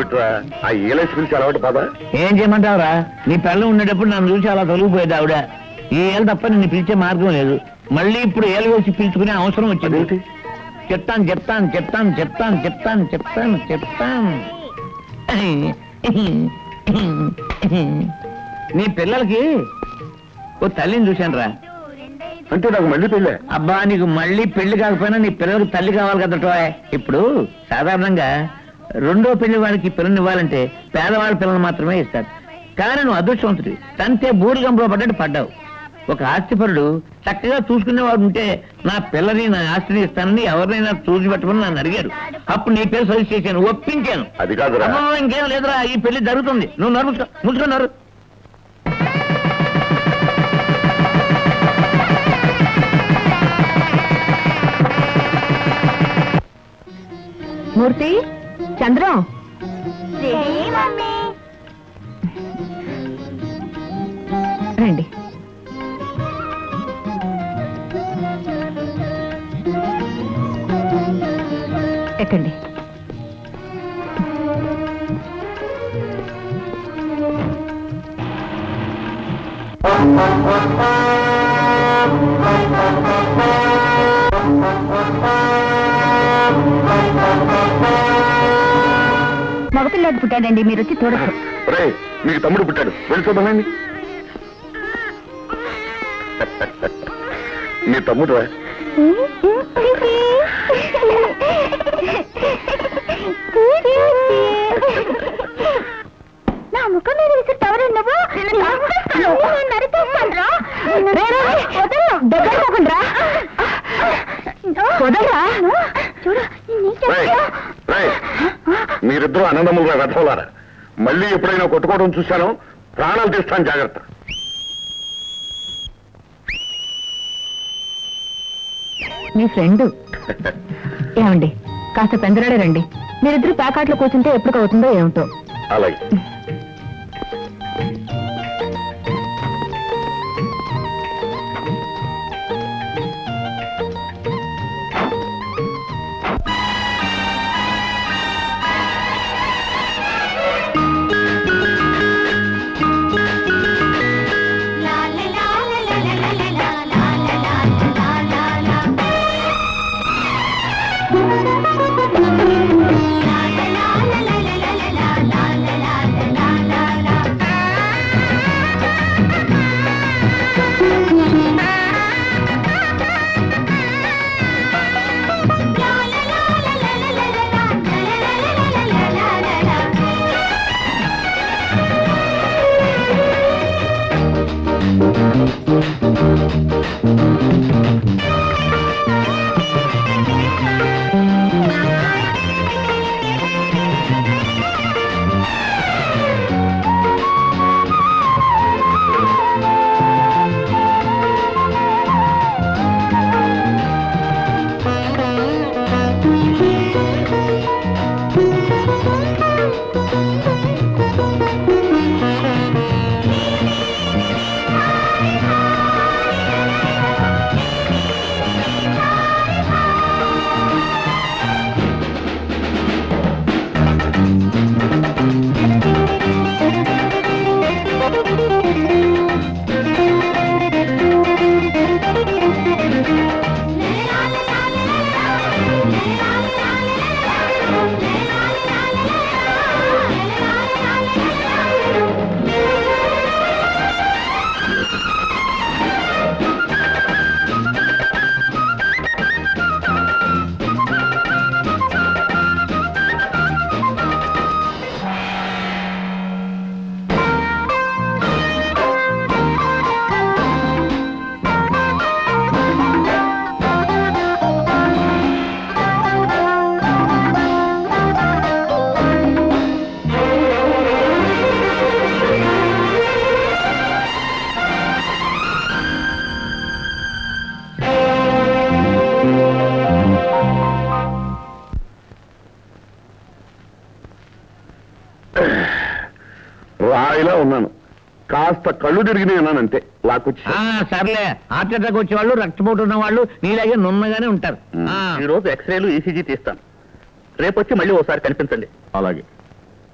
ఏమిట్రా ఆ ఈలైస్ పిలిచి అలవాటు పదా ఏం చేయమంటావురా నీ పిల్లలు ఉండేటప్పుడు నన్ను చూసి అలా తొలగిపోయేది ఆవిడ ఈ ఏళ్ళు తప్ప నిన్ను పిలిచే మార్గం లేదు మళ్ళీ ఇప్పుడు ఏళ్ళు వేసి పిలుచుకునే అవసరం వచ్చింది అదేంటి? చెప్తాను చెప్తాను చెప్తాను చెప్తాను చెప్తాను చెప్తాను చెప్తాను నీ పిల్లలకి ఓ తల్లిని చూశాను రా అంటే నాకు మళ్ళీ పెళ్ళే అబ్బా నీకు మళ్ళీ పెళ్లి కాకపోయినా నీ పిల్లలకు తల్లి కావాలి కదా టోయ్. ఇప్పుడు సాధారణంగా రెండో పెళ్లి వాడికి పిల్లని ఇవ్వాలంటే పేదవాళ్ళ పిల్లలు మాత్రమే ఇస్తారు కానీ నువ్వు అదృష్టవంతుడి తంతే బూడిగంలో పడ్డట్టు పడ్డావు ఒక ఆస్తిపరుడు చక్కగా చూసుకునేవాడు ఉంటే నా పిల్లని నా ఆస్తిని ఇస్తానని ఎవరినైనా చూసి పెట్టమని నన్ను అడిగాడు అప్పుడు నీ పేరు సజెస్ట్ చేశాను ఒప్పించాను అది కాదురా అమ్మో, ఇంకేం లేదురా ఈ పెళ్లి జరుగుతుంది నువ్వు నరు ముసుకున్నారు మూర్తి చంద్రం రండి ఎక్కండి మగపిల్లాడు పుట్టాడండి మీరు వచ్చి చూడచ్చు రే మీకు తమ్ముడు పుట్టాడు వెళ్ళి చూద్దామండి మీ తమ్ముడు రా నా ముఖం మీద విసిరి ఎవరు నువ్వు వదలరా చూడు రే రే మీరిద్దరూ అన్నదమ్ములుగా వెతవలారా మళ్ళీ ఎప్పుడైనా కొట్టుకోవడం చూశాను ప్రాణాలు తీస్తాను జాగ్రత్త మీ ఫ్రెండ్ ఏమండి కాస్త పెందరాడే రండి మీరిద్దరు ప్యాకాట్లో కూర్చుంటే ఎప్పుడు అవుతుందో ఏమిటో అలాగే రాయిలా ఉన్నాను కాస్త కళ్ళు తిరిగినాయి అన్నానంతే లాక్కొచ్చి ఆ, సర్లే హార్ట్ అటాక్ వచ్చే వాళ్ళు రక్తపోటు ఉన్న వాళ్ళు నీలాగే నున్నగానే ఉంటారు ఆ, ఈ రోజు ఎక్స్రేలు ఈసీజీ తీస్తాను రేపు వచ్చి మళ్ళీ ఓసారి కనిపించండి అలాగే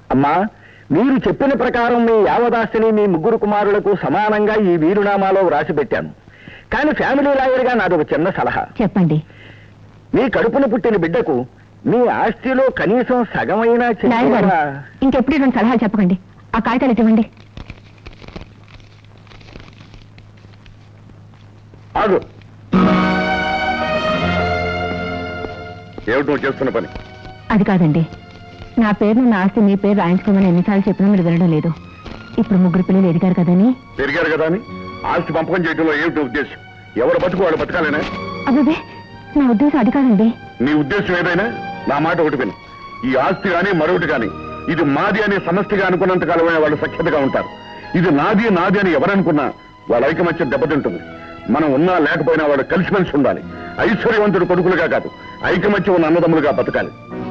అమ్మా మీరు చెప్పిన ప్రకారం మీ యావదాస్తిని మీ ముగ్గురు కుమారులకు సమానంగా ఈ వీరునామాలో వ్రాసి పెట్టాను కానీ ఫ్యామిలీ లాయర్గా నాది ఒక చిన్న సలహా చెప్పండి మీ కడుపున పుట్టిన బిడ్డకు మీ ఆస్తిలో కనీసం సగమైనా నాయ్ గారు చెయ్యరా? ఇంకెప్పుడు ఇటువంటి సలహాలు చెప్పకండి ఆ కాగితాలు ఇటు ఇవ్వండి ఆగు ఏమిటి నువ్వు చేస్తున్న పని అది కాదండి నా పేరు నా ఆస్తి మీ పేరు రాయించుకోమని ఎన్నిసార్లు చెప్పినా మీరు వినడం లేదు ఇప్పుడు ముగ్గురు పిల్లలు ఎదిగారు కదని పెరిగారు కదా అని ఆస్తి పంపకం చేయడంలో ఏమిటి ఉద్దేశం ఎవరు బతుకు వాళ్ళు బతకాలేనా అదే నా ఉద్దేశం అది కాదండి నీ ఉద్దేశం ఏదైనా నా మాట ఒకటి విను ఈ ఆస్తి కానీ మరొకటి కానీ ఇది మాది అనే సమష్టిగా అనుకున్నంత కాలమే వాళ్ళు సఖ్యతగా ఉంటారు ఇది నాది నాది అని ఎవరనుకున్నా వాళ్ళ ఐకమత్యం దెబ్బతింటుంది మనం ఉన్నా లేకపోయినా వాళ్ళు కలిసిమెలిసి ఉండాలి ఐశ్వర్యవంతుడు కొడుకులుగా కాదు ఐకమత్యం ఉన్న అన్నదమ్ములుగా బతకాలి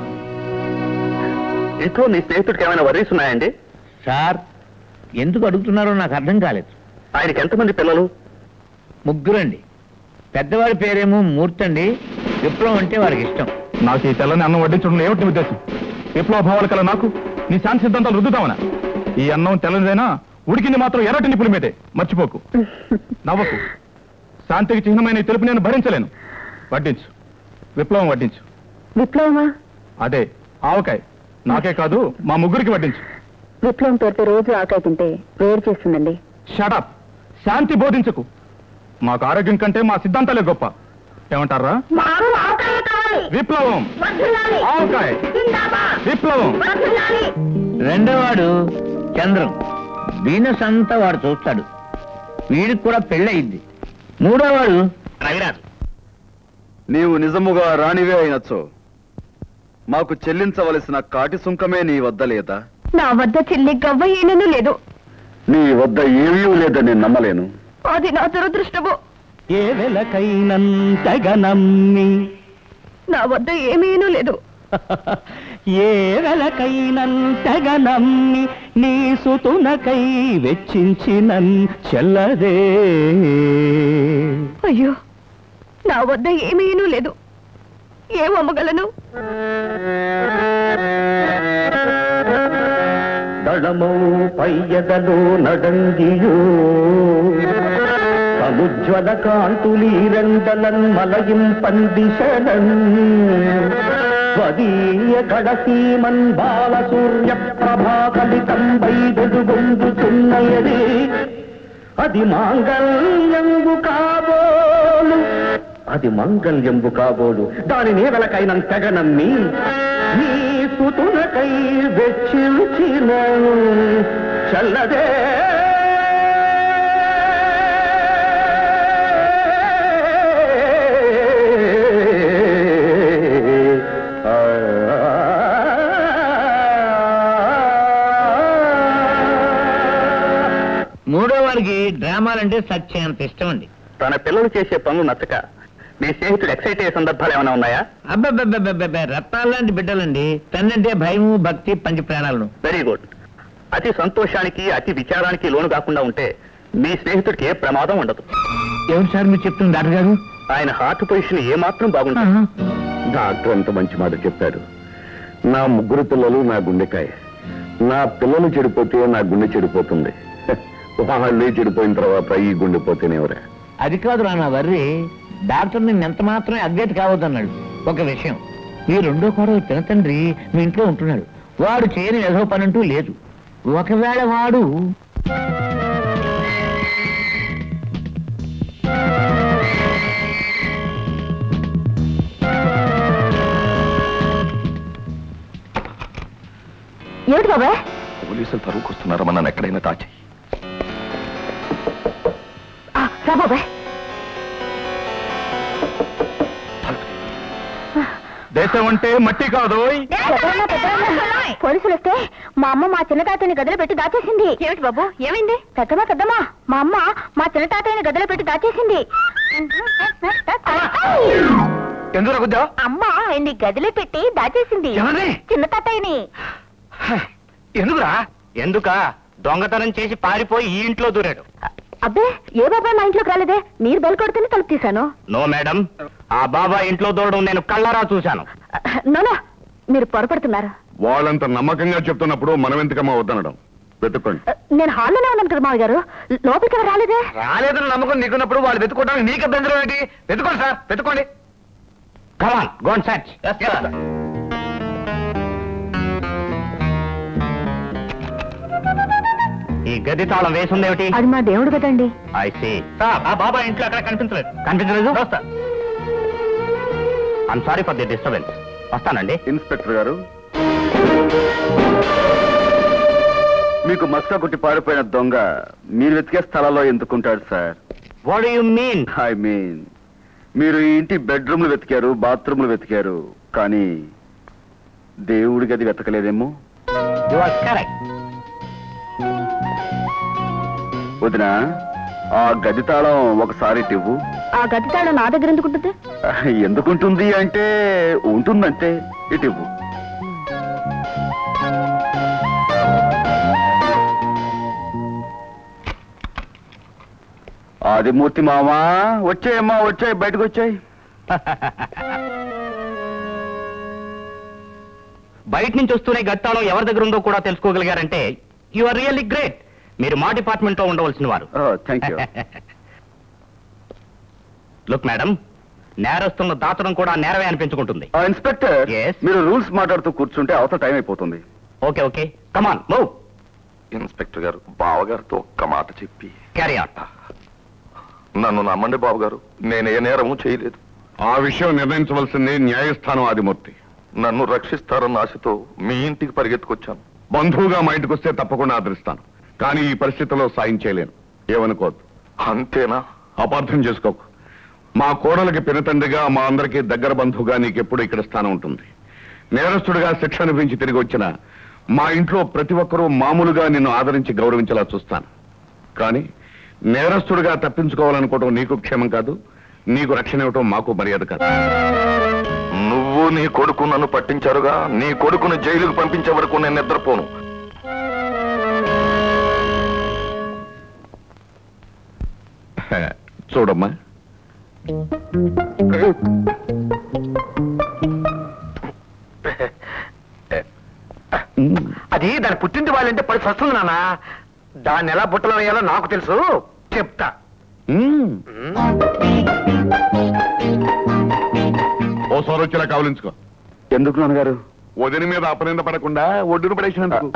ఇంట్లో నీ స్నేహితుడికి ఏమైనా వరీస్ ఉన్నాయండి సార్ ఎందుకు అడుగుతున్నారో నాకు అర్థం కాలేదు ఆయనకి ఎంతమంది పిల్లలు ముగ్గురండి పెద్దవాడి పేరేమో మూర్తండి విప్లవం అంటే వాడికి ఇష్టం నాకు ఈ తెల్లని అన్నం వడ్డించడం ఏమిటి నీ ఉద్దేశం విప్లవ భావాలు కల నాకు నీ శాంతి సిద్ధాంతాలు రుద్దుతామనా ఈ అన్నం తెల్లనిదైనా ఉడికింది మాత్రం ఎర్రటి నిప్పుల మీదే మర్చిపోకు నవ్వకు శాంతికి చిహ్నమైన ఈ తెలుపు నేను భరించలేను వడ్డించు విప్లవం వడ్డించు విప్లవమా అదే ఆవకాయ నాకే కాదు మా ముగ్గురికి వడ్డించు విప్లవం పేరుతో రోజు ఆకాయ తింటే వేరు చేస్తుందండి షటప్ శాంతి బోధించకు మాకు ఆరోగ్యం కంటే మా సిద్ధాంతాలే గొప్ప ఏమంటారా విప్లవం ఆవకాయ విప్లవం రెండోవాడు చంద్రం వీనస్ అంతా వాడు చూస్తాడు వీడికి కూడా పెళ్ళయింది మూడోవాడు రవిరాజు నీవు నిజముగా రాణివే అయినచ్చో మాకు చెల్లించవలసిన కాటి సుంకమే నీ వద్ద లేదా నా వద్ద చెల్లి గవ్వ ఏనూ లేదు నీ వద్ద ఏమీ లేదని నేను నమ్మలేను అది నా దురదృష్టము ఏ వెలకైనంతగా నమ్మి నా వద్ద ఏమీనూ లేదు ఏ వెలకైనంతగా నమ్మి నీ సుతునకై వెచ్చించినన్ చెల్లదే అయ్యో నా వద్ద ఏమీనూ లేదు ఏం అమ్మగలను దళమౌ పయ్యదలో నడంగియో సముజ్వల కాంతులీరండలన్ మలయం పండిషడన్ స్వదీయ గడసీమన్ బాల సూర్య ప్రభాకలితంబై వెలుగొందుతున్నయది అది మాంగళ్యంబు కాబోలు అది మంగళ్యంబు కాబోలు దాని నేవలకైన తెగనమ్మి నీ సుతునకై వెచ్చించిన చల్లదే మూడో వాడికి డ్రామాలంటే సత్యంత ఇష్టం అండి తన పిల్లలు చేసే పనులు నచ్చక మీ స్నేహితుడు ఎక్సైట్ అయ్యే సందర్భాలు ఏమైనా ఉన్నాయా అబ్బబ్బబ్బబ్బబ్బ రత్నాలు లాంటి బిడ్డలండి తన్నంటే భయము భక్తి పంచ ప్రాణాలను వెరీ గుడ్ అతి సంతోషానికి అతి విచారానికి లోను కాకుండా ఉంటే మీ స్నేహితుడికి ఏ ప్రమాదం ఉండదు ఎవరు సార్ మీరు చెప్తుంది డాక్టర్ గారు ఆయన హార్ట్ పొజిషన్ ఏ మాత్రం బాగుంటుంది డాక్టర్ అంత మంచి మాట చెప్పాడు నా ముగ్గురు పిల్లలు నా గుండెకాయ నా పిల్లలు చెడిపోతే నా గుండె చెడిపోతుంది వాళ్ళే చెడిపోయిన తర్వాత ఈ గుండె పోతేనేవరా అది కాదు నా వర్రి డాక్టర్ నిన్ను ఎంత మాత్రం అప్డేట్ కావద్దన్నాడు ఒక విషయం మీ రెండో కూడా తినతండ్రి మీ ఇంట్లో ఉంటున్నాడు వాడు చేయని ఏదో పని అంటూ లేదు ఒకవేళ వాడు ఏమిటి బాబాయ్ పోలీసులు తరువుకొస్తున్నారా నన్ను ఎక్కడైనా దాచి ఆ, రా బాబాయ్ దేశం అంటే మట్టి కాదు పోలీసులు వస్తే మా అమ్మ మా చిన్న తాతయ్యని గదిలో పెట్టి దాచేసింది ఏమిటి బాబు ఏమైంది పెద్దమ్మా పెద్దమ్మా మా అమ్మ మా చిన్న తాతయ్యని గదిలో పెట్టి దాచేసింది ఎందుకు గుద్దా అమ్మ ఆయన్ని గదిలో పెట్టి దాచేసింది ఎవరిని? చిన్న తాతయ్యని ఎందుకురా ఎందుక దొంగతనం చేసి పారిపోయి ఈ ఇంట్లో దూరాడు అబ్బే ఏ బాబాయ్ మా ఇంట్లోకి రాలేదే మీరు బెల్ కొడుతూనే తలుపు తీశాను నో మేడం ఆ బాబా ఇంట్లో దూరడం నేను కళ్ళారా చూశాను నోనా మీరు పొరపడుతున్నారు వాళ్ళంత నమ్మకంగా చెప్తున్నప్పుడు మనం ఎందుకమ్మా వద్దనడం వెతుక్కోండి నేను హాల్లోనే ఉన్నాను కదా మామయ్య గారు లోపలికి ఎవరు రాలేదే రాలేదని నమ్మకం నీకున్నప్పుడు వాళ్ళు వెతుకోవడానికి నీకు అభ్యంతరం ఏంటి వెతుకోండి సార్ వెతుకోండి కమాన్ గోన్ సర్చ్ ఈ గది తాళం వేసుందేమిటి అది మా దేవుడు కదండి ఐ సీ ఆ బాబా ఇంట్లో అక్కడ కనిపించలేదు కనిపించలేదు వస్తా I'm sorry for the disturbance వస్తానండి ఇన్స్పెక్టర్ గారు మీకు మస్కా కొట్టి పారిపోయిన దొంగ మీరు వెతికే స్థలాల్లో ఎందుకుంటాడు sir what you mean I mean మీరు ఈ ఇంటి బెడ్రూమ్లు వెతికారు బాత్రూమ్లు వెతికారు కానీ దేవుడి గది వెతకలేదేమో యు ఆర్ కరెక్ట్ వదిన ఆ గది తాళం ఒకసారి ఇవ్వు ఆ గది తాళం నా దగ్గర ఎందుకు ఉంటుంది ఎందుకుంటుంది అంటే ఉంటుందంటే ఇటు ఇవ్వు ఆదిమూర్తి మామా వచ్చాయమ్మా వచ్చాయి బయటకు వచ్చాయి బయట నుంచి వస్తూనే గత్తాళం ఎవరి దగ్గర ఉందో కూడా తెలుసుకోగలిగారంటే యు ఆర్ రియల్లీ గ్రేట్ మీరు మా డిపార్ట్మెంట్ లో ఉండవలసిన వారు థ్యాంక్ యూ లుక్ మేడం నేరస్తులను దాచడం కూడా నేరమే అనిపించుకుంటుంది ఇన్స్పెక్టర్ Yes? మీరు రూల్స్ మాట్లాడుతూ కూర్చుంటే అవతల టైం అయిపోతుంది okay okay come on move inspector గారు బావగారితో ఒక్క మాట చెప్పి క్యారీ ఆన్ నన్ను నమ్మండి బాబు గారు నేను ఏ నేరము చేయలేదు ఆ విషయం నిర్ణయించవలసింది న్యాయస్థానం ఆదిమూర్తి నన్ను రక్షిస్తారన్న ఆశతో మీ ఇంటికి పరిగెత్తుకొచ్చాను బంధువుగా మా ఇంటికి వస్తే తప్పకుండా ఆదరిస్తాను కానీ ఈ పరిస్థితిలో సాయం చేయలేను ఏమనుకోవద్దు అంతేనా అపార్థం చేసుకోకు మా కోడలకి పినతండ్రిగా మా అందరికీ దగ్గర బంధువుగా నీకెప్పుడు ఇక్కడ స్థానం ఉంటుంది నేరస్తుడిగా శిక్ష అనిపించి తిరిగి వచ్చిన మా ఇంట్లో ప్రతి ఒక్కరూ మామూలుగా నిన్ను ఆదరించి గౌరవించేలా చూస్తాను కానీ నేరస్తుడిగా తప్పించుకోవాలనుకోవటం నీకు క్షేమం కాదు నీకు రక్షణ ఇవ్వటం మాకు మర్యాద కాదు నువ్వు నీ కొడుకు నన్ను పట్టించారుగా నీ కొడుకును జైలుకు పంపించే వరకు నేను నిద్రపోను చూడమ్మా అది దాని పుట్టింటి వాళ్ళంటే పడి వస్తుంది నాన్న దాన్ని ఎలా బుట్టలో వేయాలో నాకు తెలుసు చెప్తా మ్మ్. ఓసారి వచ్చేలా కావలించుకో ఎందుకు నాన్నగారు వదిన మీద అపనింద పడకుండా ఒడ్డును పడేసినందుకు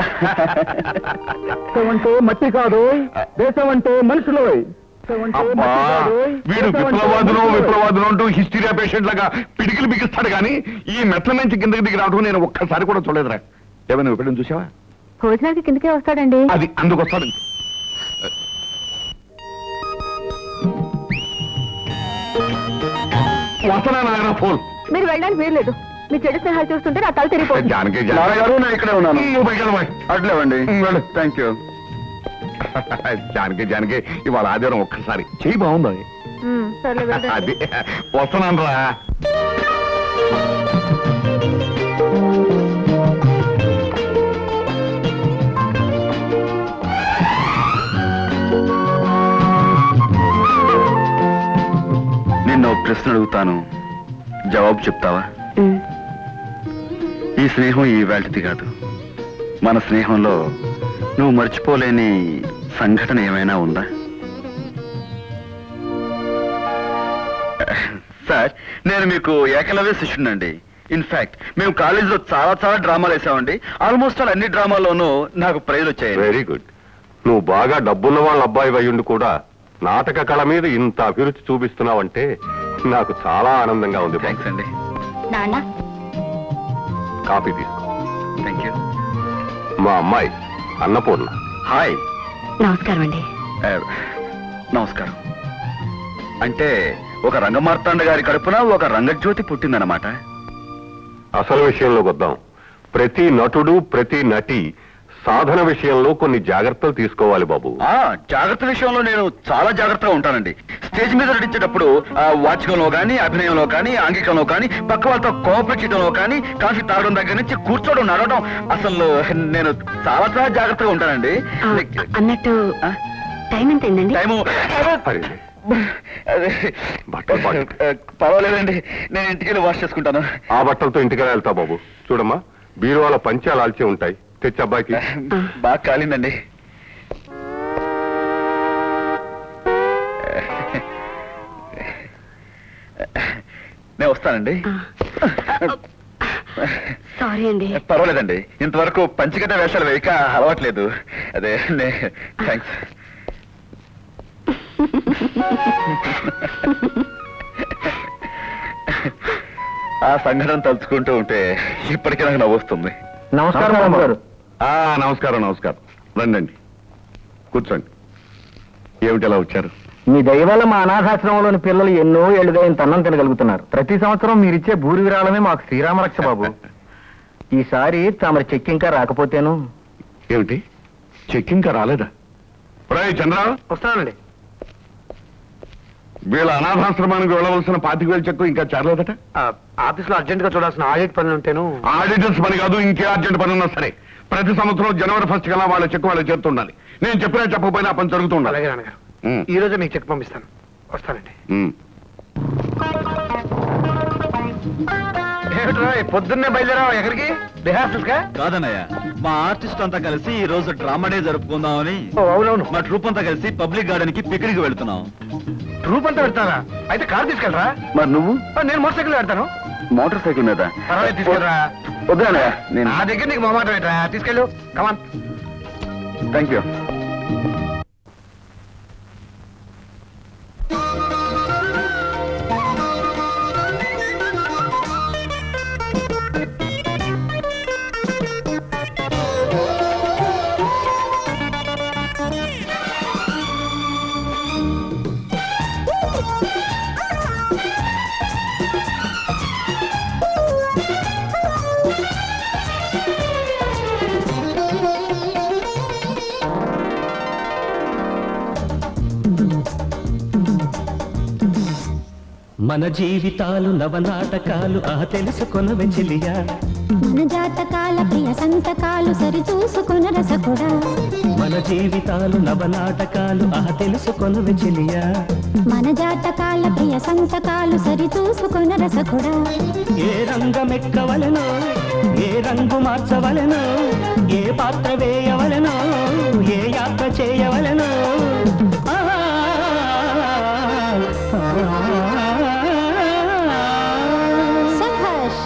అంటే మట్టి కాదు దేశం అంటే మనుషులు అబ్బా వీడు విప్లవాదులు విప్లవాదులు అంటూ హిస్టీరియా పేషెంట్ లాగా పిడికిలు బిగిస్తాడు కానీ ఈ మెట్ల నుంచి కిందకి దిగి రావడం నేను ఒక్కసారి కూడా చూడలేదురా ఏమైనా ఎప్పుడైనా చూసావా భోజనానికి కిందకే వస్తాడండి అది అందుకు వస్తాడు వస్తానా నాయన ఫోన్ మీరు వెళ్ళడానికి వీల్లేదు మీ చెడు స్నేహాలు చూస్తుంటే నా తల తిరిగిపోతుంది జానకి నాన్నగారు నేను ఇక్కడే ఉన్నాను అట్లేవండి ఉమ్, వెళ్ళు. థ్యాంక్ యూ జానకి జానకి ఇవాళ ఆదివారం ఒక్కసారి చెయ్యి బాగుంది ఉమ్, సర్లే వెళ్ళండి. అది వస్తున్నాను రా నిన్ను ఒక ప్రశ్న అడుగుతాను జవాబు చెప్తావా ఉమ్. ఈ స్నేహం ఈ వేల్టిది కాదు మన స్నేహంలో నువ్వు మర్చిపోలేని సంఘటన ఏమైనా ఉందా సార్ నేను మీకు ఏకలవ్య శిష్యునండి ఇన్ఫాక్ట్ మేము కాలేజీలో చాలా చాలా డ్రామాలు వేసామండి ఆల్మోస్ట్ ఆల్ అన్ని డ్రామాల్లోనూ నాకు ప్రైజ్ వచ్చాయి వెరీ గుడ్ నువ్వు బాగా డబ్బున్న వాళ్ళ అబ్బాయి అయ్యుండి కూడా నాటక కళ మీద ఇంత అభిరుచి చూపిస్తున్నావంటే నాకు చాలా ఆనందంగా ఉంది బాబు. థ్యాంక్స్ అండి నాన్న కాఫీ తీసుకో థ్యాంక్ యూ మా అమ్మాయి అన్నపూర్ణ హాయ్ నమస్కారం అండి ఏ, నమస్కారం అంటే ఒక రంగమార్తాండ గారి కడుపున ఒక రంగజ్యోతి పుట్టిందన్నమాట అసలు విషయంలోకి వద్దాం ప్రతి నటుడు ప్రతి నటి సాధన విషయంలో కొన్ని జాగ్రత్తలు తీసుకోవాలి బాబు ఆ జాగ్రత్త విషయంలో నేను చాలా జాగ్రత్తగా ఉంటానండి స్టేజ్ మీద నటించేటప్పుడు ఆ, వాచకంలో కానీ అభినయంలో కానీ ఆంగికంలో కానీ పక్క వాళ్ళతో కోఆపరేట్ చేయడంలో కానీ కాఫీ తాగడం దగ్గర నుంచి కూర్చోవడం నడవడం అసలు నేను చాలా చాలా జాగ్రత్తగా ఉంటానండి అన్నట్టు ఆ? టైం ఎంత అయిందండి టైము అరే, అదే, బట్టలు బాగా- పర్వాలేదండి నేను ఇంటికి వెళ్ళి వాష్ చేసుకుంటాను ఆ బట్టలతో ఇంటికి వెళ్తా బాబు చూడమ్మా బీరువాల పంచాలు ఆల్చి ఉంటాయి తెచ్చి అబ్బాయికి బాగా కాలిందండి నేను వస్తానండి సారీ అండి పర్వాలేదండి ఇంతవరకు పంచగడ్డ వేషాలు వేయక అలవాట్లేదు అదే థ్యాంక్స్ ఆ సంఘటన తలుచుకుంటూ ఉంటే ఇప్పటికీ నాకు నవ్వొస్తుంది నమస్కారం బాబు గారు ఆ నమస్కారం నమస్కారం రండి కూర్చోండి ఏమిటి ఎలా వచ్చారు మీ దయ వల్ల మా అనాథాశ్రమంలోని పిల్లలు ఎన్నో ఏళ్లుగా ఇంత అన్నం తినగలుగుతున్నారు ప్రతి సంవత్సరం మీరిచ్చే భూరి విరాళమే మాకు శ్రీరామరక్ష బాబు ఈసారి తమరి చెక్ ఇంకా రాకపోతేను ఏమిటి చెక్ ఇంకా రాలేదా రాయ్ చంద్ర వస్తానండి వీళ్ళ అనాథాశ్రమానికి వెళ్ళవలసిన పాతిక వేల చెక్కు ఇంకా చేరలేదట ఆఫీస్ లో అర్జెంట్ గా చూడాల్సిన ఆడిట్ పనులు ఉంటేను ఆడిటర్స్ పని కాదు ఇంకే అర్జెంట్ పని ఉన్నా సరే ప్రతి సంవత్సరం జనవరి ఫస్ట్ కల్లా వాళ్ళ చెక్కు వాళ్ళకి చేరుతుండాలి నేను చెప్పినా చెప్పకపోయినా ఆ పని జరుగుతుండాలి అలాగే నాన్నగారు ఉమ్, ఈ రోజే మీకు చెక్ పంపిస్తాను వస్తానండి ఉమ్. ఏమిట్రా పొద్దున్నే బయలుదేరావు ఎక్కడికి రిహార్సల్స్ గా కాదన్నయ్య మా ఆర్టిస్ట్ అంతా కలిసి ఈ రోజు డ్రామా డే జరుపుకుందామని ఓ, అవునవును మా ట్రూప్ అంతా కలిసి పబ్లిక్ గార్డెన్ కి పిక్నిక్ వెళ్తున్నాం ట్రూప్ అంతా పెడతారా అయితే కార్ తీసుకెళ్ళరా మరి నువ్వు ఆ, నేను మోటార్ సైకిల్ పెడతాను మోటార్ సైకిల్ మీద పర్వాలేదు తీసుకెళ్ళరా వద్దానయ్య నేను నా దగ్గర నీకు మొమాట పెట్టరా తీసుకెళ్ళు కమాన్ థ్యాంక్ యూ మన జీవితాలు నవనాటకాలు ఆ తెలుసుకొనవే చెలియా మన జాతకాల ప్రియ సంతకాలు సరి చూసుకున్న రసకుడా మన జీవితాలు నవనాటకాలు ఆ తెలుసుకొనవే చెలియా మన జాతకాల ప్రియ సంతకాలు సరి చూసుకున్న రసకుడా ఏ రంగమెక్కవలెనో ఏ రంగు మార్చవలెనో ఏ పాత్ర వేయవలెనో ఏ యాత్ర చేయవలెనో ఆ, సభాష్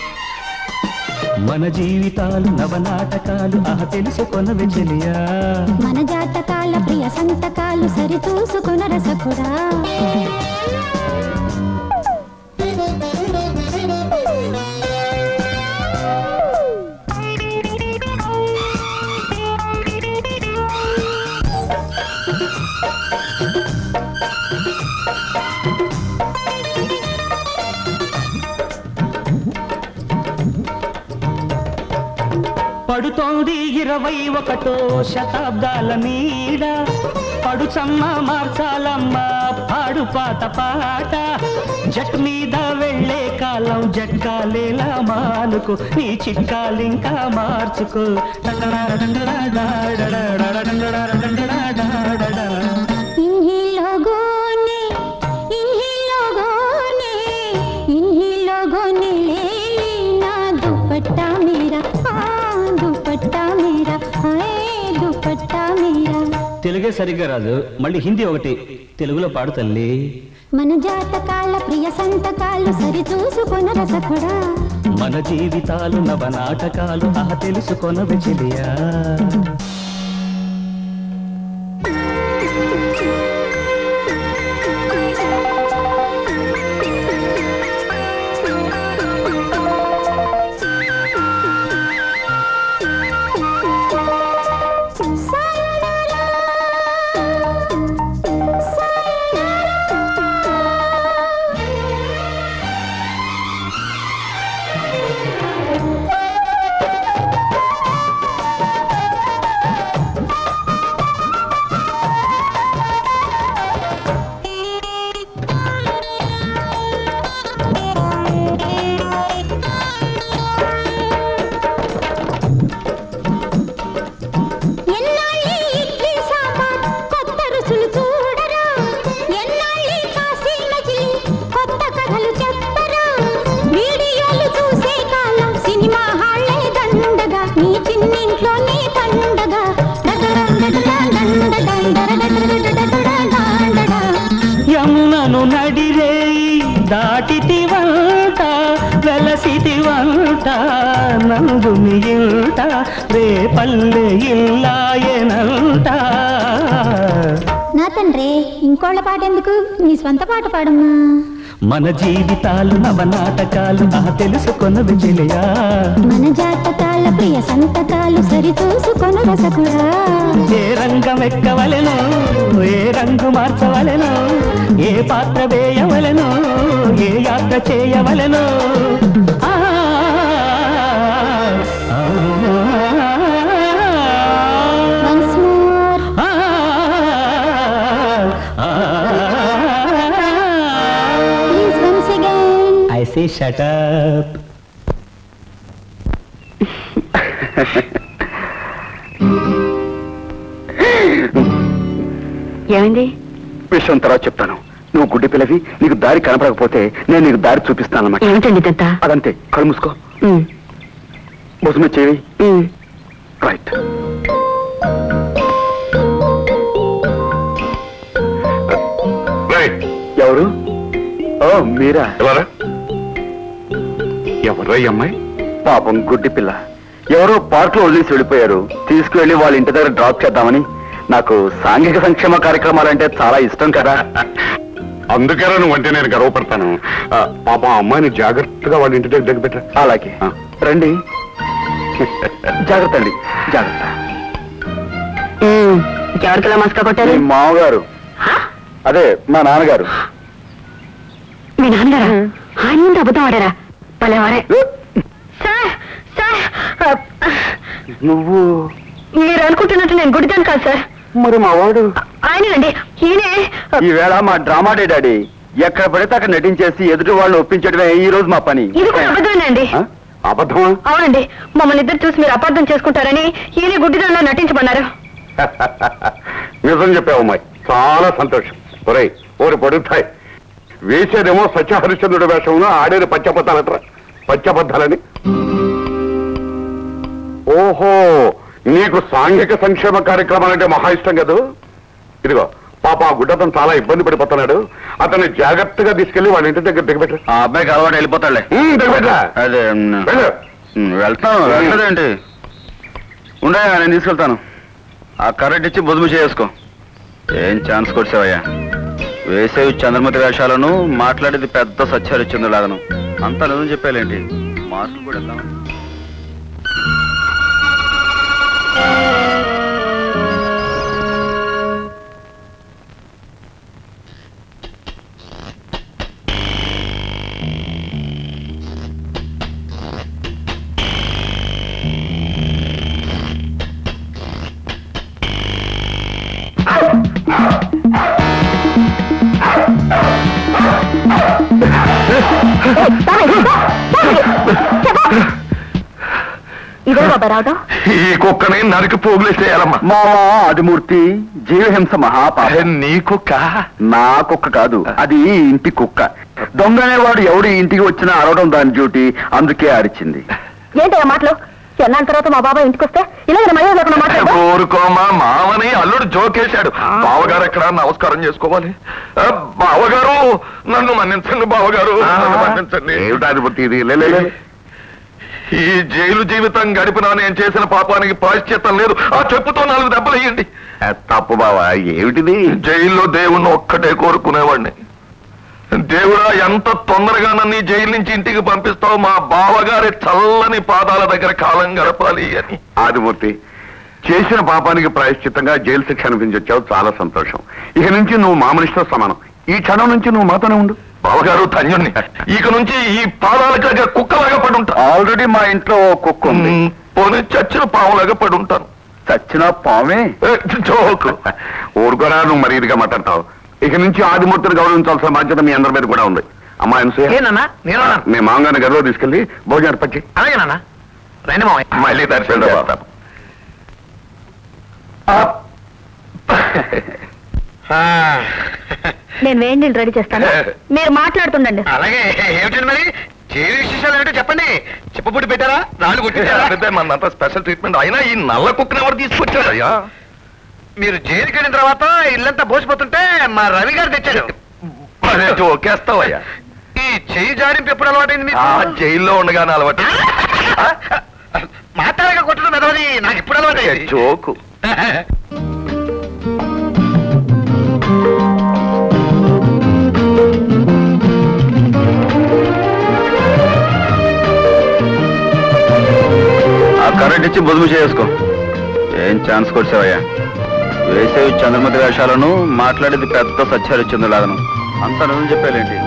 మన జీవితాలు నవనాటకాలు ఆ తెలుసుకొనవే చెలియా మన జాతకాల ప్రియ సంతకాలు సరి చూసుకున్న రసకుడా పడుతోంది ఇరవై ఒకటో శతాబ్దాల నీడ పడుచమ్మ మార్చాలమ్మ పాడు పాత పాట జట్ మీద వెళ్ళే కాలం జట్కాలేలా మానుకో నీ చిట్కాలింకా మార్చుకో इन्हीं लोगों ने इन्हीं लोगों ने इन्हीं लोगों ने ले लीना दुपट्टा मेरा हाँ दुपट्टा मेरा हाय दुपट्टा मेरा తెలుగే సరిగ్గా రాదు మళ్ళీ హిందీ ఒకటి తెలుగులో పాడు తల్లి మన జాతకాల ప్రియ సంతకాలు సరి చూసుకున్న రసకుడా మన జీవితాలు నవనాటకాలు ఆ తెలుసుకొనవే చెలియా ఆ నందుని ఇంట రేపల్లె ఇల్లాయనంట నా తండ్రి ఇంకోళ్ళ పాట ఎందుకు నీ సొంత పాట పాడమ్మా మన జీవితాలు నవనాటకాలు ఆ తెలుసుకొనదు చెలియా మన జాతకాల ప్రియ సంతకాలు సరి చూసుకొను రసకుడా ఏ రంగం ఎక్కవలెను ఏ రంగు మార్చవలెను ఏ పాత్ర వేయవలెను ఏ యాత్ర చేయవలెను ఆ, ఆ, వన్స్ మోర్ ఆ, ఆ, please once again I say shut up. ఏమైంది విషయం తర్వాత చెప్తాను నువ్వు గుడ్డి పిల్లవి నీకు దారి కనపడకపోతే నేను నీకు దారి చూపిస్తాను అన్నమాట ఏమిటండి ఇదంతా అదంతే కళ్ళు మూసుకో ఉమ్, భుజమే చేయి ఉమ్. రైట్ రైట్ ఎవరు ఓ మీరా ఎవరా ఎవరా ఈ అమ్మాయి పాపం గుడ్డి పిల్ల ఎవరో పార్క్ లో వదిలేసి వెళ్ళిపోయారు తీసుకువెళ్ళి వాళ్ళ ఇంటి దగ్గర డ్రాప్ చేద్దామని నాకు సాంఘిక సంక్షేమ కార్యక్రమాలంటే చాలా ఇష్టం కదా అందుకేరా నువ్వు అంటే నేను గర్వపడతాను ఆ, పాప ఆ అమ్మాయిని జాగ్రత్తగా వాళ్ళ ఇంటి దగ్గర దగ్గర పెట్టరా అలాగే ఆ. రండి జాగ్రత్త అండి జాగ్రత్త ఉమ్, ఎవరికిలా మస్కా కొట్టారు మీ మామగారు అదే మా నాన్నగారు మీ నాన్నగారా ఆయన ముందు అబద్ధం ఆడారా పలేవారే సార్ సార్ నువ్వు మీరు అనుకుంటున్నట్టు నేను గుడిదాను కాదు సార్ మరి మా వాడు ఆయనండి ఈయనే ఈవేళ మా డ్రామా డే డాడీ ఎక్కడ పడితే అక్కడ నటించేసి ఎదుటి వాళ్ళని ఒప్పించడమే ఈ రోజు మా పని ఇది కూడా అబద్ధమేనండి ఆ? అబద్ధమా అవునండి మమ్మల్ని ఇద్దరు చూసి మీరు అపార్థం చేసుకుంటారని ఈయన గుడ్డిదానిలో నటించమన్నారు నిజం చెప్పావు అమ్మాయి చాలా సంతోషం ఒరేయ్ ఓరి పడుతాయి వేసేదేమో సత్యహరిశ్చంద్రుడి వేషమును ఆడేది పచ్చబద్దాలట్రా పచ్చబద్దాలని ఓహో నీకు సాంఘిక సంక్షేమ కార్యక్రమాలంటే మహా ఇష్టం కదా ఇదిగో పాప ఆ గుడ్డతను చాలా ఇబ్బంది పడిపోతున్నాడు అతన్ని జాగ్రత్తగా తీసుకెళ్లి వాళ్ళ ఇంటి దగ్గర దిగబెట్టు ఆ అబ్బాయికి అలవాటు వెళ్ళిపోతాడులే దిగబెట్టరా అదే ఉమ్, వెళ్ళు. ఉమ్, వెళ్తాను వెళ్ళదేంటి ఉండే నేను తీసుకెళ్తాను ఆ కరెంట్ ఇచ్చి బుదుము చేసుకో ఏం ఛాన్స్ కొట్టావయ్యా వేసేవి చంద్రమతి వేషాలను మాట్లాడేది పెద్ద సత్యహరిచంద్రులాగను అంతా నిజం చెప్పాలేంటి మార్కులు కూడా వెళ్దాం ఇదే బాబాయ్ రావడం ఈ కుక్కని నరికి పోగులేసేయాలమ్మా మామా ఆదిమూర్తి జీవహింస మహాపాప నీ కుక్క నా కుక్క కాదు అది ఈ ఇంటి కుక్క దొంగ అనేవాడు ఎవడు ఈ ఇంటికి వచ్చినా అరవడం దాని డ్యూటీ అందుకే అరిచింది ఏంటి ఆ మాటలు ఎన్నాళ్ళ తర్వాత మా బాబాయ్ ఇంటికి వస్తే ఇలా మర్యాద లేకుండా మాట్లాడు ఊరుకోమా మామని అల్లుడు జోకేశాడు బావగారు ఎక్కడ నమస్కారం చేసుకోవాలి ఆ, బావగారు నన్ను మన్నించండి బావగారు నన్ను మన్నించండి ఏమిటాధిపతి ఇది లే, లే, లే. ఈ జైలు జీవితం గడిపినా నేను చేసిన పాపానికి ప్రాశ్చిత్తం లేదు ఆ చెప్పుతో నాలుగు దెబ్బలు వేయండి ఆ, తప్పు బావా ఏమిటిది జైల్లో దేవుణ్ణి ఒక్కటే కోరుకునేవాడిని దేవుడా ఎంత తొందరగా నన్ను ఈ జైలు నుంచి ఇంటికి పంపిస్తావు మా బావగారి చల్లని పాదాల దగ్గర కాలం గడపాలి అని ఆదిమూర్తి చేసిన పాపానికి ప్రాయశ్చిత్తంగా జైలు శిక్ష అనిపించొచ్చావు చాలా సంతోషం ఇక నుంచి నువ్వు మా మనిషితో సమానం ఈ క్షణం నుంచి నువ్వు మాతోనే ఉండు బావగారు ధన్యుణ్ణి ఇక నుంచి ఈ పాదాల దగ్గర కుక్కలాగా పడుంటా ఆల్రెడీ మా ఇంట్లో ఓ కుక్క ఉంది ఉమ్, పోనీ చచ్చిన పావులాగా పడుంటాను చచ్చిన పామే ఏ, జోకు ఊరుకోరా నువ్వు మరి ఇదిగా మాట్లాడతావు ఇక నుంచి ఆదిమూర్తిని గౌరవించాల్సిన బాధ్యత మీ అందరి మీద కూడా ఉంది అమ్మా అనసూయ ఏనన్నా నేను మీ మామగారిని గదిలో తీసుకెళ్లి భోజనం ఏర్పచ్చి అలాగే నాన్న రండి మామయ్య మళ్ళీ దర్శనం చేస్తాను నేను వేడి నీళ్ళు రెడీ చేస్తాను మీరు మాట్లాడుతుండండి అలాగే ఏమిటండి మరి జైలు విశేషాలు ఏమిటో చెప్పండి చెప్పబుట్టి పెట్టారా రాళ్ళు కొట్టించారా అదే మనంతా స్పెషల్ ట్రీట్మెంట్ అయినా ఈ నల్ల కుక్కని ఎవరు తీసుకొచ్చారయ్యా మీరు జైలుకి వెళ్ళిన తర్వాత ఇల్లంతా బోసిపోతుంటే మా రవి గారు తెచ్చారు అదే జోకేస్తావయ్యా ఈ చెయ్యి జారింపు ఎప్పుడు అలవాటైంది మీకు ఆ జైల్లో ఉండగానే అలవాటు ఊరికే జోకు ఆ కరెంట్ ఇచ్చి బొదుము చేసుకో ఏం ఛాన్స్ కొట్టావయ్యా వేసేవి చంద్రమతి వేషాలను మాట్లాడేది పెద్ద సత్యహరిచంద్రులాగను అంత నువ్వు చెప్పాలేంటి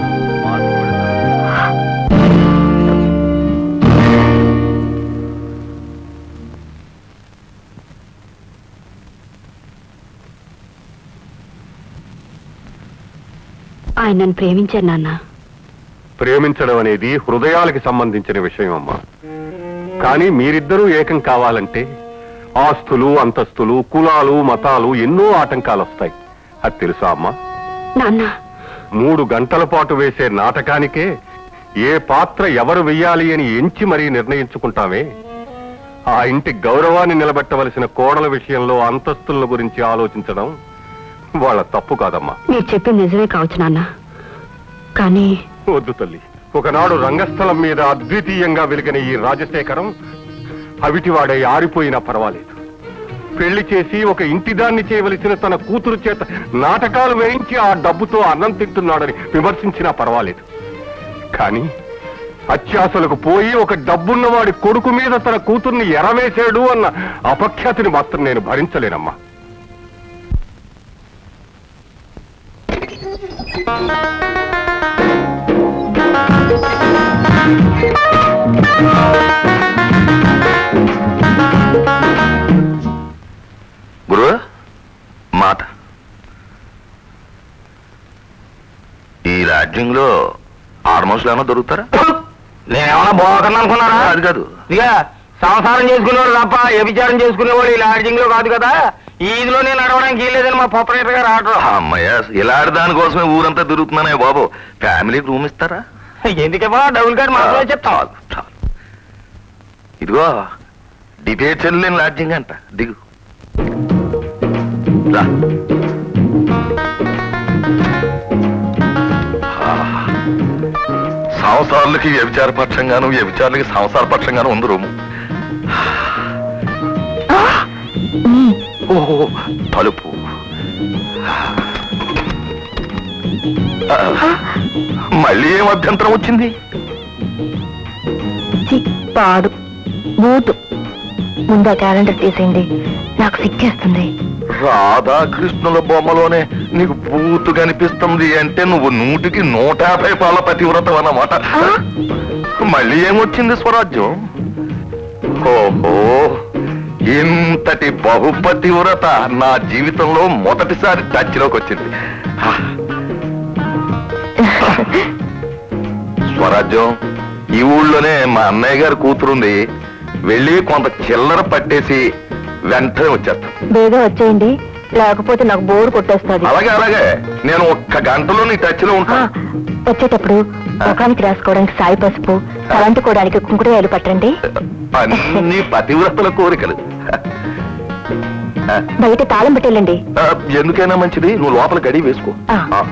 ఆయన నన్ను ప్రేమించారు నాన్న ప్రేమించడం అనేది హృదయాలకి సంబంధించిన విషయం అమ్మా కానీ మీరిద్దరూ ఏకం కావాలంటే ఆస్తులు అంతస్తులు కులాలు మతాలు ఎన్నో ఆటంకాలు వస్తాయి అది తెలుసా అమ్మా నాన్న మూడు గంటల పాటు వేసే నాటకానికే ఏ పాత్ర ఎవరు వెయ్యాలి అని ఎంచి మరీ నిర్ణయించుకుంటామే ఆ ఇంటి గౌరవాన్ని నిలబెట్టవలసిన కోడల విషయంలో అంతస్తుల గురించి ఆలోచించడం వాళ్ళ తప్పు కాదమ్మా మీరు చెప్పింది నిజమే కావచ్చు నాన్న కానీ వద్దు తల్లి ఒకనాడు రంగస్థలం మీద అద్వితీయంగా వెలిగిన ఈ రాజశేఖరం అవిటివాడై ఆరిపోయినా పర్వాలేదు పెళ్లి చేసి ఒక ఇంటిదాన్ని చేయవలసిన తన కూతురు చేత నాటకాలు వేయించి ఆ డబ్బుతో అన్నం తింటున్నాడని విమర్శించినా పర్వాలేదు కానీ అత్యాసలకు పోయి ఒక డబ్బున్నవాడి కొడుకు మీద తన కూతుర్ని ఎరవేశాడు అన్న అపఖ్యాతిని మాత్రం నేను భరించలేనమ్మా గురు మాట ఈ రాజ్యంలో ఆల్మోస్ట్ ఏమైనా దొరుకుతారా నేనేమన్నా బాగున్నా అనుకున్నారా అది కాదు ఇక సంసారం చేసుకునేవాడు తప్ప వ్యభిచారం చేసుకునేవాడు ఈ లాడ్జింగ్ లో కాదు కదా ఈ ఇదిలో నేను నడవడానికి లేదని మా పొప్పరేటర్ గారు ఆర్డర్ అమ్మయ్య ఇలాంటి దానికోసమే ఊరంతా తిరుగుతున్నానే బాబు ఫ్యామిలీకి రూమ్ ఇస్తారా ఎందుకేమో డబుల్ కార్డ్ మాత్రమే చెప్తాం చాలు చాలు ఇదిగో డిబేట్ చెల్లేని లాడ్జింగ్ అంట దిగు రా ఆ, సంవత్సరాలకి వ్యభిచార పక్షంగాను వ్యభిచారులకి సంవత్సర పక్షంగాను ఉంది రూము ఓహో తలుపు ఆ, మళ్ళీ ఏం అభ్యంతరం వచ్చింది పాడు బూతు ముందు ఆ క్యాలెండర్ తీసేయండి నాకు సిక్కేస్తుంది రాధాకృష్ణుల బొమ్మలోనే నీకు పూతు కనిపిస్తుంది అంటే నువ్వు నూటికి నూట యాభై పాల పతివ్రతం అన్నమాట మళ్ళీ ఏమొచ్చింది స్వరాజ్యం ఓహో ఇంతటి బహుపతివ్రత నా జీవితంలో మొదటిసారి టచ్లోకి వచ్చింది హా. స్వరాజ్యం ఈ ఊళ్ళోనే మా అన్నయ్య గారి కూతురుంది వెళ్ళి కొంత చిల్లర పట్టేసి వెంటనే వచ్చేస్తాం బేగా వచ్చేయండి లేకపోతే నాకు బోర్ కొట్టేస్తుంది అలాగే అలాగే నేను ఒక్క గంటలో నీ టచ్ లో ఉంటాను వచ్చేటప్పుడు ముఖానికి రాసుకోవడానికి సాయి పసుపు తలంటుకోవడానికి కుంకుడుకాయలు పట్టండి అన్ని పతివ్రతల కోరికలు బయట తాళం పెట్టేళ్ళండి ఆ, ఎందుకైనా మంచిది నువ్వు లోపల గడి వేసుకో ఆ. ఆ.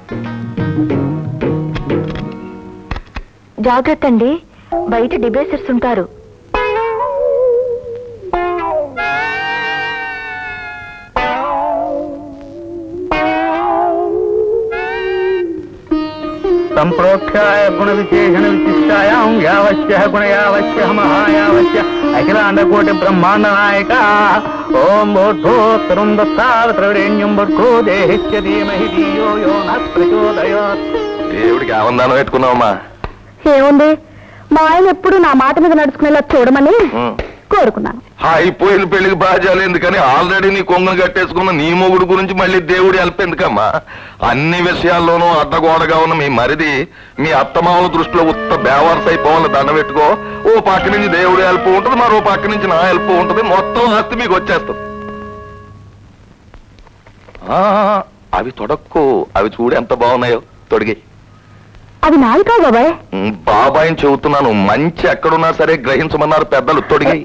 జాగ్రత్త అండి బయట డిబేసర్స్ ఉంటారు సంప్రోక్షాయ గుణ విశేషణ విశిష్టాయాం యావశ్య గుణ యావశ్య మహాయావశ్య అఖిలాండ కోటి బ్రహ్మాండ నాయక ఓం బోధోత్తరం దత్తావత్రేణ్యం బుద్ధో దేహిత్య ధీమహి ధియో యో న ప్రచోదయాత్ దేవుడికి ఆవందానం పెట్టుకున్నావమ్మా ఏముంది మా ఆయన ఎప్పుడు నా మాట మీద నడుచుకునేలా చూడమని ఉం. కోరుకున్నాను అయిపోయిన పెళ్లికి బాధ్యాలు ఎందుకని ఆల్రెడీ నీ కొంగును కట్టేసుకున్న నీ మొగుడు గురించి మళ్ళీ దేవుడి హెల్ప్ ఎందుకమ్మా అన్ని విషయాల్లోనూ అడ్డగోడగా ఉన్న మీ మరిది మీ అత్తమామల దృష్టిలో ఉత్త బేవారస్ అయిపోవాలని దండ పెట్టుకో ఓ పక్క నుంచి దేవుడి హెల్ప్ ఉంటుంది మరో పక్క నుంచి నా హెల్ప్ ఉంటుంది మొత్తం ఆస్తి మీకు వచ్చేస్తుంది ఆ, అవి తొడక్కు అవి చూడు ఎంత బాగున్నాయో తొడిగి అది నాది కాదు బాబాయ్ బాబాయిని చెబుతున్నాను మంచి ఎక్కడున్నా సరే గ్రహించమన్నారు పెద్దలు తొడిగి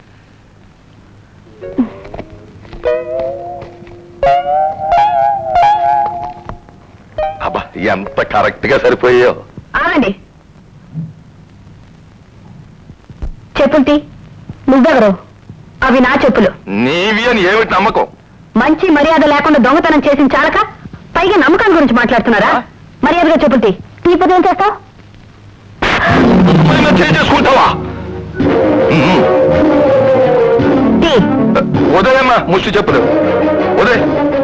అబ్బా ఎంత కరెక్ట్ గా సరిపోయాయో ఆగండి చెప్పుంటి నువ్వెవరు అవి నా చెప్పులు నీవి అని ఏమిటి నమ్మకం మంచి మర్యాద లేకుండా దొంగతనం చేసిన చాలక పైగా నమ్మకం గురించి మాట్లాడుతున్నారా మర్యాదగా చెప్పులు తీ తీపది ఏం చేస్తావు నువ్వు చేసుకుంటావా తీ ఉదయమ్మ ముష్టి చెప్పులు ఉదయ్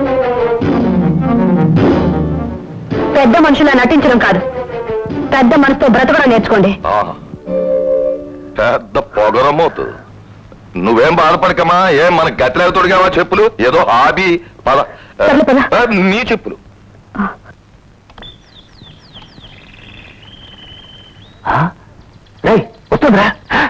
పెద్ద మనుషులా నటించడం కాదు పెద్ద మనసుతో బ్రతకడం నేర్చుకోండి ఆహా. పెద్ద పొగరమోతు నువ్వేం బాధపడకమా ఏం మన గట్టిలేక తొడిగావా చెప్పులు ఏదో ఆది పద సర్లే, పద. ఆ, నీ చెప్పులు వస్తుందిరా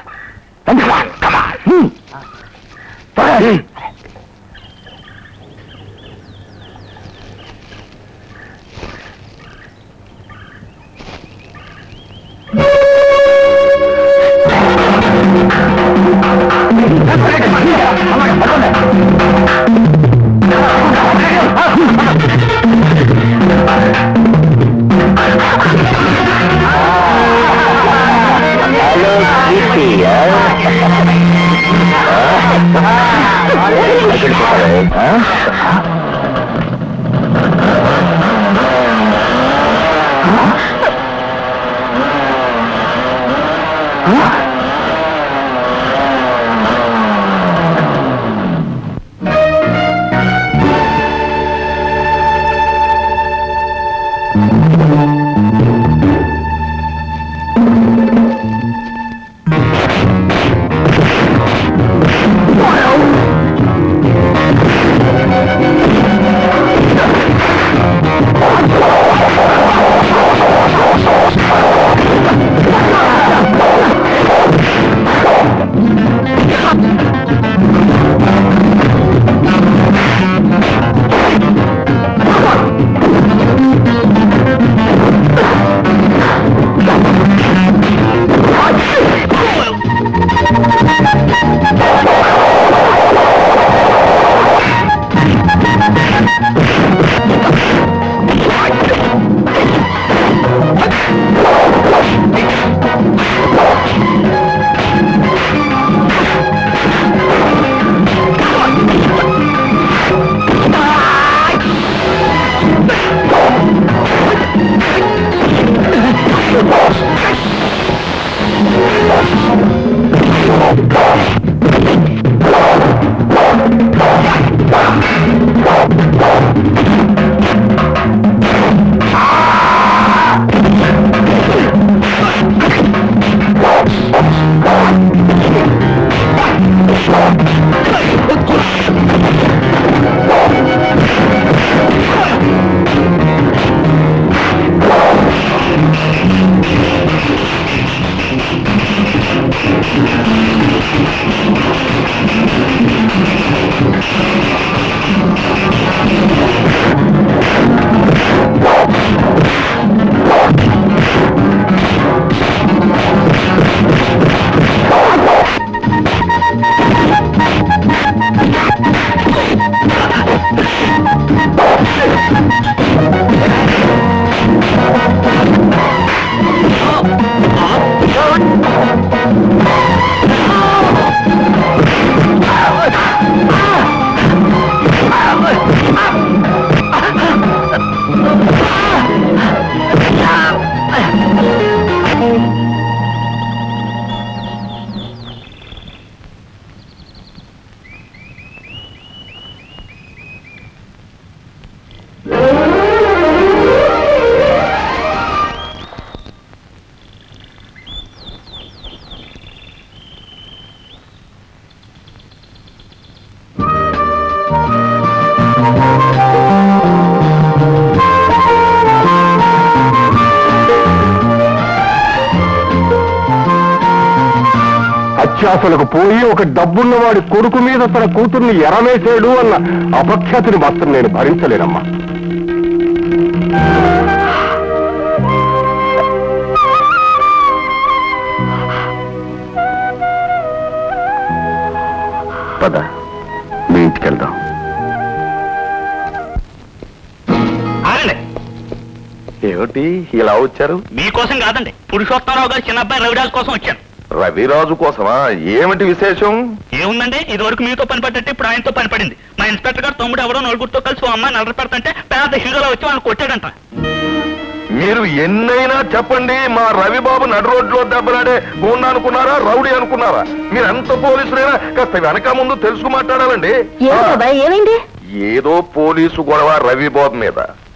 అత్యాసలకు పోయి ఒక డబ్బున్నవాడి కొడుకు మీద తన కూతుర్ని ఎరమేశాడు అన్న అపఖ్యాతిని మాత్రం నేను భరించలేనమ్మా పద మీ ఇంటికి వెళ్దాం ఆగండి ఏమిటి ఇలా వచ్చారు మీకోసం కాదండి పురుషోత్తమరావు గారు చిన్న అబ్బాయి రవిరాజ్ కోసం వచ్చాను రవిరాజు కోసమా ఏమిటి విశేషం ఏముందండి ఇది వరకు మీతో పని పడ్డట్టు ఇప్పుడు ఆయనతో పని పడింది మా ఇన్స్పెక్టర్ గారు తమ్ముడు ఎవరో నలుగురితో కలిసి ఓ అమ్మాయి నలభై పెడుతుంటే పెద్ద హీరోలో వచ్చి వాళ్ళని కొట్టాడంట మీరు ఎన్నైనా చెప్పండి మా రవిబాబు నడు రోడ్లో దెబ్బలాడే గుండా అనుకున్నారా రౌడీ అనుకున్నారా మీరు ఎంత పోలీసులైనా కాస్త వెనక ముందు తెలుసుకు మాట్లాడాలండి ఏమిటి బాబాయ్ ఏమైంది ఏదో పోలీసు గొడవ రవిబాబు మీద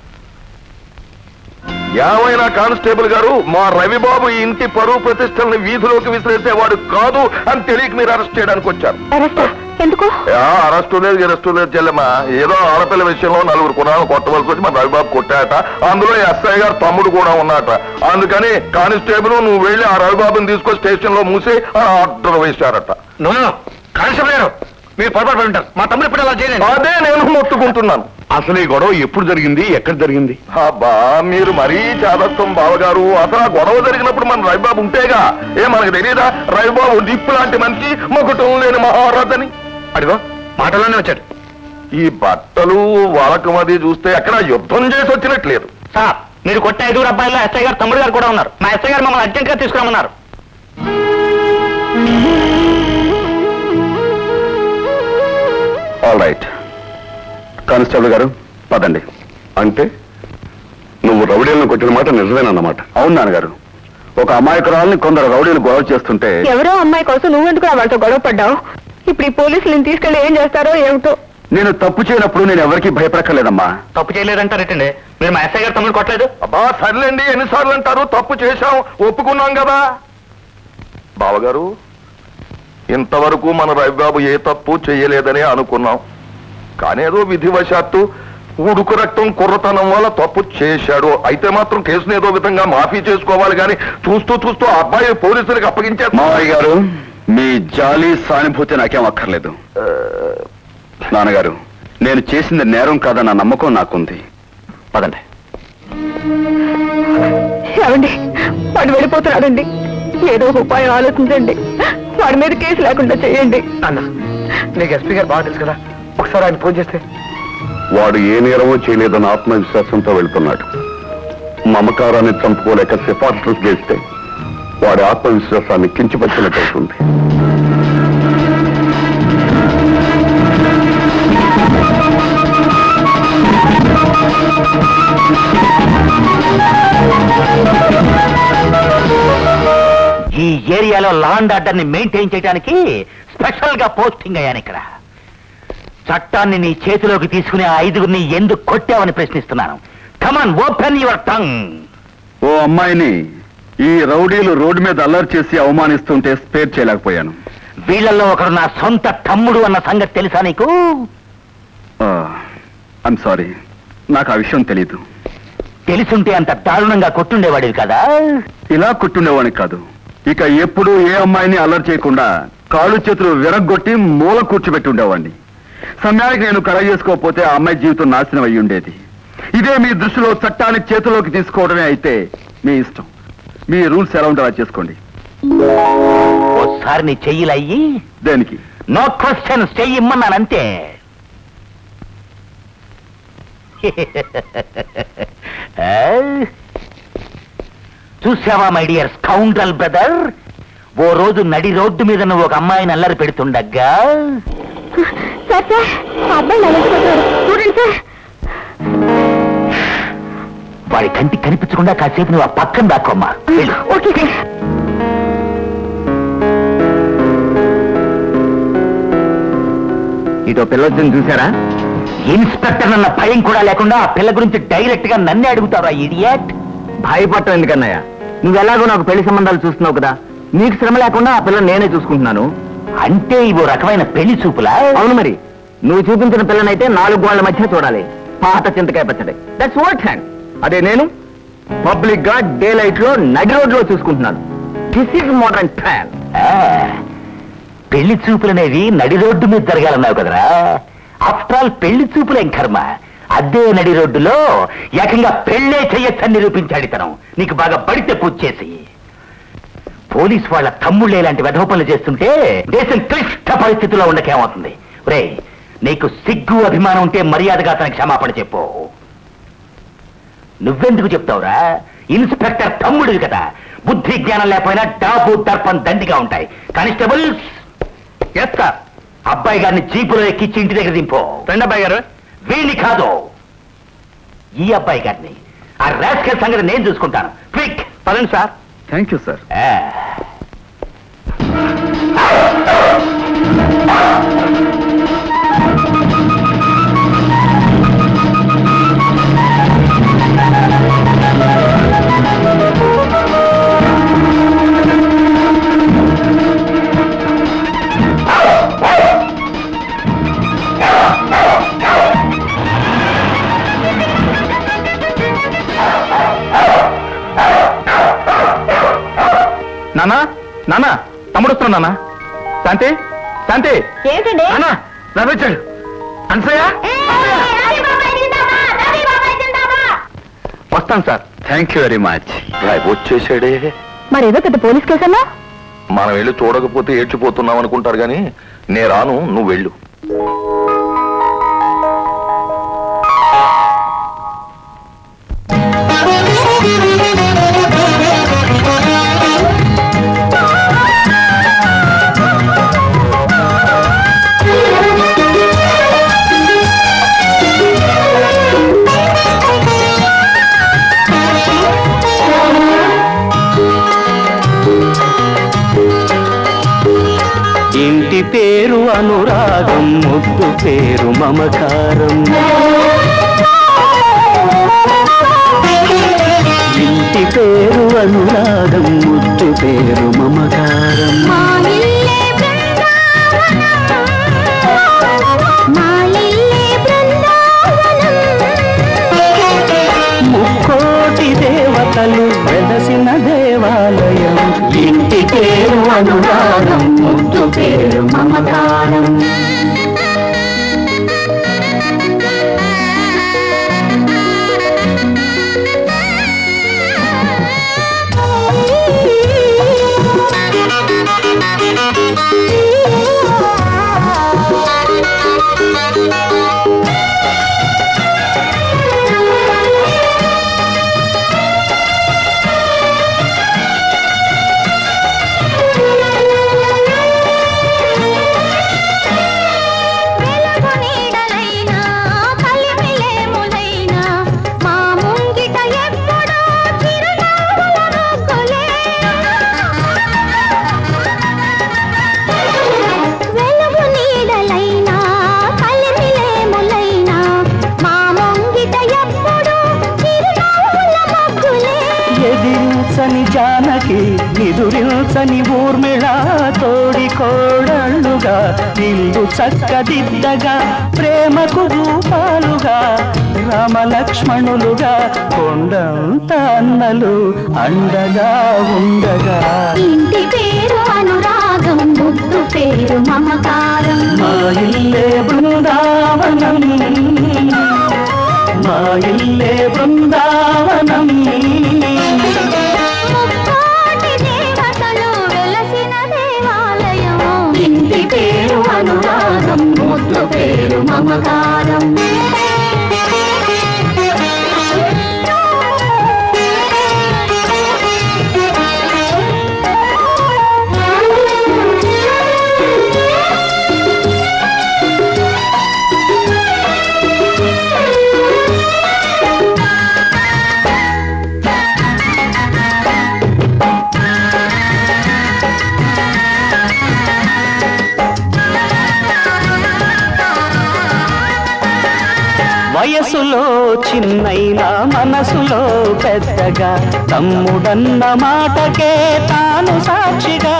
ఏమైనా కానిస్టేబుల్ గారు మా రవిబాబు ఈ ఇంటి పరువు ప్రతిష్టల్ని వీధిలోకి విసిరేసేవాడు కాదు అని తెలియక మీరు అరెస్ట్ చేయడానికి వచ్చారు అరెస్ట్ ఎందుకు ఆ, అరెస్టు లేదు అరెస్టు లేదు చెల్లెమ్మా ఏదో ఆడపిల్ల విషయంలో నలుగురు కుణాలు కొట్టవలసి వచ్చి మా రవిబాబు కొట్టాట అందులో ఎస్ఐ గారు తమ్ముడు కూడా ఉన్నాట అందుకని కానిస్టేబుల్ నువ్వు వెళ్ళి ఆ రవిబాబుని తీసుకొని స్టేషన్ లో మూసి ఆ ఆర్డర్ వేశారట కానిస్టేబుల్ గారు మీరు పొరపాటు పడి ఉంటారు మా తమ్ముడు ఇప్పుడు అలా చేయలేదు అదే నేను మొత్తుకుంటున్నాను అసలు ఈ గొడవ ఎప్పుడు జరిగింది ఎక్కడ జరిగింది అబ్బా మీరు మరీ చాదత్వం బావగారు అసలు ఆ గొడవ జరిగినప్పుడు మన రవిబాబు ఉంటేగా ఏ మనకు తెలియదా రవిబాబు నిప్పు లాంటి మనిషి మొకటం లేని మహారాజని అడిగో మాటలోనే వచ్చాడు ఈ బట్టలు వాళ్ళకం అది చూస్తే ఎక్కడ యుద్ధం చేసి వచ్చినట్లేదు సార్ మీరు కొట్టే ఐదుగురు అబ్బాయిలో ఎస్ఐ గారు తమ్ముడు గారు కూడా ఉన్నారు మా ఎస్ఐ గారు మమ్మల్ని అర్జెంట్ గా తీసుకురమ్మన్నారు ఆల్ రైట్ కానిస్టేబుల్ గారు పదండి అంటే నువ్వు రౌడీలను కొట్టిన మాట నిజమేనన్నమాట అవును నాన్నగారు ఒక అమాయకురాల్ని కొందరు రౌడీలు గొడవ చేస్తుంటే ఎవరో అమ్మాయి కోసం నువ్వెందుకు వాళ్ళతో గొడవ పడ్డావు ఇప్పుడు ఈ పోలీసులను తీసుకెళ్లి ఏం చేస్తారో ఏమిటో నేను తప్పు చేయనప్పుడు నేను ఎవరికీ భయపడక్కర్లేదమ్మా తప్పు చేయలేదంటారేటండి మీరు మా ఎస్ఐ గారు తమ్ముడు కొట్టలేదు అబ్బా సర్లేండి ఎన్నిసార్లు అంటారు తప్పు చేశాం ఒప్పుకున్నాం కదా బావగారు ఇంతవరకు మన రవిబాబు ఏ తప్పు చేయలేదని అనుకున్నాం కానీ ఏదో విధివశాత్తు ఉడుకు రక్తం కుర్రతనం వల్ల తప్పు చేశాడు అయితే మాత్రం కేసును ఏదో విధంగా మాఫీ చేసుకోవాలి కానీ చూస్తూ చూస్తూ ఆ అబ్బాయి పోలీసులకు అప్పగించే మావయ్య గారు మీ జాలి సానుభూతి నాకేం అక్కర్లేదు నాన్నగారు నేను చేసింది నేరం కాదన్న నమ్మకం నాకుంది పదండి ఏమండి వాడు వెళ్ళిపోతున్నాడండి ఏదో ఒక ఉపాయం ఆలోచించండి వాడి మీద కేసు లేకుండా చేయండి అన్న నీకు ఎస్పీ గారు బాగా తెలుసు కదా ఒకసారి ఆయన ఫోన్ చేస్తే వాడు ఏ నేరమో చేయలేదన్న ఆత్మవిశ్వాసంతో వెళ్తున్నాడు మమకారాన్ని చంపుకోలేక సిఫార్సులు చేస్తే వాడి ఆత్మవిశ్వాసాన్ని కించపరిచినట్టు అవుతుంది ఈ ఏరియాలో లా అండ్ ఆర్డర్ ని మెయింటైన్ చేయడానికి స్పెషల్ గా పోస్టింగ్ అయ్యాను ఇక్కడ చట్టాన్ని నీ చేతిలోకి తీసుకుని ఆ ఐదుగురిని ఎందుకు కొట్టావని ప్రశ్నిస్తున్నాను కమాన్ ఓపెన్ యువర్ టంగ్ ఓ అమ్మాయిని ఈ రౌడీలు రోడ్డు మీద అల్లరి చేసి అవమానిస్తుంటే స్పేర్ చేయలేకపోయాను వీళ్ళల్లో ఒకడు నా సొంత తమ్ముడు అన్న సంగతి తెలుసా నీకు ఐమ్ సారీ నాకు ఆ విషయం తెలీదు తెలుసుంటే అంత దారుణంగా కొట్టుండేవాడివి కదా ఇలా కొట్టుండేవాడిని కాదు ఇక ఎప్పుడు ఏ అమ్మాయిని అల్లరి చేయకుండా కాళ్ళు చేతులు విరగ్గొట్టి మూల కూర్చోబెట్టి ఉండేవాడిని సమయానికి నేను కర చేసుకోకపోతే ఆ అమ్మాయి జీవితం నాశనం అయ్యి ఉండేది ఇదే మీ దృష్టిలో చట్టాన్ని చేతిలోకి తీసుకోవడమే అయితే మీ ఇష్టం మీ రూల్స్ ఎలా ఉంటే అలా చేసుకోండి ఓసారి నీ చెయ్యిలయ్యి దేనికి నో క్వశ్చన్స్ చెయ్యి ఇమ్మన్నానంతే ఆ? చూసావా మై డియర్ స్కౌండ్రల్ బ్రదర్ ఓ రోజు నడి రోడ్డు మీద నువ్వు ఒక అమ్మాయిని అల్లరి పెడుతుండగా సార్ సార్ ఆ అబ్బాయి నా వెంట పడ్డాడు. చూడండి సార్ వాడి కంటికి కనిపించకుండా కాసేపు నువ్వు ఆ పక్కన దాక్కోమ్మా వెళ్ళు. ఓకే సార్ ఇటో పిల్లొచ్చింది చూసారా ఇన్స్పెక్టర్ అన్న భయం కూడా లేకుండా ఆ పిల్ల గురించి డైరెక్ట్ గా నన్నే అడుగుతావా ఇడియట్ భయపడటం ఎందుకన్నయ్య నువ్వు ఎలాగో నాకు పెళ్లి సంబంధాలు చూస్తున్నావు కదా నీకు శ్రమ లేకుండా ఆ పిల్లని నేనే చూసుకుంటున్నాను అంటే ఇవో రకమైన పెళ్లి చూపులా అవును మరి నువ్వు చూపించిన పిల్లనైతే నాలుగు గోళ్ల మధ్య చూడాలి పాత చింతకాయ పచ్చడి దట్స్ వాట్ హ్యాండ్ అదే నేను పబ్లిక్ గా డే లైట్ లో నడి రోడ్ లో చూసుకుంటున్నాను దిస్ ఇస్ మోడర్న్ ట్రాన్ ఆ, పెళ్లి చూపులనేవి నడి రోడ్డు మీద జరగాలన్నావు కదరా ఆఫ్టర్ ఆల్ పెళ్లి చూపులేం కర్మ అదే నడి రోడ్డులో ఏకంగా పెళ్ళే చెయ్యొచ్చని నిరూపించాడు ఇతను నీకు బాగా బడితే పూజ చేసి పోలీస్ వాళ్ళ తమ్ముళ్ళే ఇలాంటి వెధవ పనులు చేస్తుంటే దేశం క్లిష్ట పరిస్థితిలో ఉండకేమవుతుంది రే నీకు సిగ్గు అభిమానం ఉంటే మర్యాదగా అతనికి క్షమాపణ చెప్పు నువ్వెందుకు చెప్తావురా ఇన్స్పెక్టర్ తమ్ముడివి కదా బుద్ధి జ్ఞానం లేకపోయినా డాబు దర్పం దండిగా ఉంటాయి కానిస్టేబుల్ ఎస్ సార్ అబ్బాయి గారిని జీపులో ఎక్కించి ఇంటి దగ్గర దింపో రండి అబ్బాయి గారు వీణ్ణి కాదు ఈ అబ్బాయి గారిని ఆ రాస్కల్ సంగతి నేను చూసుకుంటాను క్విక్ పదండి సార్ థ్యాంక్ యూ సార్ నానా నానా తమ్ముడు వస్తున్నాడు నాన్న శాంతి శాంతి ఏంటండి నానా లభించాడు అనసూయ వస్తాను sir thank you very much Rai వచ్చేసాడే మరేదో పెద్ద పోలీస్ కేసన్నా మనం వెళ్ళి చూడకపోతే ఏడ్చిపోతున్నాం అనుకుంటారు కానీ నే రాను నువ్వు వెళ్ళు ఇంటి పేరు అనురాగం ముద్దు పేరు మమకారం ఇంటి పేరు అనురాగం ముద్దు పేరు మమకారం ముక్కోటి దేవతలు వెలసిన దేవాలయం ఇంటి పేరు అనురాగం ముద్దు పేరు మమకారం ఎదిరించని జానకి నిదురించని ఊర్మిళ తోడి కోడళ్ళుగా ఇల్లు చక్కదిద్దగా ప్రేమకు రూపాలుగా రామలక్ష్మణులుగా కొండంత అన్నలు అండగా ఉండగా ఇంటి పేరు అనురాగం ముద్దు పేరు మమకారం మా ఇల్లే బృందావనం మా ఇల్లే బృందావనం ముక్కోటి దేవతలు వెలసిన దేవాలయం ఇంటి పేరు అనురాగం ముద్దు పేరు మమకారం వయసులో చిన్నైనా మనసులో పెద్దగా తమ్ముడన్న మాటకే తాను సాక్షిగా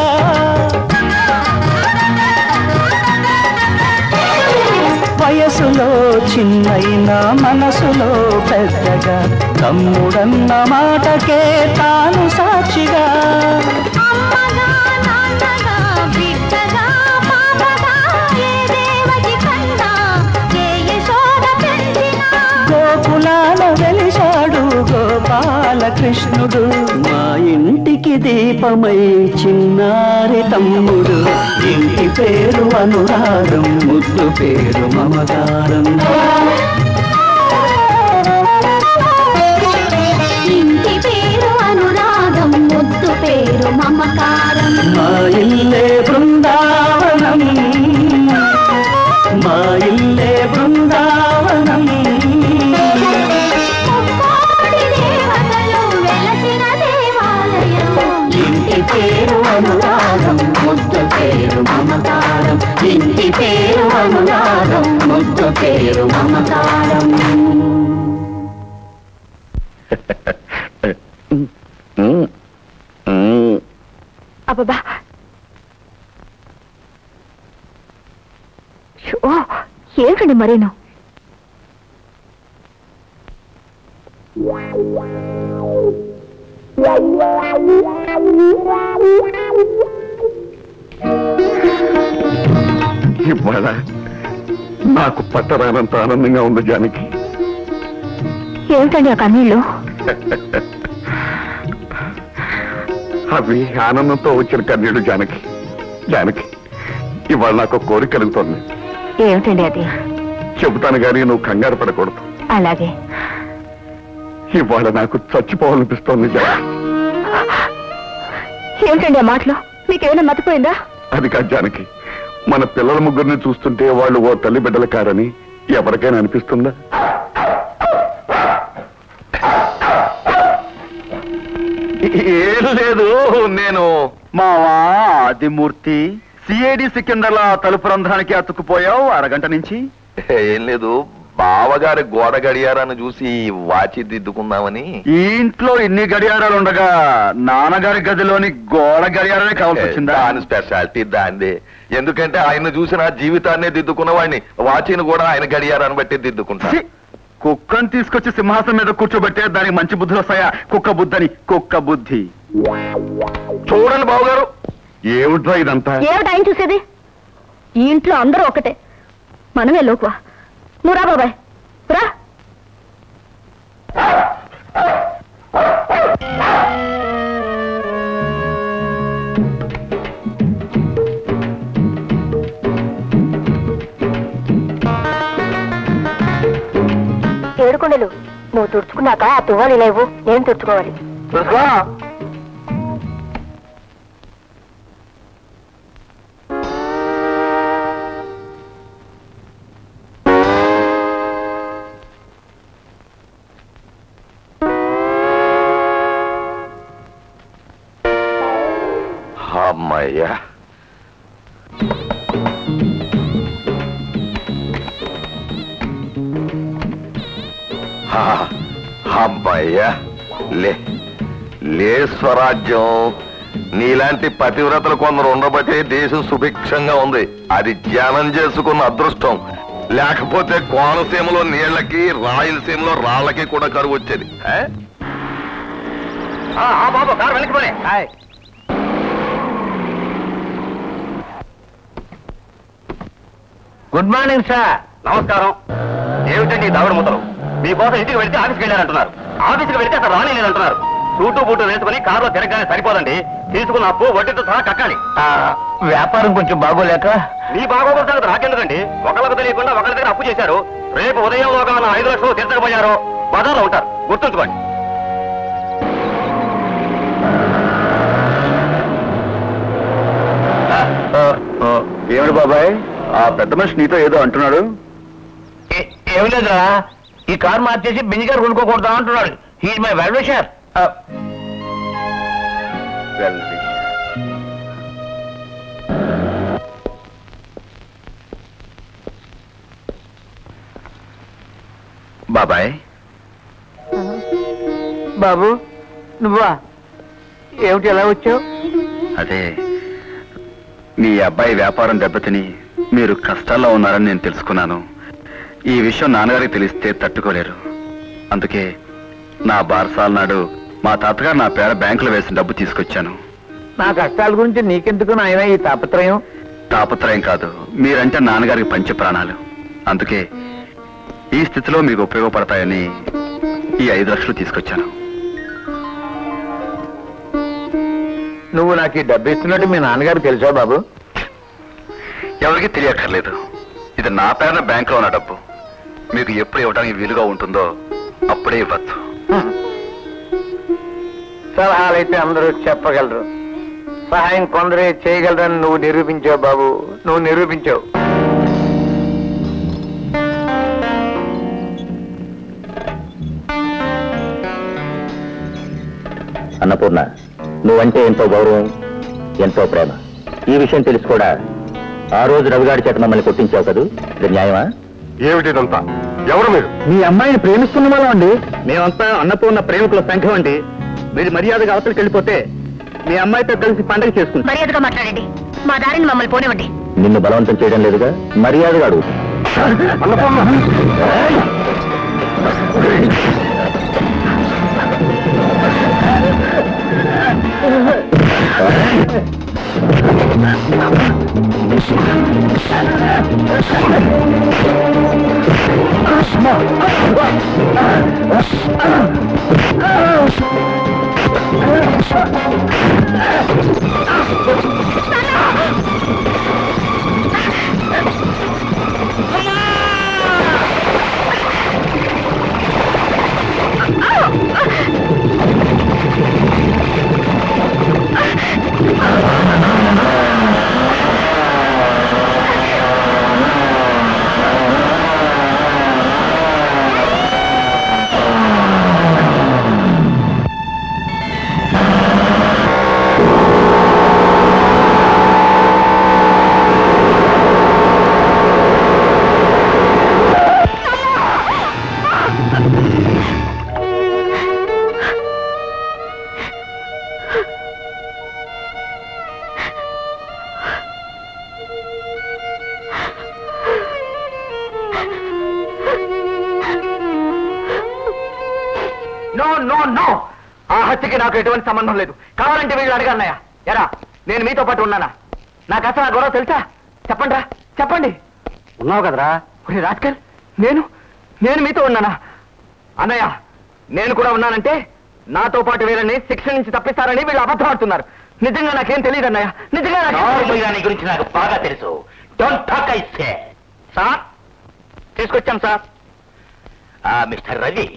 వయసులో చిన్నైనా మనసులో పెద్దగా తమ్ముడన్న మాటకే తాను సాక్షిగా అమ్మగా నాన్నగా బిడ్డగా పాపగా ఏ దేవకి కన్నా ఏ యశోద పెంచినా గోకులాల వెలిశాడు గోపాలకృష్ణుడు మా ఇంటికి దీపమై చిన్నారి తమ్ముడు ఇంటి పేరు అనురాగం ముద్దు పేరు మమకారం ఇంటి పేరు అనురాగం ముద్దు పేరు మమకారం మా ఇల్లే బృందావనం మా ఇల్లే బృందావనం కోటి దేవతలు వెలసిన దేవాలయం ఇంటి పేరు అనురాగం ముద్దు పేరు మమకారం ఇంటి పేరు అనురాగం ముద్దు పేరు మమకారం అబ్బా ఓ ఏమిటండి మరేను ఇవాళ నాకు పట్టరానంత ఆనందంగా ఉంది జానకి ఏమిటండి ఆ కన్నీళ్ళు అవి ఆనందంతో వచ్చిన కన్నీళ్లు జానకి జానకి ఇవాళ నాకు ఒక కోరిక కలుగుతోంది ఏమిటండి అది చెబుతాను గానీ నువ్వు కంగారు పడకూడదు అలాగే ఇవాళ నాకు చచ్చిపోవాలనిపిస్తోంది జానకి ఏమిటండి ఆ మాటలు మీకేమైనా మతిపోయిందా అది కాదు జానకి మన పిల్లల ముగ్గురిని చూస్తుంటే వాళ్ళు ఓ తల్లి బిడ్డలు కారని ఎవరికైనా అనిపిస్తుందా ఏం లేదు నేను మావా ఆదిమూర్తి సిఐడి సికిందర్ల తలుపు రంధ్రానికి అతుక్కుపోయావు అరగంట నుంచి ఏం లేదు బావగారి గోడ గడియారాన్ని చూసి వాచి దిద్దుకుందామని ఈ ఇంట్లో ఇన్ని గడియారాలు ఉండగా నాన్నగారి గదిలోని గోడ గడియారమే కావాల్సి వచ్చిందా దాని స్పెషాలిటీ దాందే ఎందుకంటే ఆయన చూసిన జీవితాన్నే దిద్దుకున్న వాడిని వాచిని కూడా ఆయన గడియారాన్ని బట్టి దిద్దుకుంటా ఛీ! కుక్కను తీసుకొచ్చి సింహాసనం మీద కూర్చోబెట్టే దానికి మంచి బుద్ధులు వస్తాయా కుక్క బుద్ధని కుక్క బుద్ధి చూడండి బావగారు ఏమిట్రా ఇదంతా ఏమిటి ఆయన చూసేది ఈ ఇంట్లో అందరూ ఒకటే మనమే లోకువా నువ్వు రా బాబాయ్ రా ఏడుకొండలు నువ్వు తుడుచుకున్నాక ఆ తువ్వాలి లేవు నేను తుడుచుకోవాలి అమ్మయ్యా హా, అమ్మయ్యా లే లే స్వరాజ్యం నీలాంటి పతివ్రతలు కొందరు ఉండబట్టే దేశం సుభిక్షంగా ఉంది అది ధ్యానం చేసుకున్న అదృష్టం లేకపోతే కోనసీమలో నీళ్లకి రాయలసీమలో రాళ్ళకి కూడా కరువు వచ్చేది ఏ? బాబు కారు వెళ్ళిపోలే గుడ్ మార్నింగ్ సార్ నమస్కారం ఏమిటండి దావడ ముద్దలు మీకోసం ఇంటికి వెళ్తే ఆఫీస్కి వెళ్ళారంటున్నారు ఆఫీస్కి వెళ్తే అసలు రాని లేదంటున్నారు సూటు బూటు వేసుకుని కారులో తిరగగానే సరిపోదండి తీసుకున్న అప్పు వడ్డీతో సహా కట్టాలి వ్యాపారం కొంచెం బాగోలేక మీ బాగోగుల సంగతి నాకెందుకండి ఒకళ్ళకు తెలియకుండా ఒకరి దగ్గర అప్పు చేశారు రేపు ఉదయంలోగా నా ఐదు లక్షలు తీర్చకపోయారు బజార్లో ఉంటారు గుర్తుంచుకోండి ఏమిటి బాబాయ్ ఆ పెద్ద మనిషి నీతో ఏదో అంటున్నాడు ఏమి లేదురా ఈ కార్ మార్చేసి బెంజ్ గారు కొనుక్కోకూడదా అంటున్నాడు హీజ్ మై వెల్ విషర్ బాబాయ్ బాబు నువ్వా ఏమిటి ఎలా వచ్చావు అదే మీ అబ్బాయి వ్యాపారం దెబ్బతిని మీరు కష్టాల్లో ఉన్నారని నేను తెలుసుకున్నాను ఈ విషయం నాన్నగారికి తెలిస్తే తట్టుకోలేరు అందుకే నా బారసాల నాడు మా తాతగారు నా పేర బ్యాంకులో వేసిన డబ్బు తీసుకొచ్చాను నా కష్టాల గురించి నీకెందుకు నాయన ఈ తాపత్రయం తాపత్రయం కాదు మీరంటే నాన్నగారికి పంచ ప్రాణాలు అందుకే ఈ స్థితిలో మీకు ఉపయోగపడతాయని ఈ ఐదు లక్షలు తీసుకొచ్చాను నువ్వు నాకు ఈ డబ్బు ఇస్తున్నట్టు మీ నాన్నగారు తెలుసా బాబు ఎవరికి తెలియక్కర్లేదు ఇది నా పేరున బ్యాంకులో ఉన్న డబ్బు మీకు ఎప్పుడు ఇవ్వడానికి వీలుగా ఉంటుందో అప్పుడే ఇవ్వచ్చు సలహాలైతే అందరూ చెప్పగలరు సహాయం కొందరే చేయగలరని నువ్వు నిరూపించావు బాబు నువ్వు నిరూపించావు అన్నపూర్ణ నువ్వంటే ఎంతో గౌరవం ఎంతో ప్రేమ ఈ విషయం తెలిసి కూడా ఆ రోజు రవిగాడి చేత మమ్మల్ని కొట్టించావు కదూ ఇది న్యాయమా ఏమిటిదంతా ఎవరు మీరు మీ అమ్మాయిని ప్రేమిస్తున్న వాళ్ళం అండి మేమంతా అన్నపూర్ణ ప్రేమికుల సంఘం అండి మీరు మర్యాదగా అవతలకి వెళ్ళిపోతే మీ అమ్మాయితో కలిసి పండగ చేసుకుంటాం మర్యాదగా మాట్లాడండి మా దారిని మమ్మల్ని పోనివ్వండి నిన్ను బలవంతం చేయడం లేదుగా మర్యాదగా అడుగు నో నో నో ఆ హత్యకి నాకు ఎటువంటి సంబంధం లేదు కావాలంటే వీళ్ళు అడగన్నయ్య ఎరా నేను మీతో పాటు ఉన్నానా నాకు అసలు ఆ గొడవ తెలుసా చెప్పండి రా చెప్పండి ఉన్నావు కదరా ఒరే రాస్కల్ నేను నేను మీతో ఉన్నానా అన్నయ్య నేను కూడా ఉన్నానంటే నాతో పాటు వీళ్ళని శిక్ష నుంచి తప్పిస్తారని వీళ్ళు అబద్ధం ఆడుతున్నారు నిజంగా నాకేం తెలియదు అన్నయ్య నిజంగా నాకేం తెలియదు. నీ గురించి నాకు బాగా తెలుసు don't talk I say sir తీసుకొచ్చాం సార్ ఆ మిస్టర్ రవి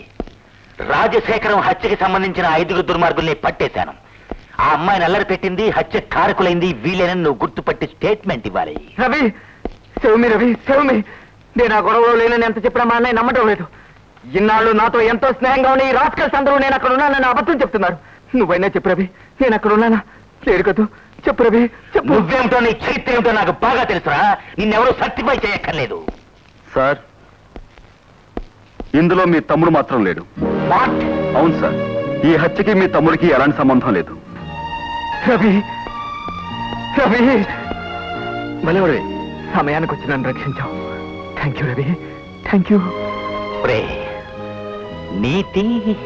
రాజశేఖరం హత్యకి సంబంధించిన ఐదుగురు దుర్మార్గుల్ని పట్టేశాను ఆ అమ్మాయిని అల్లరి పెట్టింది హత్య కారకులైంది వీలేనని నువ్వు గుర్తుపట్టి స్టేట్మెంట్ ఇవ్వాలి రవి శివమి రవి శివమి నేను ఆ గొడవలో లేనని ఎంత చెప్పినా మా అన్నయ్య నమ్మటం లేదు ఇన్నాళ్ళు నాతో ఎంతో స్నేహంగా ఉన్న ఈ రాస్కల్స్ అందరూ నేను అక్కడ ఉన్నానని అబద్ధం చెప్తున్నారు నువ్వైనా చెప్పు రవి నేను అక్కడ ఉన్నానా లేడు కదూ చెప్పు రవి చెప్పు నువ్వేమిటో నీ చరిత్ర ఏమిటో నాకు బాగా తెలుసురా నిన్నెవరూ సర్టిఫై చేయక్కర్లేదు సార్ ఇందులో మీ తమ్ముడు మాత్రం లేడు అవును సార్ ఈ హత్యకి మీ తమ్ముడికి ఎలాంటి సంబంధం లేదు రవి రవి భలేవరే సమయానికి వచ్చి నన్ను రక్షించావు thank you Ravi thank you ఒరే, నీతి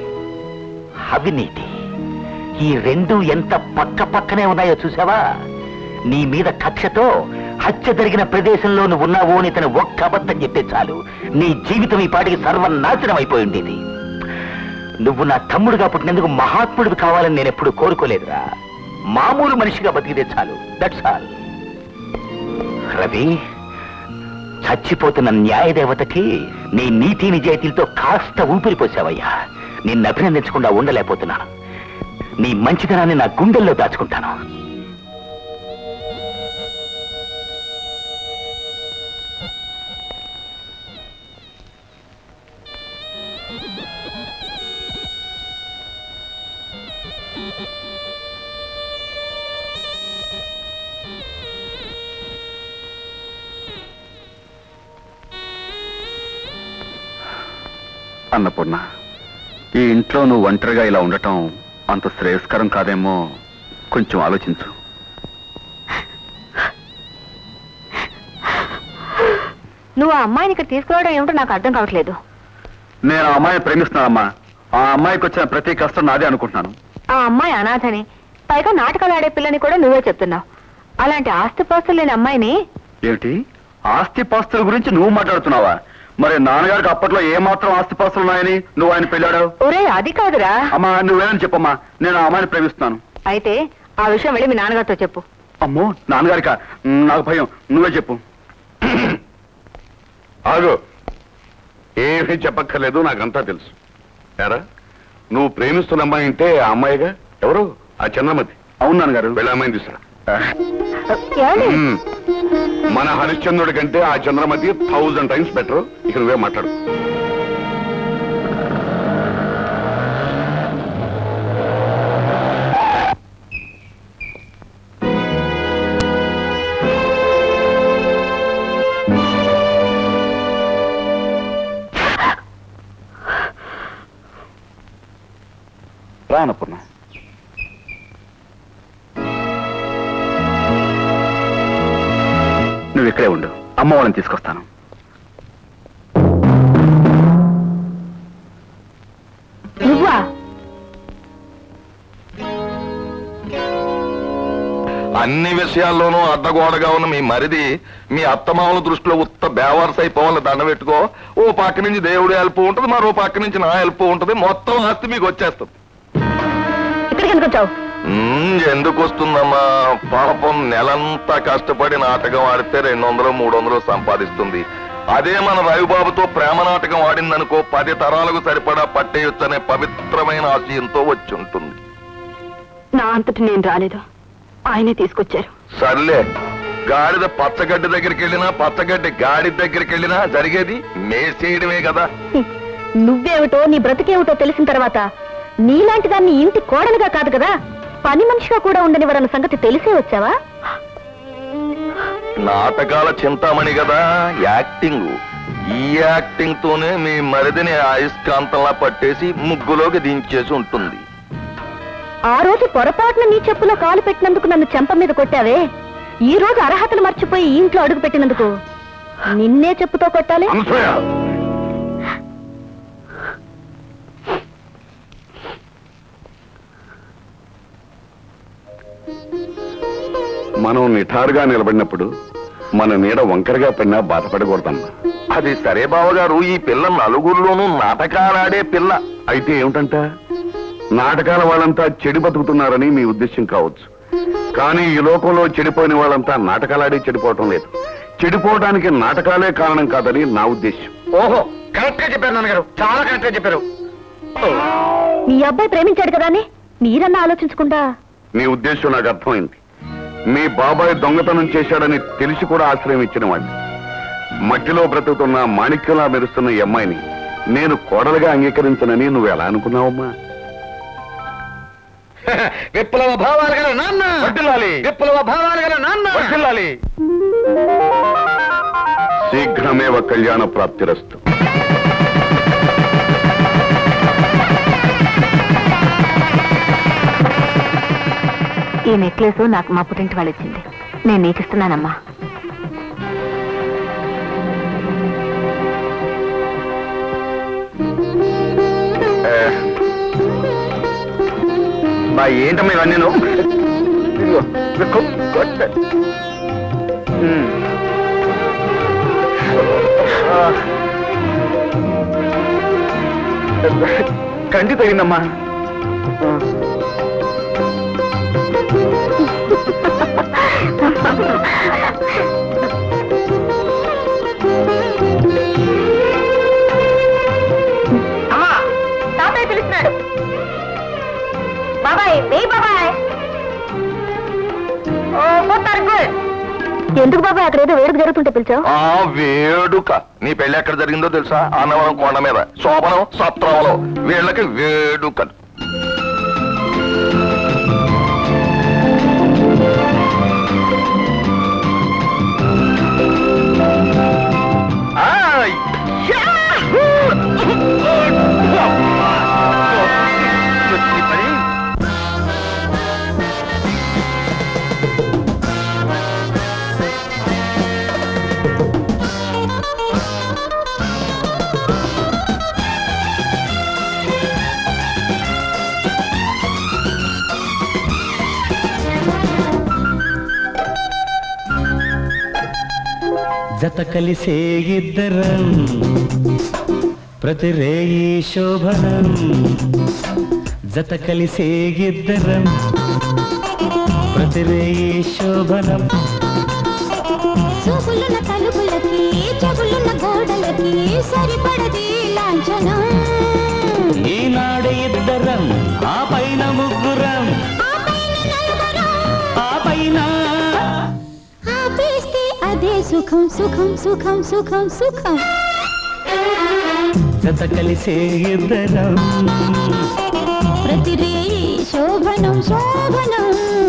అవినీతి ఈ రెండు ఎంత పక్క పక్కనే ఉన్నాయో చూసావా నీ మీద కక్షతో హత్య జరిగిన ప్రదేశంలో నువ్వు ఉన్నావు అని తను ఒక్క అబద్ధం చెప్తే చాలు నీ జీవితం ఈ పాటికి సర్వనాశనం అయిపోయి ఉండేది నువ్వు నా తమ్ముడుగా పుట్టినందుకు మహాత్ముడివి కావాలని నేను ఎప్పుడు కోరుకోలేదురా మామూలు మనిషిగా బతికితే చాలు దట్స్ ఆల్ రవి చచ్చిపోతున్న న్యాయదేవతకి నీ నీతి నిజాయితీలతో కాస్త ఊపిరి పోసావయ్యా నిన్ను అభినందించకుండా ఉండలేకపోతున్నాను నీ మంచితనాన్ని నా గుండెల్లో దాచుకుంటాను అన్నపూర్ణ ఈ ఇంట్లో నువ్వు ఒంటరిగా ఇలా ఉండటం అంత శ్రేయస్కరం కాదేమో కొంచెం ఆలోచించు నువ్వు ఆ అమ్మాయిని ఇక్కడ తీసుకురావడం ఏమిటో నాకు అర్థం కావట్లేదు నేను ఆ అమ్మాయిని ప్రేమిస్తున్నానమ్మా ఆ అమ్మాయికి వచ్చిన ప్రతి కష్టం నాదే అనుకుంటున్నాను ఆ అమ్మాయి అనాథని పైగా నాటకాలు ఆడే పిల్లని కూడా నువ్వే చెప్తున్నావు అలాంటి ఆస్తిపాస్తులు లేని అమ్మాయిని ఏమిటి ఆస్తి పాస్తుల గురించి నువ్వు మాట్లాడుతున్నావా మరి నాన్నగారికి అప్పట్లో ఏ మాత్రం ఆస్తి పాస్తులు ఉన్నాయని నువ్వు ఆయన పెళ్ళాడావు ఒరే అది కాదురా అమ్మా నువ్వేనని చెప్పమ్మా నేను ఆ అమ్మాయిని ప్రేమిస్తున్నాను అయితే ఆ విషయం వెళ్ళి మీ నాన్నగారితో చెప్పు అమ్మో నాన్నగారికా మ్, నాకు భయం నువ్వే చెప్పు ఆగు ఏమీ చెప్పక్కర్లేదు నాకంతా తెలుసు ఎరా నువ్వు ప్రేమిస్తున్న అమ్మాయి అంటే ఆ అమ్మాయిగా ఎవరు ఆ చంద్రమతి అవును నాన్నగారు వెళ్ళి అమ్మాయిని తీసుకురా మ్మ్. మన హరిశ్చంద్రుడి కంటే ఆ చంద్రమతి థౌజండ్ టైమ్స్ బెటర్ ఇక నువ్వే మాట్లాడు రా అన్నపూర్ణ నువ్వు ఇక్కడే ఉండు అమ్మ వాళ్ళని తీసుకొస్తాను నువ్వా అన్ని విషయాల్లోనూ అడ్డగోడగా ఉన్న మీ మరిది మీ అత్తమామల దృష్టిలో ఉత్త బేవర్స్ అయిపోవాలి దండ పెట్టుకో ఓ పక్క నుంచి దేవుడి హెల్ప్ ఉంటుంది మరో పక్క నుంచి నా హెల్ప్ ఉంటుంది మొత్తం ఆస్తి మీకు వచ్చేస్తుంది ఇక్కడికి ఎందుకు వచ్చావు మ్మ్, ఎందుకు వస్తుందమ్మా పాపం నెలంతా కష్టపడి నాటకం ఆడితే రెండు వందలు మూడు వందలు సంపాదిస్తుంది అదే మన రవిబాబుతో ప్రేమ నాటకం ఆడిందనుకో పది తరాలకు సరిపడా పట్టేయొచ్చనే పవిత్రమైన ఆశయంతో వచ్చి ఉంటుంది నా అంతటి నేను రాలేదు ఆయనే తీసుకొచ్చారు సర్లే గాడిద పచ్చగడ్డి దగ్గరికి వెళ్ళినా పచ్చగడ్డి గాడి దగ్గరికి వెళ్ళినా జరిగేది మేసేయడమే కదా నువ్వేమిటో నీ బ్రతికేమిటో తెలిసిన తర్వాత నీలాంటి దాన్ని ఇంటి కోడలుగా కాదు కదా పని మనిషిగా కూడా ఉండనివరన్న సంగతి తెలిసే వచ్చావా నాటకాల చింతామణి కదా యాక్టింగ్ ఈ యాక్టింగ్ తోనే మీ మరిదిని అయస్కాంతంలా పట్టేసి ముగ్గులోకి దించేసి ఉంటుంది ఆ రోజు పొరపాటున నీ చెప్పులో కాలు పెట్టినందుకు నన్ను చెంప మీద కొట్టావే ఈ రోజు అర్హతలు మర్చిపోయి ఈ ఇంట్లో అడుగు పెట్టినందుకు నిన్నే చెప్పుతో కొట్టాలి అనసూయ మనం నిఠారుగా నిలబడినప్పుడు మన నీడ వంకరగా పడినా బాధపడకూడదమ్మా అది సరే బావగారు ఈ పిల్ల నలుగురిలోనూ నాటకాలాడే పిల్ల అయితే ఏమిటంట నాటకాల వాళ్ళంతా చెడి బతుకుతున్నారని మీ ఉద్దేశం కావచ్చు కానీ ఈ లోకంలో చెడిపోయిన వాళ్ళంతా నాటకాలాడి చెడిపోవటం లేదు చెడిపోవడానికి నాటకాలే కారణం కాదని నా ఉద్దేశం ఓహో కరెక్ట్ గా చెప్పారు నాన్నగారు చాలా కరెక్ట్ గా చెప్పారు నీ అబ్బాయి ప్రేమించాడు కదా అని మీరన్నా ఆలోచించకుండా నీ ఉద్దేశం నాకు అర్థమైంది మీ బాబాయ్ దొంగతనం చేశాడని తెలిసి కూడా ఆశ్రయం ఇచ్చిన వాడిని మట్టిలో బ్రతుకుతున్న మాణిక్యంలా మెరుస్తున్న ఈ అమ్మాయిని నేను కోడలుగా అంగీకరించనని నువ్వు ఎలా అనుకున్నావమ్మా విప్లవ భావాలు గల నాన్న విప్లవ భావాలు గల నాన్న శీఘ్రమేవ కళ్యాణ ప్రాప్తిరస్తు ఈ నెక్లెస్ నాకు మా పుట్టింటి వాళ్ళు ఇచ్చింది నేను నీకిస్తున్నానమ్మా బా ఏంటమ్మా ఇవన్నీ నువ్వు ఇదిగో, ఇదిగో, కొట్ట. ఉమ్. ఆ. కంటి తగిందమ్మా అమ్మా తాతయ్య పిలుస్తున్నాడు బాబాయ్ వే బాబాయ్ ఓ పోతారు గుడ్ ఎందుకు బాబాయ్ అక్కడ ఏదో వేడుక జరుగుతుంటే పిలిచావు ఆ వేడుక నీ పెళ్లి ఎక్కడ జరిగిందో తెలుసా అన్నవరం కొండ మీద శోభనం సత్రంలో వీళ్ళకి వేడుకలు ఆ, యాహూ! ఈ పని జత కలిసే ఇద్దరం ప్రతి రేయి శోభనం జత కలిసే ఇద్దరం ప్రతి రేయి శోభనం చూపులున్న తలుపులకి చెవులున్న గోడలకి సరిపడది లాంఛనం ఈనాడు ఇద్దరం ఆ పైన ముగ్గురం ఆ పైన నలుగురం అదే సుఖం సుఖం సుఖం సుఖం సుఖం జత కలిసే ఇద్దరం ప్రతి రేయి శోభనం శోభనం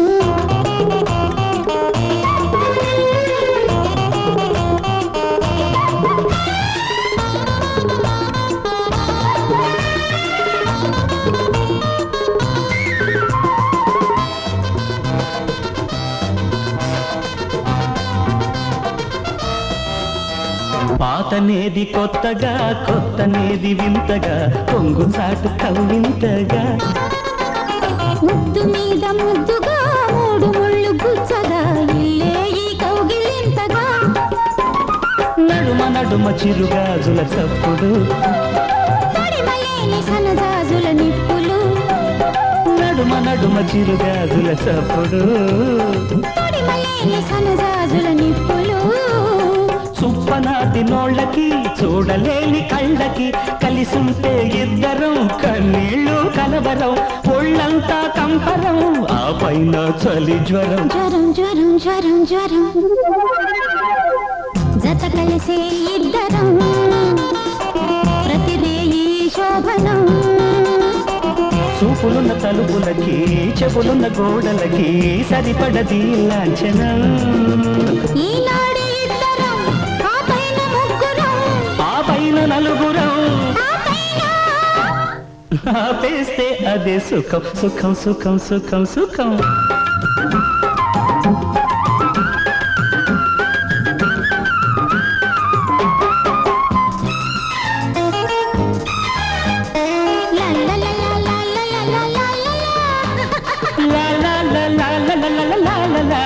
పాతనేది కొత్తగా కొత్తనేది వింతగా కొంగు చాటు కవ్వింతగా ముద్దు మీద ముద్దుగా మూడు ముళ్ళు గుచ్చగా ఇల్లే ఈ కౌగిలింతగా నడుమ నడుమ చిరుగాజుల చప్పుడు తడిమలేని సనజాజుల నిప్పులు నడుమ నడుమ చిరుగాజుల చప్పుడు తడిమలేని సనజాజుల నిప్పులు సుప్పనాటి నోళ్ళకి చూడలేని కళ్ళకి కలిసుంటే ఇద్దరం కన్నీళ్ళు కలవరం ఒళ్ళంతా కంపరం ఆ పైన చలి జ్వరం జ్వరం జ్వరం జ్వరం జ్వరం జత కలిసే ఇద్దరం ప్రతి రేయి శోభనం చూపులున్న తలుపులకి చెవులున్న గోడలకి సరిపడది లాంఛనం ఈనాడు ఇద్దరం ఆ పైన ముగ్గురం ఆ పైన నలుగురం ఆపేస్తే అదే సుఖం సుఖం సుఖం సుఖం సుఖం లా లా లా లా లా లా లా లా లా లా లా లా లా లా లా లా లా లా లా.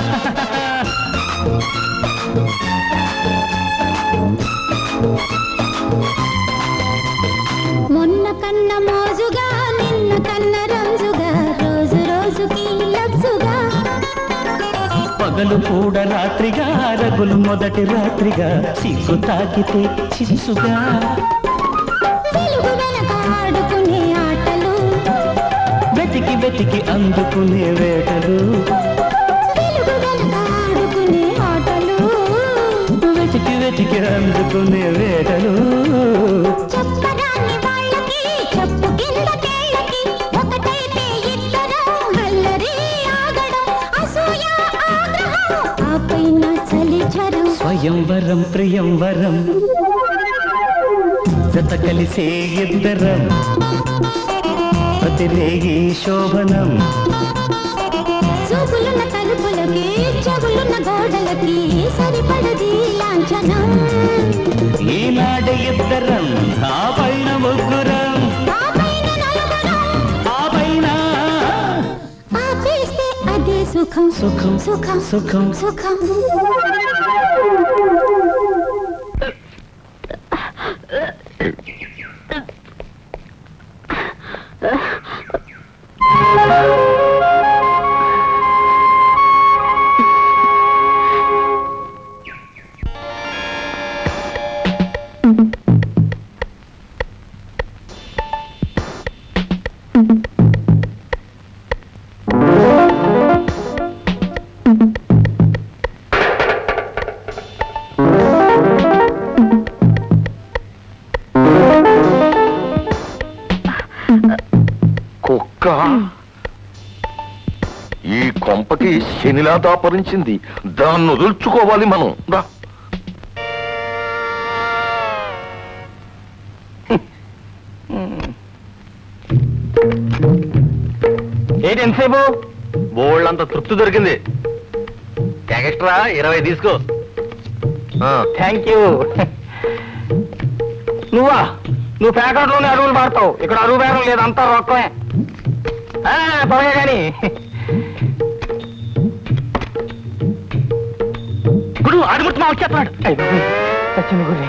మొన్న కన్న మోజుగా నిన్న కన్న రంజుగా రోజు రోజుకి లబ్జుగా పగలు కూడా రాత్రిగా రగులు మొదటి రాత్రిగా సిగ్గు తాకితే చిచ్చుగా వెలుగు వెనక ఆడుకునే ఆటలు వెతికి వెతికి అందుకునే వేటలు వెలుగు వెనక ఆడుకునే ఆటలు వెతికి వెతికి అందుకునే వేటలు చెప్పరాని వాళ్ళకి చెప్పు కింద తేళ్ళకి ఒకటైతే ఇద్దరం అల్లరి ఆగడం అసూయ ఆగ్రహం ఆ పైన చలి జ్వరం స్వయంవరం ప్రియంవరం జత కలిసే ఇద్దరం ప్రతిరేగి శోభనం చూపులున్న తలుపులకి చెవులున్న గోడలకి సరిపడది లాంఛనం ఈనాడు ఇద్దరం ఆ పైన ముగ్గురం ఆ పైన నలుగురం ఆ పైన ఆపేస్తే అదే సుఖం సుఖం సుఖం సుఖం సుఖం కుక్క ఈ కొంపకి శనిలా దాపరించింది దాన్ని వదుల్చుకోవాలి మనం రా ఏంటి ఎంతసేపు బోళ్ళంత తృప్తి దొరికింది ఎక్స్ట్రా ఇరవై తీసుకో థ్యాంక్ యూ నువ్వా నువ్వు ప్యాకెట్లోనే అరువులు పాడతావు ఇక్కడ అరువు బేరం లేదు అంతా రొక్కమే ఆ, త్వరగా కానీ గుడు ఆడిముట్టు మా వచ్చేస్తున్నాడు సచిన్ గురి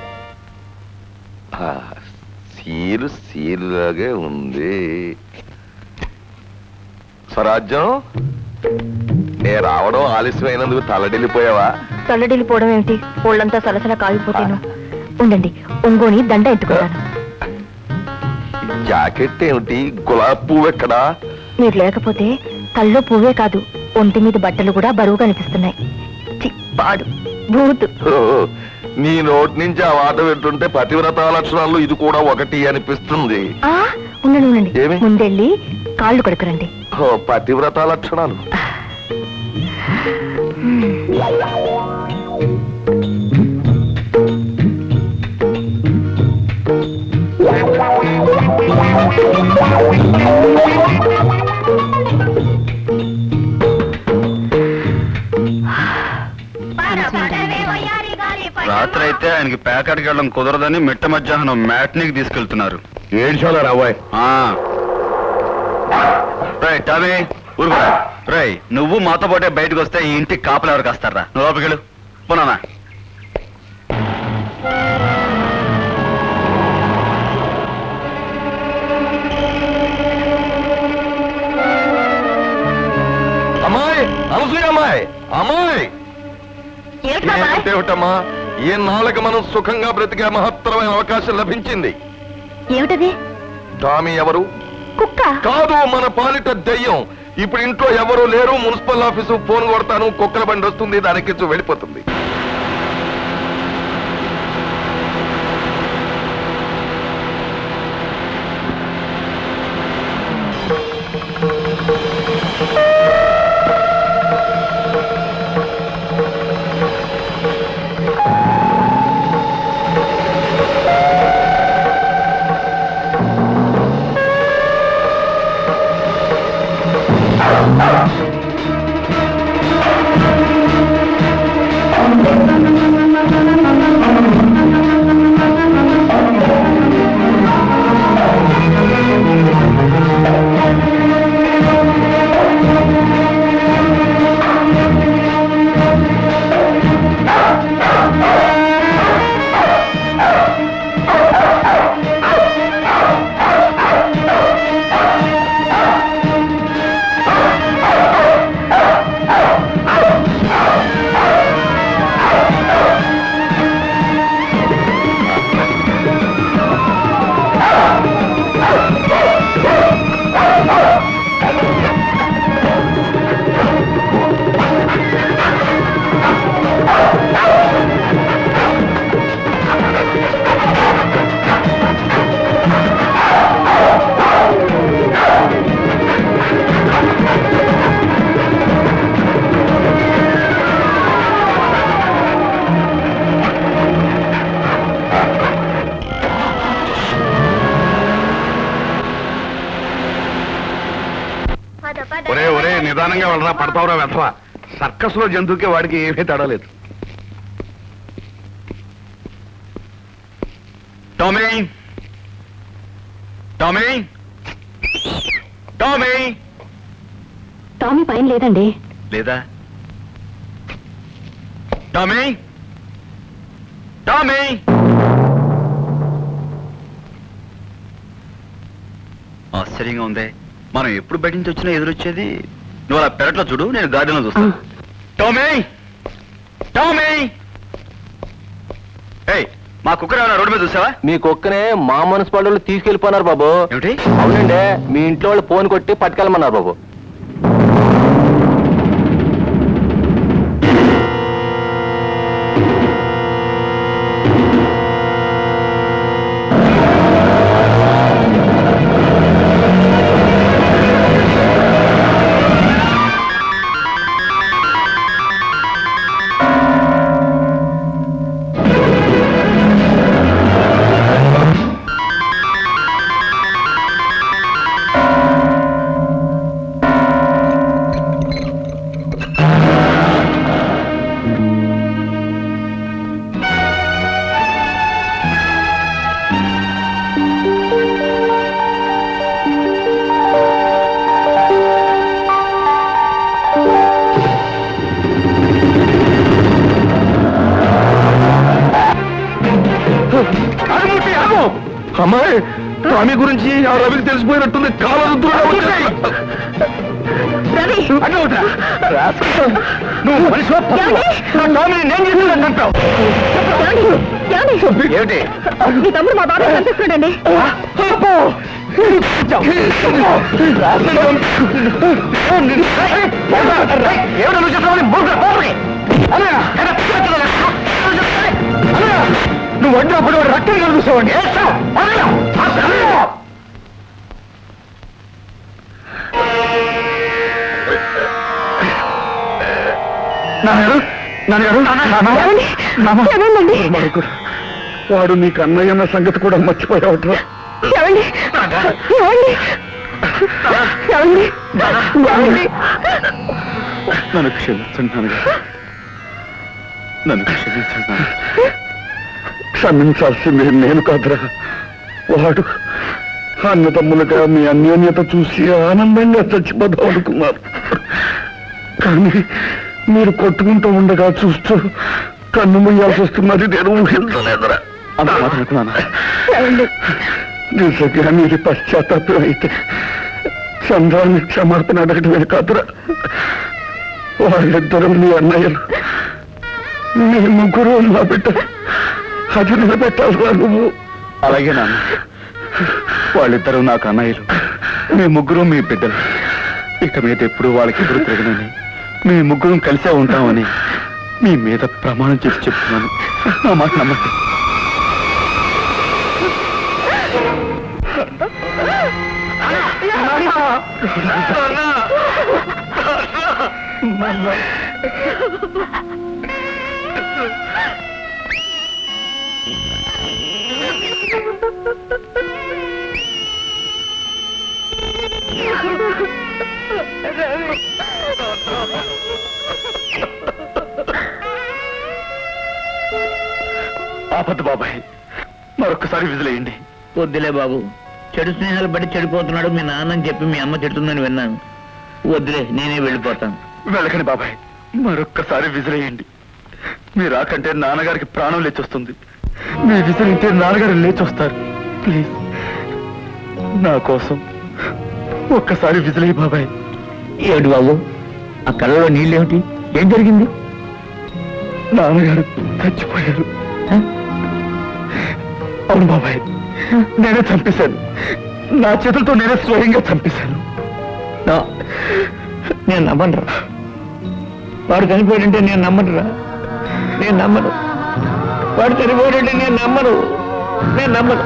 ఆ, సీలు సీలులాగే ఉంది స్వరాజ్యం నే రావడం ఆలస్యమైనందుకు తలడిల్లిపోయావా తల్లడిల్లిపోవడం ఏమిటి ఒళ్ళంతా సలసల కాలిపోతేను ఉండండి ఒంగోని దండ ఎత్తుకున్నాను జాకెట్ ఏమిటి గులాబీ పువ్వు ఎక్కడా మీరు లేకపోతే కల్లో పువ్వే కాదు ఒంటి మీద బట్టలు కూడా బరువు కనిపిస్తున్నాయి చి, పాడు భూతు ఓ, నీ నోటి నుంచి ఆ మాట వింటుంటే పతివ్రత లక్షణాలు ఇది కూడా ఒకటి అనిపిస్తుంది ఆ ఉండండి ఉండండి ఏమి? ముందెళ్ళి కాళ్ళు కడుకురండి ఓ, పతివ్రత లక్షణాలు రాత్రి అయితే ఆయనకి ప్యాకెట్కి వెళ్ళడం కుదరదని మిట్ట మధ్యాహ్నం మ్యాట్నీకి తీసుకెళ్తున్నారు ఏడ్చాలా రావాయ్ రేయ్ టామీ ఊరుకోరా రేయ్ నువ్వు మాతో పాటే బయటకు వస్తే ఈ ఇంటికి కాపలు ఎవరికి వస్తారా నువ్వు లోపలికి వెళ్ళు పోనా అమ్మాయి అనసూయ అమ్మాయి అమ్మాయి ఏమిటమ్మా ఏ నాళ్ళకి మనం సుఖంగా బ్రతికే మహత్తరమైన అవకాశం లభించింది ఏమిటది టామీ ఎవరు కుక్క కాదు మన పాలిట దయ్యం ఇప్పుడు ఇంట్లో ఎవరు లేరు మున్సిపల్ ఆఫీసు ఫోన్ కొడతాను కుక్కల బండి వస్తుంది దానికి వెళ్ళిపోతుంది ఒరే ఒరే నిదానంగా వెళ్ళరా పడతావురా వెధవా సర్కస్ లో జంతువుకి వాడికి ఏమీ తేడా లేదు టామీ టామీ టామీ టామీ పైన లేదండి లేదా టామీ టామీ ఆశ్చర్యంగా ఉంది మనం ఎప్పుడు బయట నుంచి వచ్చినా ఎదురొచ్చేది నువ్వు అలా పెరట్లో చూడు నేను గార్డెన్లో చూస్తాను టామీ టామీ ఏయ్ మా కుక్కర్ ఏమైనా రోడ్డు మీద చూసావా మీ కుక్కనే మా మున్సిపాలిటీలో తీసుకెళ్లిపోయినారు బాబు ఏమిటి అవునండి మీ ఇంట్లో వాళ్ళు ఫోన్ కొట్టి పట్టుకెళ్ళమన్నారు బాబు అమ్మాయి స్వామి గురించి ఆ రవికి తెలిసిపోయినట్టుంది కాలరుద్దుడు నువ్వు మనిషి నేను చేస్తున్నాను ఏమిటి మీ తమ్ముడు మా బాబాయ్ కనిపిస్తున్నాడండి ఏమిటో నువ్వు చెప్పాలి నువ్వు వండినప్పుడు వాడు రక్తం కలుగుతావండి నాన్నగారు నాన్నగారు నాన్న మరొకరు. వాడు నీకు అన్నయ్య అన్న సంగతి కూడా మర్చిపోయావట్రా ఏమండి ఏమండి ఏమండి ఏమండి నన్ను క్షమించండి నాన్నగారు నన్ను క్షమించండి నాన్న. క్షమించాల్సింది నేను కాదురా వాడు అన్నదమ్ములుగా మీ అన్యోన్యత చూసి ఆనందంగా చచ్చిపోదాం అనుకున్నారు కానీ మీరు కొట్టుకుంటూ ఉండగా చూస్తూ కన్ను ముయ్యాల్సి వస్తున్నది నేను ఊహించలేదురా అంత మాట అనుకున్నాను నిజంగా మీది పశ్చాత్తాపం అయితే చంద్రాన్ని క్షమాపణ అడగటమే కాదురా వాళ్ళిద్దరూ మీ అన్నయ్యలు మీ ముగ్గురు నా బిడ్డ అది నిలబెట్టాలిరా నువ్వు అలాగే నాన్న వాళ్ళిద్దరూ నాకు అన్నయ్యలు మీ ముగ్గురు మీ బిడ్డలు ఇక మీద ఎప్పుడు వాళ్ళకి ఎదురు తిరగనని మీ ముగ్గురు కలిసే ఉంటామని మీ మీద ప్రమాణం చేసి చెప్తున్నాను నా మాట నమ్మండి ఆపద్దు బాబాయ్ మరొకసారి విజిలేయండి వద్దులే బాబు చెడు స్నేహాలు బట్టి చెడిపోతున్నాడు మీ నాన్నని చెప్పి మీ అమ్మ చెడుతుందని విన్నాను వద్దులే నేనే వెళ్ళిపోతాను వెళ్ళకండి బాబాయ్ మరొక్కసారి విసిరేయండి మీరు రాకంటే నాన్నగారికి ప్రాణం లేచొస్తుంది మీ విసిరింటే నాన్నగారు లేచొస్తారు ప్లీజ్ నా కోసం ఒక్కసారి విసిరేయి బాబాయ్ ఏమిటి బాబు ఆ కళ్ళలో నీళ్ళేమిటి ఏం జరిగింది నాన్నగారు చచ్చిపోయారు అవును బాబాయ్ నేనే చంపేశాను నా చేతులతో నేనే స్వయంగా చంపేశాను నా- నేను నమ్మనురా వాడు చనిపోయాడంటే నేను నమ్మనురా నేను నమ్మను వాడు చనిపోయాడంటే నేను నమ్మను నేను నమ్మను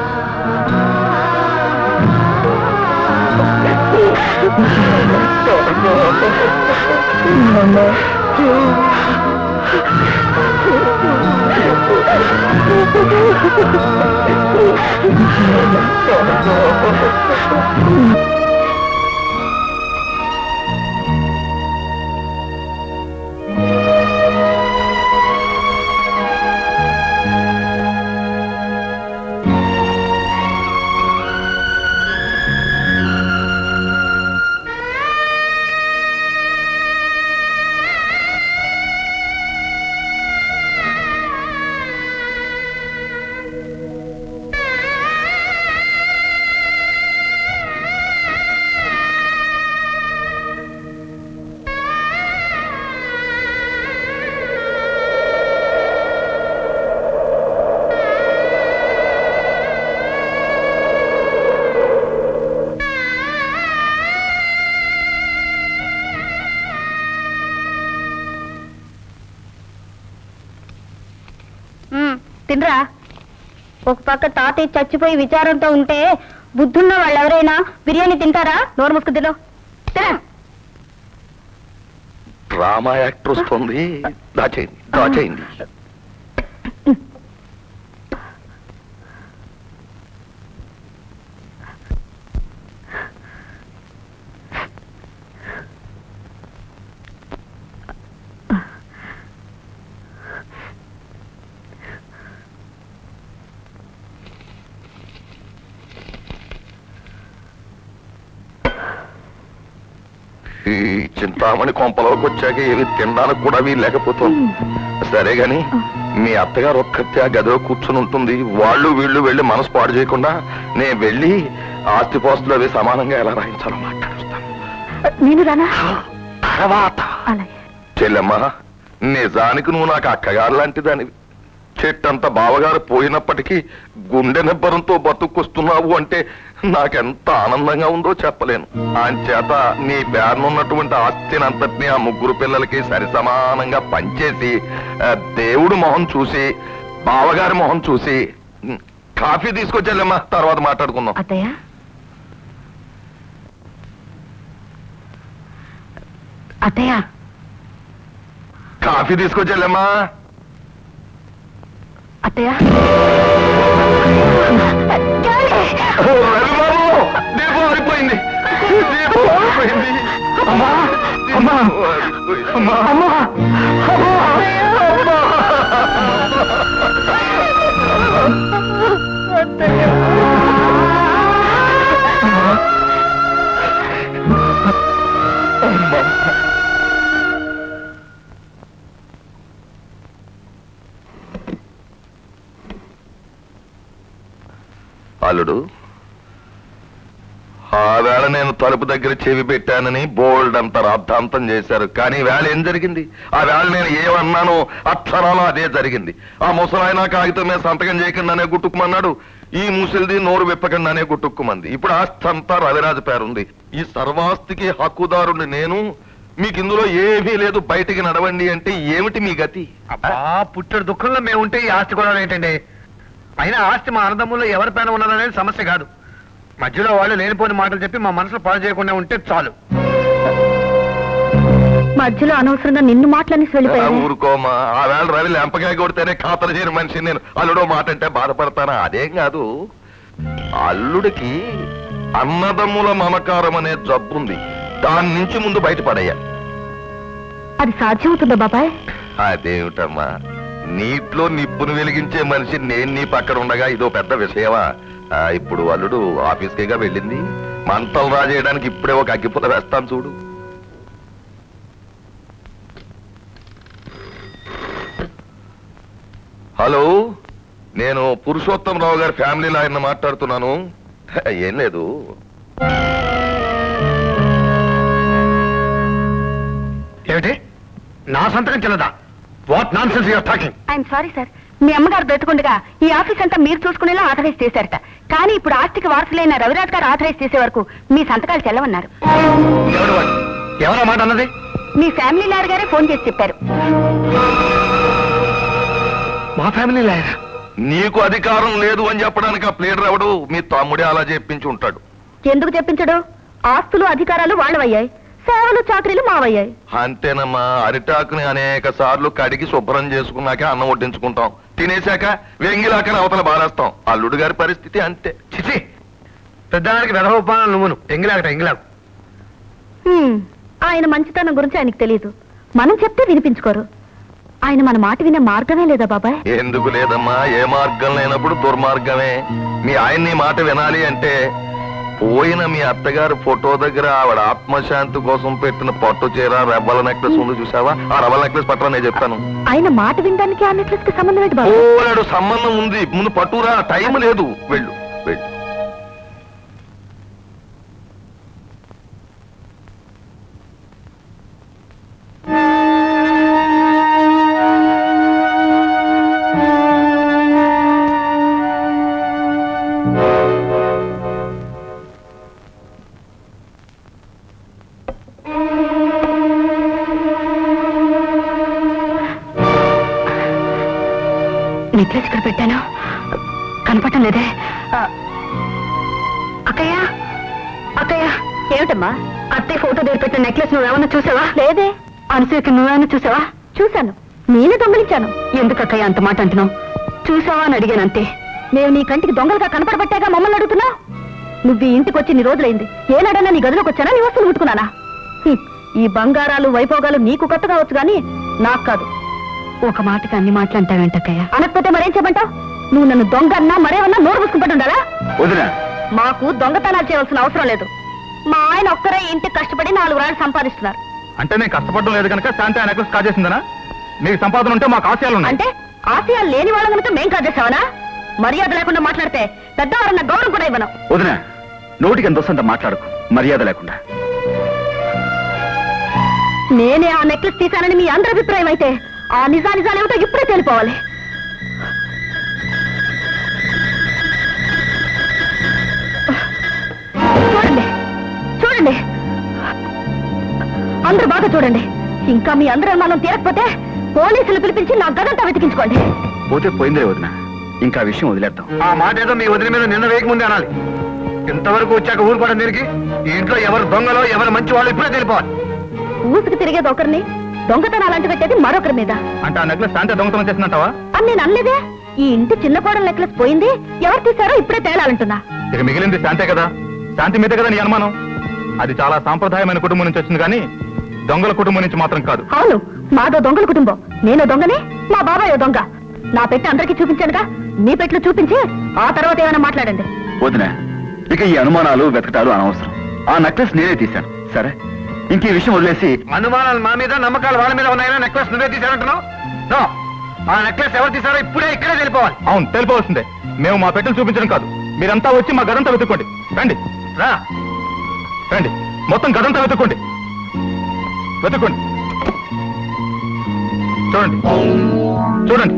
ఉమ్, తినరా ఒక పక్క తాతయ్య చచ్చిపోయి విచారంతో ఉంటే బుద్ధున్న వాళ్ళు ఎవరైనా బిర్యానీ తింటారా నోరు ముసుకు తిను తిన డ్రామా యాక్టర్ వస్తుంది దాచేయండి దాచేయండి ఈ చింతామణి కొంపలోకి వచ్చాక ఏమి తినడానికి కూడా వీలు లేకపోతుంది సరే గాని మీ అత్తగారు ఒక్కతే ఆ గదిలో కూర్చుని ఉంటుంది వాళ్ళు వీళ్ళు వెళ్ళి మనసు పాడు చేయకుండా నేను వెళ్ళి ఆస్తిపాస్తులు అవి సమానంగా ఎలా రాయించాలో మాట్లాడుస్తాను నేను రానా తర్వాత అలాగే చెల్లెమ్మా నిజానికి నువ్వు నాకు అక్కగారు లాంటిదానివి చెట్టంత బావగారు పోయినప్పటికీ గుండె నిబ్బరంతో బతుకొస్తున్నావు అంటే నాకెంత ఆనందంగా ఉందో చెప్పలేను అంచేత నీ పేరునున్నటువంటి ఆస్తిని అంతటినీ ఆ ముగ్గురు పిల్లలకి సరి సమానంగా పంచేసి ఆ, దేవుడు మొహం చూసి బావగారి మొహం చూసి ఉమ్, కాఫీ తీసుకొచ్చాలేమ్మా తర్వాత మాట్లాడుకుందాం అత్తయ్య అత్తయ్య కాఫీ తీసుకొచ్చాలేమ్మా అత్తయ్య రవిబాబు దీపం ఆరిపోయింది దీపం ఆరిపోయింది అమ్మా అమ్మా అమ్మా అమ్మా అల్లుడు ఆ వేళ నేను తలుపు దగ్గర చెవి పెట్టానని బోల్డ్ అంత రాద్ధాంతం చేశారు కానీ వేళ ఏం జరిగింది ఆ వేళ నేను ఏమన్నానో అక్షరాలు అదే జరిగింది ఆ ముసలాయన కాగితం మీద సంతకం చేయకుండానే గుట్టుకుమన్నాడు ఈ ముసిల్ది నోరు విప్పకుండానే గుట్టుక్కుమంది ఇప్పుడు ఆస్తి అంతా రవిరాజు పేరుంది ఈ సర్వాస్తికి హక్కుదారుని నేను మీకు ఇందులో ఏమీ లేదు బయటికి నడవండి అంటే ఏమిటి మీ గతి అబ్బా పుట్టడు దుఃఖంలో మేము ఉంటే ఈ ఆస్తి కూడా ఏంటండి అయినా ఆస్తి మా అన్నదమ్ముల్లో ఎవరి పైన ఉన్నదనేది సమస్య కాదు మధ్యలో వాళ్ళు లేనిపోని మాటలు చెప్పి మా మనసులో పాడు చేయకుండా ఉంటే చాలు మధ్యలో అనవసరంగా నిన్ను మాటలనేసి ఆ, వెళ్ళిపోయాను ఊరుకోమా ఆ వేళ రవి లెంపకాయ కొడితేనే ఖాతరు చేయని మనిషి నేను అల్లుడో మాట అంటే బాధపడతానా అదేం కాదు అల్లుడికి అన్నదమ్ముల మమకారం అనే జబ్బుంది దాని నుంచి ముందు బయటపడయ్యా అది సాధ్యమవుతుందా బాబాయ్ అదేమిటమ్మా నీటిలో నిప్పును వెలిగించే మనిషి నేను నీ పక్కన ఉండగా ఇదో పెద్ద విషయమా ఆ, ఇప్పుడు అల్లుడు ఆఫీస్కేగా వెళ్ళింది మంటలు రాజేయడానికి ఇప్పుడే ఒక అగ్గిపుల్ల వేస్తాను చూడు హలో నేను పురుషోత్తం రావు గారి ఫ్యామిలీ లాయర్ని మాట్లాడుతున్నాను ఏం లేదు ఏమిటి నా సంతకం చెల్లదా what nonsense you're talking I'm sorry sir మీ అమ్మగారు బ్రతుకుండగా ఈ ఆఫీస్ అంతా మీరు చూసుకునేలా ఆథరైజ్ చేశారట కానీ ఇప్పుడు ఆస్తికి వారసులైన రవిరాజ్ గారు ఆథరైజ్ చేసే వరకు మీ సంతకాలు చెల్లవన్నారు ఎవరు వాడు? ఎవరా మాట అన్నది మీ ఫ్యామిలీ లాయర్ గారే ఫోన్ చేసి చెప్పారు మా ఫ్యామిలీ లాయర్ నీకు అధికారం లేదు అని చెప్పడానికి ఆ ప్లేడర్ ఎవడు మీ తమ్ముడే అలా చెప్పించి ఉంటాడు ఎందుకు చెప్పించడు ఆస్తులు అధికారాలు వాళ్ళవయ్యాయి సేవలు చాకరీలు మావయ్యాయి అంతేనమ్మా అరిటాకుని అనేక సార్లు కడిగి శుభ్రం చేసుకున్నాక అన్నం వడ్డించుకుంటాం తినేశాక వెంగిలాకని అవతల బారేస్తాం అల్లుడు గారి పరిస్థితి అంతే చిచి పెద్దానికి వెధవపాన నువ్వును ఎంగిలాగట ఎంగిలాగు హ్మ్, ఆయన మంచితనం గురించి ఆయనకు తెలియదు మనం చెప్తే వినిపించుకోరు ఆయన మన మాట వినే మార్గమే లేదా బాబాయ్ ఎందుకు లేదమ్మా ఏ మార్గం లేనప్పుడు దుర్మార్గమే మీ ఆయన్ని మాట వినాలి అంటే పోయిన మీ అత్తగారు ఫోటో దగ్గర ఆవిడ ఆత్మశాంతి కోసం పెట్టిన పట్టు చీర రెబ్బల నెక్లెస్ ఉంది చూసావా ఆ రెబ్బల నెక్లెస్ పట్టరా నేను చెప్తాను ఆయన మాట వినడానికి ఆ నెక్లెస్ కి సంబంధం ఏంటి బాబాయ్ పోలాడు సంబంధం ఉంది ముందు పట్టురా టైం లేదు వెళ్ళు వెళ్ళు నెక్లెస్ ఇక్కడ పెట్టాను కనపడటం లేదే ఆ, అక్కయ్య అక్కయ్య ఏమిటమ్మా అత్తయ్య ఫోటో దగ్గర పెట్టిన నెక్లెస్ నువ్వేమన్నా చూసావా లేదే అనసూయకి నువ్వేమన్నా చూసావా చూశాను నేనే దొంగలించాను ఎందుకు అక్కయ్య అంత మాట అంటున్నావు చూసావా అని అడిగాను అంతే నేను నీ కంటికి దొంగలుగా కనపడబట్టాగా మమ్మల్ని అడుగుతున్నా నువ్వు ఈ ఇంటికి వచ్చి నీ రోజులైంది ఏనాడన్నా నీ గదిలోకి వచ్చానా నీ వస్తువులు ముట్టుకున్నానా హ్మ్, ఈ బంగారాలు వైభోగాలు నీకు కొత్త కావచ్చు కానీ నాకు కాదు ఒక మాటకి అన్ని మాటలు అంటావేంటక్కయ్య అనకపోతే మరేం చెప్పంటావు నువ్వు నన్ను దొంగ అన్నా మరేమన్నా నోరు మూసుకుంటూ ఉండాలా వదినా మాకు దొంగతనాలు చేయవలసిన అవసరం లేదు మా ఆయన ఒక్కరే ఇంటికి కష్టపడి నాలుగు రాళ్ళు సంపాదిస్తున్నారు అంటే నేను కష్టపడడం లేదు కనుక శాంతి ఆ నెక్లెస్ కాజేసిందనా మీకు సంపాదన ఉంటే మాకు ఆశయాలు ఉన్నాయి అంటే ఆశయాలు లేని వాళ్ళ కనుక మేం కాజేసావనా మర్యాద లేకుండా మాట్లాడితే పెద్దవారన్న గౌరవం కూడా ఇవ్వను వదినా నోటికి ఎంత వస్తుందో మాట్లాడుకు మర్యాద లేకుండా నేనే ఆ నెక్లెస్ తీశానని మీ అందరి అభిప్రాయం అయితే ఆ నిజా నిజాలేమిటో ఇప్పుడే తెలిపోవాలి చూడండి ఇంకా మీ అందరి అనుమానం తీరకపోతే పోలీసులు పిలిపించి నా గదంతా వెతికించుకోండి పోతే పోయిందిలే వదిన ఇంకా ఆ విషయం వదిలేద్దాం ఆ మాట ఏదో మీ వదిన మీద నిన్న వేయక ముందే అనాలి ఇంతవరకు వచ్చాక ఊరుకోవడం దీనికి ఈ ఇంట్లో ఎవరు దొంగలో ఎవరు మంచి వాళ్ళు ఇప్పుడే తెలిపోవాలి ఊసుకు తిరిగేది ఒకరిని దొంగతనాలు అంటు పెట్టేది మరొకరి మీద అంటే ఆ నెక్లెస్ శాంతి దొంగతనం చేసినట్టవా అని నేను అనలేదే ఈ ఇంటి చిన్న కోడల నెక్లెస్ పోయింది ఎవరు తీశారో ఇప్పుడే తేలాలంటున్నా ఇక మిగిలింది శాంతే కదా శాంతి మీద కదా నీ అనుమానం అది చాలా సాంప్రదాయమైన కుటుంబం నుంచి వచ్చింది కానీ దొంగల కుటుంబం నుంచి మాత్రం కాదు అవును మాదో దొంగల కుటుంబం నేను దొంగనే మా బాబాయ్ దొంగ నా పెట్టి అందరికీ చూపించానుగా మీ పెట్లు చూపించి ఆ తర్వాత ఏమైనా మాట్లాడండి వదిన ఇక ఈ అనుమానాలు వెతకటాలు అనవసరం ఆ నెక్లెస్ నేనే తీశాను సరే ఇంక ఈ విషయం వదిలేసి అనుమానాలు మా మీద నమ్మకాలు వాళ్ళ మీద ఉన్నాయా నెక్లెస్ నువ్వే తీశారంటున్నావు నో ఆ నెక్లెస్ ఎవరు తీశారో ఇప్పుడే ఇక్కడే తెలిపోవాలి అవును తెలిపవలసిందే మేము మా పెట్టెలు చూపించడం కాదు మీరంతా వచ్చి మా గదంతా వెతుక్కోండి రండి రా రండి మొత్తం గదంతా వెతుక్కోండి వెతుక్కోండి చూడండి చూడండి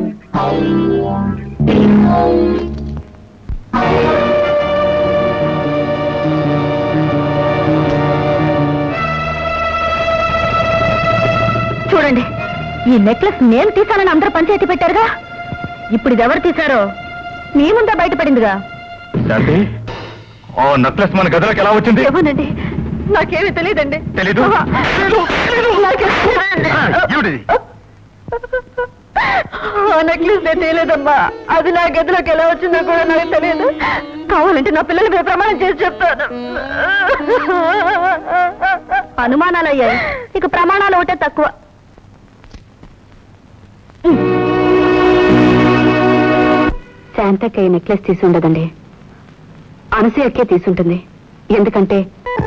చూడండి ఈ నెక్లెస్ నేను తీశానని అందరూ పంచాయతీ పెట్టారుగా ఇప్పుడు ఇది ఎవరు తీశారో మీ ముందే బయటపడిందిగా శాంతి ఆ నెక్లెస్ మన గదిలోకి ఎలా వచ్చింది ఏమోనండి నాకేమీ తెలియదండి తెలీదు? ఆ నెక్లెస్ నేను తెలియదమ్మా అది నా గదిలోకి ఎలా వచ్చిందో కూడా నాకు తెలియదు కావాలంటే నా పిల్లల మీద ప్రమాణం చేసి చెప్తాను అనుమానాలు అయ్యాయి ఇక ప్రమాణాలు ఒకటే తక్కువ శాంతక్క ఈ నెక్లెస్ తీసి ఉండదండి అనసూయకే తీసుంటుంది ఎందుకంటే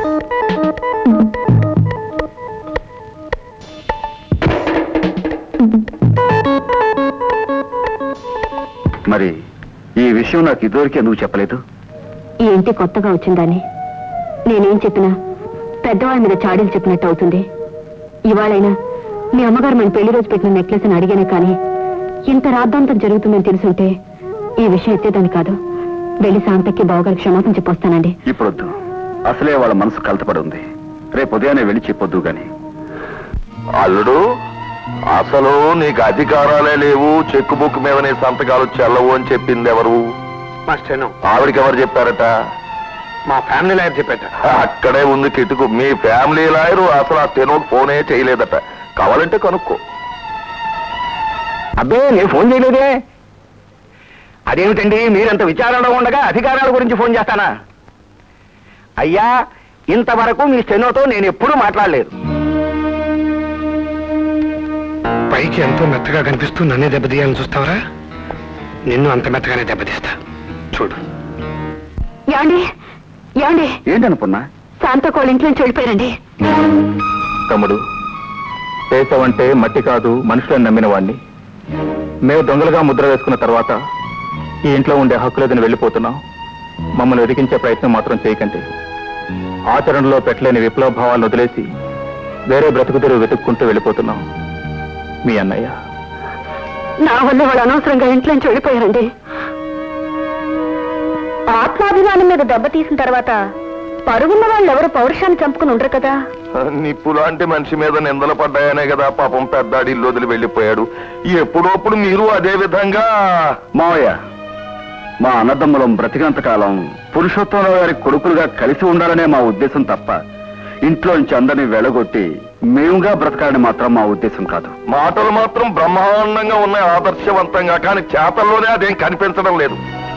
మరి ఈ విషయం నాకు ఇదివరకే నువ్వు చెప్పలేదు ఈ ఇంటి కొత్తగా వచ్చిందని నేనేం చెప్పినా పెద్దవాళ్ళ మీద చాడీలు చెప్పినట్టు అవుతుంది ఇవాళైనా మీ అమ్మగారు మన పెళ్లి రోజు పెట్టిన నెక్లెస్ అని అడిగానే కానీ ఇంత రాద్ధాంతం జరుగుతుందని తెలుసుంటే ఈ విషయం ఎత్తేదాన్ని కాదు వెళ్ళి శాంతకి బావగారు క్షమాపణ చెప్పొస్తానండి ఇప్పుడొద్దు అసలే వాళ్ళ మనసు కలతపడి ఉంది రేపు ఉదయాన్నే వెళ్ళి చెప్పొద్దు గాని అల్లుడు అసలు నీకు అధికారాలే లేవు చెక్కు బుక్ మీద నీ సంతకాలు చెల్లవు అని చెప్పింది ఎవరు మా స్టెనో ఆవిడకి ఎవరు చెప్పారట మా ఫ్యామిలీ లాయర్ చెప్పేట అక్కడే ఉంది కిటుకు మీ ఫ్యామిలీ లాయరు అసలు ఆ స్టెనోకి ఫోనే చేయలేదట కావాలంటే కనుక్కో అబ్బే నేను ఫోన్ చేయలేదే అదేమిటండి మీరంత విచారణలో ఉండగా అధికారాల గురించి ఫోన్ చేస్తానా అయ్యా ఇంతవరకు మీ స్టెనోతో నేను ఎప్పుడూ మాట్లాడలేదు పైకి ఎంతో మెత్తగా కనిపిస్తూ నన్నే దెబ్బతీయాలని చూస్తావరా నిన్ను అంత మెత్తగానే దెబ్బతీస్తా చూడు ఏమండి ఏమండి ఏంటనుకున్నా శాంతకు వాళ్ళ ఇంట్లో నుంచి వెళ్ళిపోయారండి తమ్ముడు దేశం మట్టి కాదు మనుషులను నమ్మిన వాణ్ణి మేము దొంగలుగా ముద్ర వేసుకున్న తర్వాత ఈ ఇంట్లో ఉండే హక్కు లేదని వెళ్ళిపోతున్నాం మమ్మల్ని వెతికించే ప్రయత్నం మాత్రం చేయకండి ఆచరణలో పెట్టలేని విప్లవ భావాలను వదిలేసి వేరే బ్రతుకుదెరువు వెతుక్కుంటూ వెళ్ళిపోతున్నాం మీ అన్నయ్య నా వల్ల వాళ్ళు అనవసరంగా ఇంట్లో నుంచి వెళ్ళిపోయారండి ఆత్మాభిమానం మీద దెబ్బతీసిన తర్వాత పరుగున్న వాళ్ళు ఎవరు పౌరుషాన్ని చంపుకుని ఉండరు కదా నిప్పు లాంటి మనిషి మీద నిందలు పడ్డాయనే కదా పాపం పెద్దాడి ఇల్లు వదిలి వెళ్ళిపోయాడు ఎప్పుడప్పుడు మీరు అదే విధంగా మావయ్య మా అన్నదమ్ములం బ్రతికినంత కాలం పురుషోత్తమరావు గారి కొడుకులుగా కలిసి ఉండాలనే మా ఉద్దేశం తప్ప ఇంట్లోంచి అందరినీ వెళ్ళగొట్టి మేముగా బ్రతకాలని మాత్రం మా ఉద్దేశం కాదు మాటలు మాత్రం బ్రహ్మాండంగా ఉన్నాయి ఆదర్శవంతంగా కానీ చేతల్లోనే అదేం కనిపించడం లేదు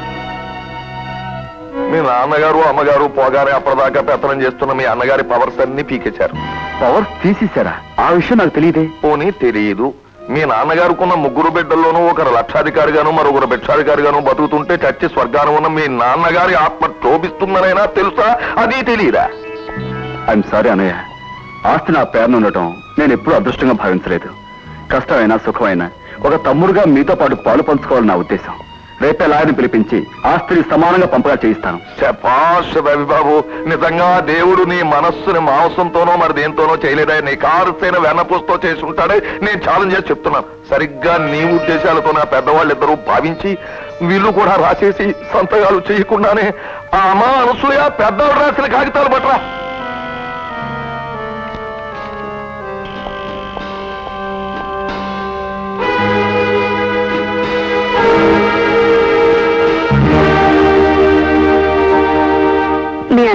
మీ నాన్నగారు అమ్మగారు పోగారే అప్పటిదాకా పెత్తనం చేస్తున్న మీ అన్నగారి పవర్స్ అన్ని పీకేశారు పవర్ తీసేశారా ఆ విషయం నాకు తెలియదే పోనీ తెలియదు మీ నాన్నగారుకున్న ముగ్గురు బిడ్డల్లోనూ ఒకరు లక్షాధికారిగాను మరొకరు భిక్షాధికారిగాను బతుకుతుంటే చచ్చి స్వర్గాన్ని ఉన్న మీ నాన్నగారి ఆత్మ క్షోభిస్తుందనైనా తెలుసా అది తెలియదా ఐఎమ్ సారీ అన్నయ్య ఆస్తి నా పేరున ఉండటం నేను ఎప్పుడూ అదృష్టంగా భావించలేదు కష్టమైనా సుఖమైనా ఒక తమ్ముడుగా మీతో పాటు పాలు పంచుకోవాలని నా ఉద్దేశం రేపే లాయర్ని పిలిపించి ఆస్తిని సమానంగా పంపగా చేయిస్తాను శపాష్ రవిబాబు నిజంగా దేవుడు నీ మనస్సుని మాంసంతోనో మరి దేంతోనో చేయలేదా నీ కారుసైన వెన్నపూసతో చేసి ఉంటాడే నేను ఛాలెంజ్ చేసి చెప్తున్నాను సరిగ్గా నీ ఉద్దేశాలతో నా పెద్దవాళ్ళు ఇద్దరు భావించి వీళ్ళు కూడా రాసేసి సంతకాలు చేయకుండానే ఆ అమ్మ అనసూయ పెద్దవాళ్ళు రాసిన కాగితాలు పట్టరా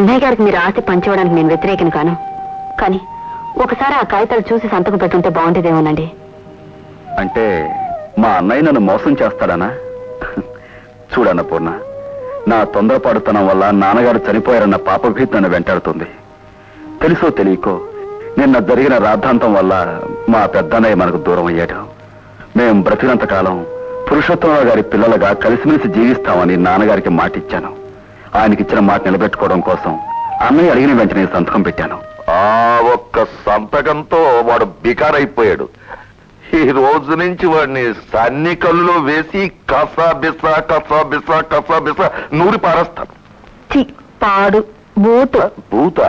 అన్నయ్య గారికి మీరు ఆస్తి పంచివ్వడానికి నేను వ్యతిరేకం కాను కానీ ఒకసారి ఆ కాగితాలు చూసి సంతకం పెట్టుంటే బాగుండేదేమోనండి అంటే మా అన్నయ్య నన్ను మోసం చేస్తాడనా చూడన్న పూర్ణ నా తొందరపాటుతనం వల్ల నాన్నగారు చనిపోయారన్న పాపభీతి నన్ను వెంటాడుతుంది తెలుసో తెలియకో నిన్న జరిగిన రాద్ధాంతం వల్ల మా పెద్దన్నయ్య మనకు దూరం అయ్యాడు మేం బ్రతికినంత కాలం పురుషోత్తమరావు గారి పిల్లలుగా కలిసిమెలిసి జీవిస్తామని నాన్నగారికి మాట ఇచ్చాను ఆయనకి ఇచ్చిన మాట నిలబెట్టుకోవడం కోసం అన్నయ్య అడిగిన వెంటనే సంతకం పెట్టాను ఆ ఒక్క సంతకంతో వాడు బికారైపోయాడు ఈ రోజు నుంచి వాడిని సన్ని కళ్ళులో వేసి కసా బిసా కసా బిసా కసా బిసా నూరి పారేస్తాను చి పాడు బూతు భూత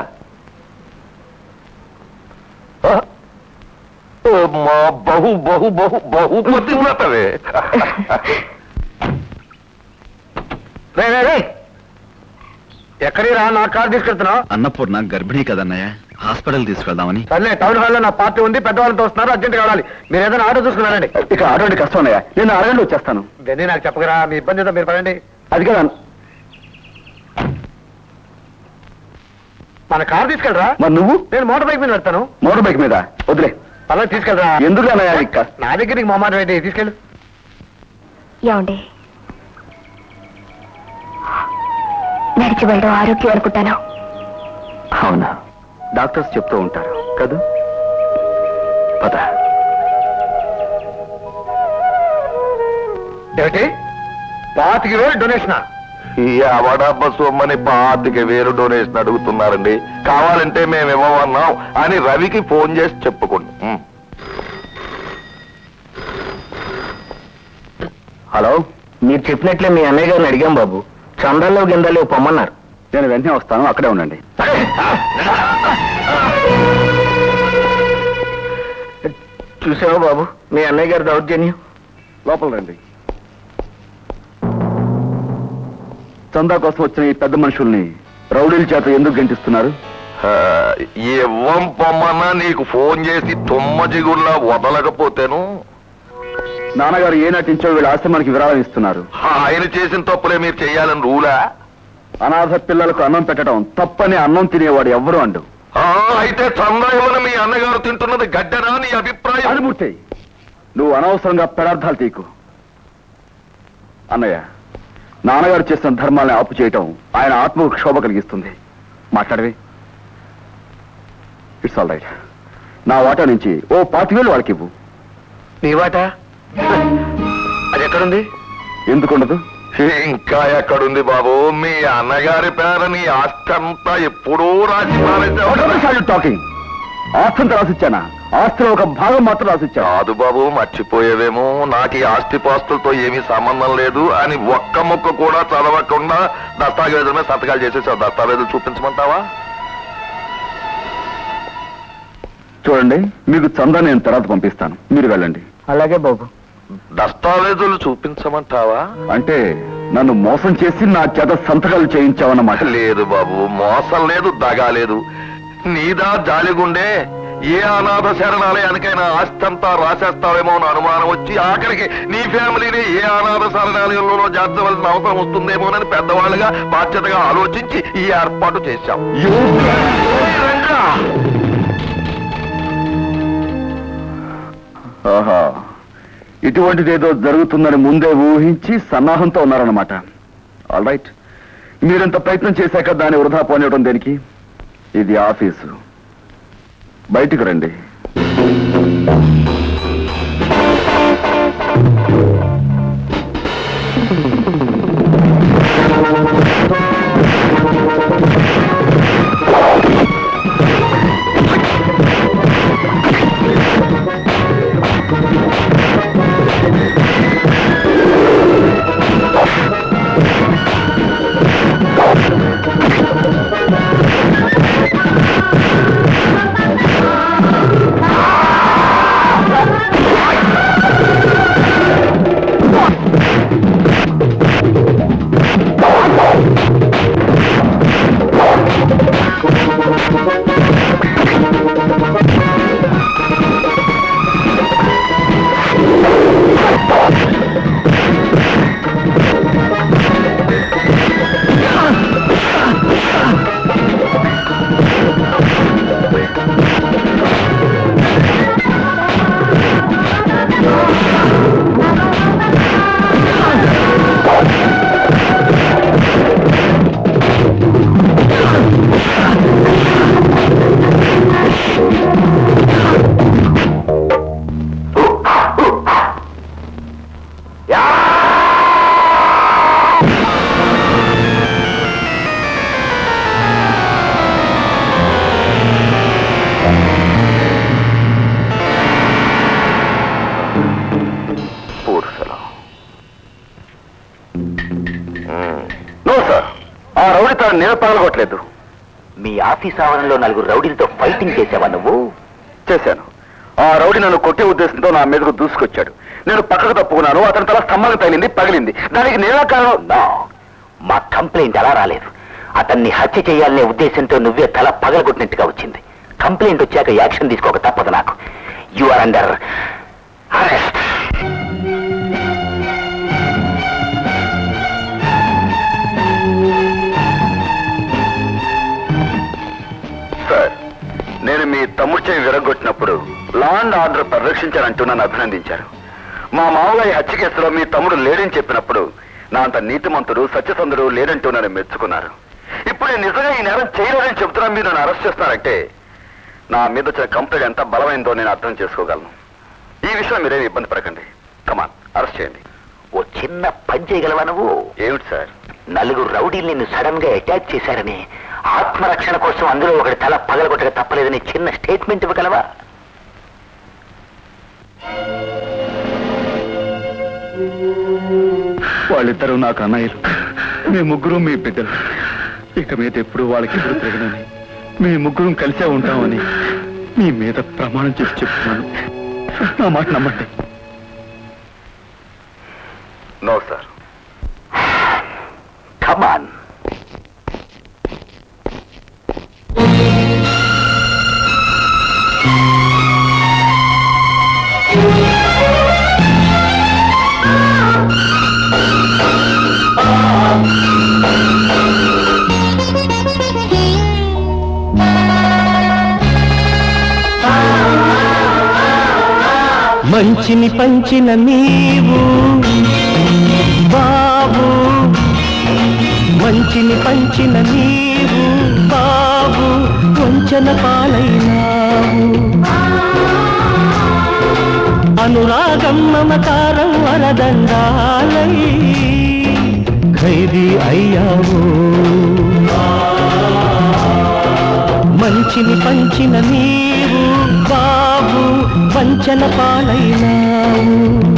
ఆ? ఓ మా బహు బహు బహు బహు పతివ్రతవే రే రే రే ఎక్కడి రా నా కార్ తీసుకెళ్తున్నావు అన్నపూర్ణ గర్భిణీ కదన్నయ్య హాస్పిటల్ తీసుకెళ్దామని సర్లే టౌన్ హాల్లో నా పార్టీ ఉంది పెద్దవాళ్ళతో వస్తున్నారు అర్జెంట్ కావాలి మీరు ఏదైనా ఆటో చూసుకున్నారండి ఇక అటువంటి కష్టం అన్నయ్య నేను అరగండి వచ్చేస్తాను ఇవన్నీ నాకు చెప్పగరా మీ ఇబ్బంది ఏదో మీరు పడండి అది కదా మన కార్ తీసుకెళ్ళరా మరి నువ్వు నేను మోటార్ బైక్ మీద వెళ్తాను మోటార్ బైక్ మీద వదిలే అలా తీసుకెళ్ళరా ఎందుకు అన్నయ్య ఇక్క నా దగ్గర నీకు మొహమాట ఏంటి తీసుకెళ్ళు ఏమండి నడిచి వెళ్ళడం ఆరోగ్యం అనుకుంటాను అవునా డాక్టర్స్ చెప్తూ ఉంటారు కదూ పద ఏమిటి పాతికి వేలు డొనేషనా ఈ అవడబ్బ సొమ్మని పాతిక వేలు డొనేషన్ అడుగుతున్నారండి కావాలంటే మేము ఇవ్వమన్నాం అని రవికి ఫోన్ చేసి చెప్పుకోండి ఉం. హలో మీరు చెప్పినట్లే మీ అన్నయ్య గారిని అడిగాం బాబు చందాల్లో గిందల్లో పొమ్మన్నారు నేను వెంటనే వస్తాను అక్కడే ఉండండి చూసావా బాబు మీ అన్నయ్య గారి దౌర్జన్యం లోపల రండి చందా కోసం వచ్చిన ఈ పెద్ద మనుషుల్ని రౌడీల చేత ఎందుకు గంటిస్తున్నారు ఆ, ఇవ్వం పొమ్మన్నా నీకు ఫోన్ చేసి తుమ్మ జిగుల్లా వదలకపోతేను నాన్నగారు ఏ నటించో వీళ్ళ ఆశ్రమానికి విరాళం ఇస్తున్నారు ఆయన చేసిన తప్పులే మీరు చెయ్యాలని రూలా అనాథ పిల్లలకు అన్నం పెట్టడం తప్పని అన్నం తినేవాడు ఎవ్వరు అండు ఆ, అయితే చందా ఇవ్వని మీ అన్నగారు తింటున్నది గడ్డనా నీ అభిప్రాయం అనుమూర్తి నువ్వు అనవసరంగా పెడార్థాలు తీకు అన్నయ్య నాన్నగారు చేసిన ధర్మాల్ని ఆపు చేయటం ఆయన ఆత్మకు క్షోభ కలిగిస్తుంది మాట్లాడవి ఇట్స్ ఆల్ రైట్ నా వాటా నుంచి ఓ పాతివేలు వాళ్ళకి ఇవ్వు నీ వాట అది ఎక్కడుంది ఎందుకుండదు ఇంకా ఎక్కడుంది బాబు మీ అన్నగారి పేర నీ ఆస్తి అంతా ఎప్పుడూ రాసి పారేసావు టాకింగ్ ఆస్తిని రాసిచ్చానా ఆస్తిలో ఒక భాగం మాత్రం రాసిచ్చా కాదు బాబు మర్చిపోయేవేమో నాకు ఈ ఆస్తి పాస్తులతో ఏమీ సంబంధం లేదు అని ఒక్క ముక్క కూడా చదవకుండా దస్తావేజుల మీద సంతకాలు చేసేసావు దస్తావేజులు చూపించమంటావా చూడండి మీకు చందా నేను తర్వాత పంపిస్తాను మీరు వెళ్ళండి అలాగే బాబు దస్తావేజులు చూపించమంటావా అంటే నన్ను మోసం చేసి నా చేత సంతకాలు చేయించావన్నమాట లేదు బాబు మోసం లేదు దగా లేదు నీదా జాలిగుండే ఏ అనాథ శరణాలయానికైనా ఆస్తి అంతా రాసేస్తావేమో అని అనుమానం వచ్చి ఆఖరికి నీ ఫ్యామిలీని ఏ అనాథ శరణాలయంలో చేర్చవలసిన అవసరం వస్తుందేమోనని పెద్దవాళ్ళుగా బాధ్యతగా ఆలోచించి ఈ ఏర్పాటు చేశాం ఆహా ఇటువంటిదేదో జరుగుతుందని ముందే ఊహించి సన్నాహంతో ఉన్నారన్నమాట ఆల్ రైట్ మీరింత ప్రయత్నం చేశాక దాన్ని వృధా పోనివ్వడం దేనికి ఇది ఆఫీసు బయటికి రండి నో సార్ ఆ రౌడీ తాను నేను పగలగొట్టలేదు మీ ఆఫీస్ ఆవరణలో నలుగురు రౌడీలతో ఫైటింగ్ చేసావా నువ్వు చేశాను ఆ రౌడీ నన్ను కొట్టే ఉద్దేశంతో నా మీదకు దూసుకొచ్చాడు నేను పక్కకు తప్పుకున్నాను అతని తల స్తంభానికి తగిలింది పగిలింది దానికి నేనే కారణం నో మా కంప్లైంట్ అలా రాలేదు అతన్ని హత్య చేయాలనే ఉద్దేశంతో నువ్వే తల పగలగొట్టినట్టుగా వచ్చింది కంప్లైంట్ వచ్చాక యాక్షన్ తీసుకోక తప్పదు నాకు you are under arrest sir నేను మీ తమ్ముడు చేయి విరగొట్టినప్పుడు లా అండ్ ఆర్డర్ పరిరక్షించారంటూ నన్ను అభినందించారు మా మామయ్య హత్య కేసులో మీ తమ్ముడు లేడని చెప్పినప్పుడు నా అంత నీతిమంతుడు సత్యసంధుడు లేదంటూ నన్ను మెచ్చుకున్నారు ఇప్పుడు నేను నిజంగా ఈ నేరం చేయలేదని చెప్తున్నా మీరు నన్ను అరెస్ట్ చేస్తున్నారంటే నా మీద వచ్చిన కంప్లైంట్ ఎంత బలమైందో నేను అర్థం చేసుకోగలను ఈ విషయం మీరేమి ఇబ్బంది పడకండి కమాన్ అరెస్ట్ చేయండి ఓ చిన్న పని చేయగలవా నువ్వు ఏమిటి సార్ నలుగురు రౌడీలు నిన్ను సడన్ గా అటాక్ చేశారని ఆత్మరక్షణ కోసం అందులో ఒకటి తల పగలగొట్టక తప్పలేదని చిన్న స్టేట్మెంట్ ఇవ్వగలవా వాళ్ళిద్దరూ నాకు అన్నయ్యలు మీ ముగ్గురు మీ బిడ్డలు ఇక మీద ఎప్పుడు వాళ్ళకి ఎప్పుడు తిరగనని మీ ముగ్గురం కలిసే ఉంటామని మీ మీద ప్రమాణం చేసి చెప్తున్నాను నా మాట నమ్మండి నో సార్ కమాన్ మంచిని పంచిన నీవు బాబు మంచిని పంచిన నీవు బాబు వంచన పాలైనావు అనురాగం మమకారం వరదండాలై ఖైదీ అయ్యావు మంచిని పంచిన నీవు బాబు వంచన పాలైనావు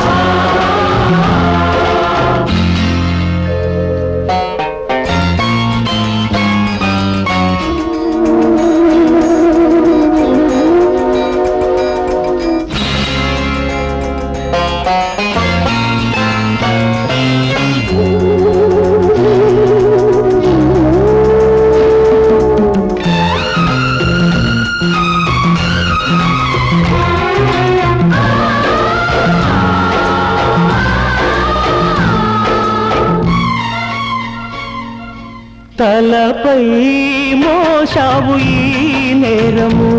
తలపై మోసావు ఈ నేరము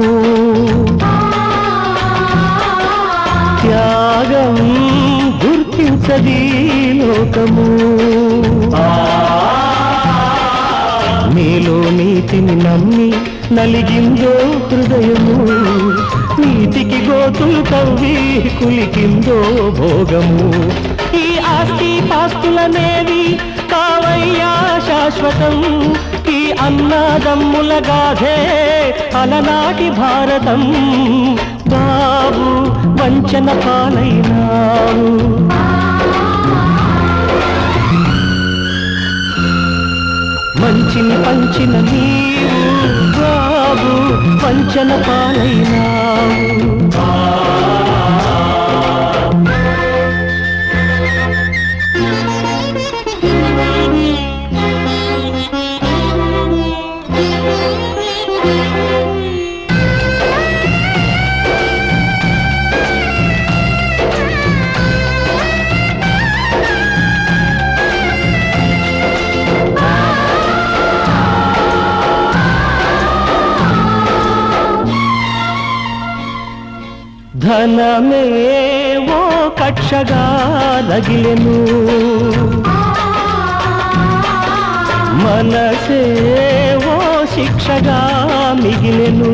త్యాగం గుర్తించది లోకము నీలో నీతిని నమ్మి నలిగిందో హృదయము నీతికి గోతులు తవ్వి కులికిందో భోగము ఈ ఆస్తి పాస్తులనేవి కావయ్యా శాశ్వతం ఈ అన్నదమ్ముల గాథే అలనాటి భారతం బాబు వంచన పాలైనావు మంచిని పంచిన నీవు బాబు వంచన పాలైనావు ధనమే ఓ కక్షగా రగిలెను మనసే ఓ శిక్షగా మిగిలెను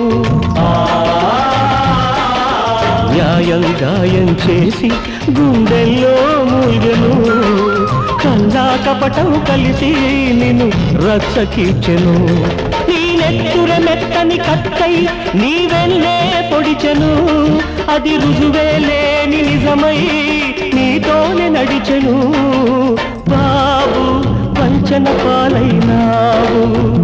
న్యాయం గాయం చేసి గుండెల్లో మూల్గెను కల్లా కపటం కలిసి నిన్ను రచ్చకీర్చెను ఈ నెత్తుర మెత్తని కక్కై నీవెన్నే పొడిచెను అది రుజువే లేని నిజమై నీతోనే నడిచెను బాబు వంచన పాలైనావు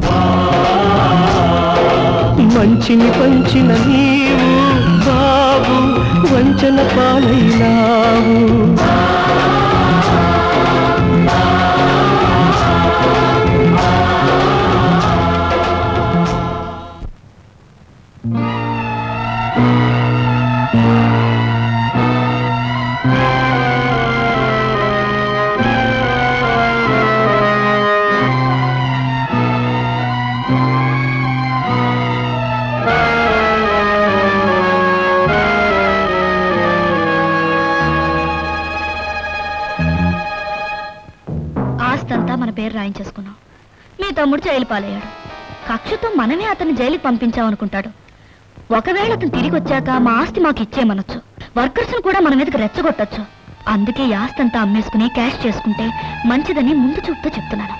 మంచిని పంచిన నీవు బాబు వంచన పాలైనావు ఆస్తంతా మన పేరు రాయించేసుకున్నాం మీ తమ్ముడు జైలు పాలయ్యాడు కక్షతో మనమే అతన్ని జైలుకి పంపించామనుకుంటాడు ఒకవేళ అతను తిరిగి వచ్చాక మా ఆస్తి మాకు ఇచ్చేయమనొచ్చు వర్కర్స్ కూడా మన మీదకి రెచ్చగొట్టొచ్చు అందుకే ఈ ఆస్తి అంతా అమ్మేసుకుని క్యాష్ చేసుకుంటే మంచిదని ముందు చూపుతూ చెప్తున్నాను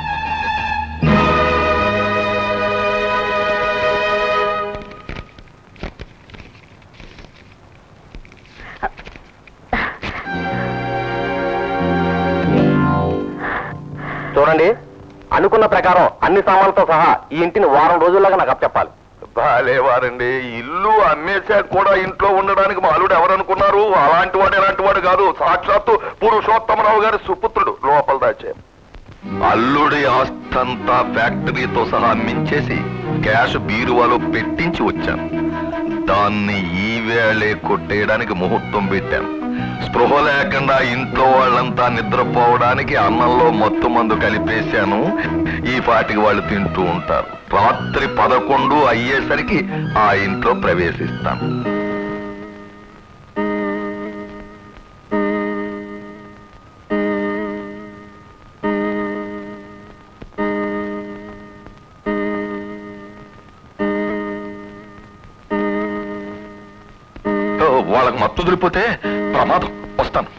చూడండి అనుకున్న ప్రకారం అన్ని సామాన్లతో సహా ఈ ఇంటిని వారం రోజుల్లాగా నాకు అప్పచెప్పాలి బాలేవారండి ఇల్లు అమ్మేశాక కూడా ఇంట్లో ఉండడానికి మాలుడు ఎవరనుకున్నారు అలాంటి వాడు ఎలాంటి వాడు కాదు సాక్షాత్తు పురుషోత్తమరావు గారి సుపుత్రుడు లోపల దాచే అల్లుడి ఆస్తంతా ఫ్యాక్టరీతో సహా అమ్మించేసి క్యాష్ బీరువాలో పెట్టించి వచ్చాను దాన్ని ఈ వేళే కొట్టేయడానికి ముహూర్తం పెట్టాను స్పృహ లేకుండా ఇంట్లో వాళ్ళంతా నిద్రపోవడానికి అన్నంలో మత్తు మందు కలిపేశాను ఈ పాటికి వాళ్ళు తింటూ ఉంటారు రాత్రి పదకొండు అయ్యేసరికి ఆ ఇంట్లో ప్రవేశిస్తాను ఓ, వాళ్ళకి మత్తు వదిలిపోతే ప్రమాదం వస్తాను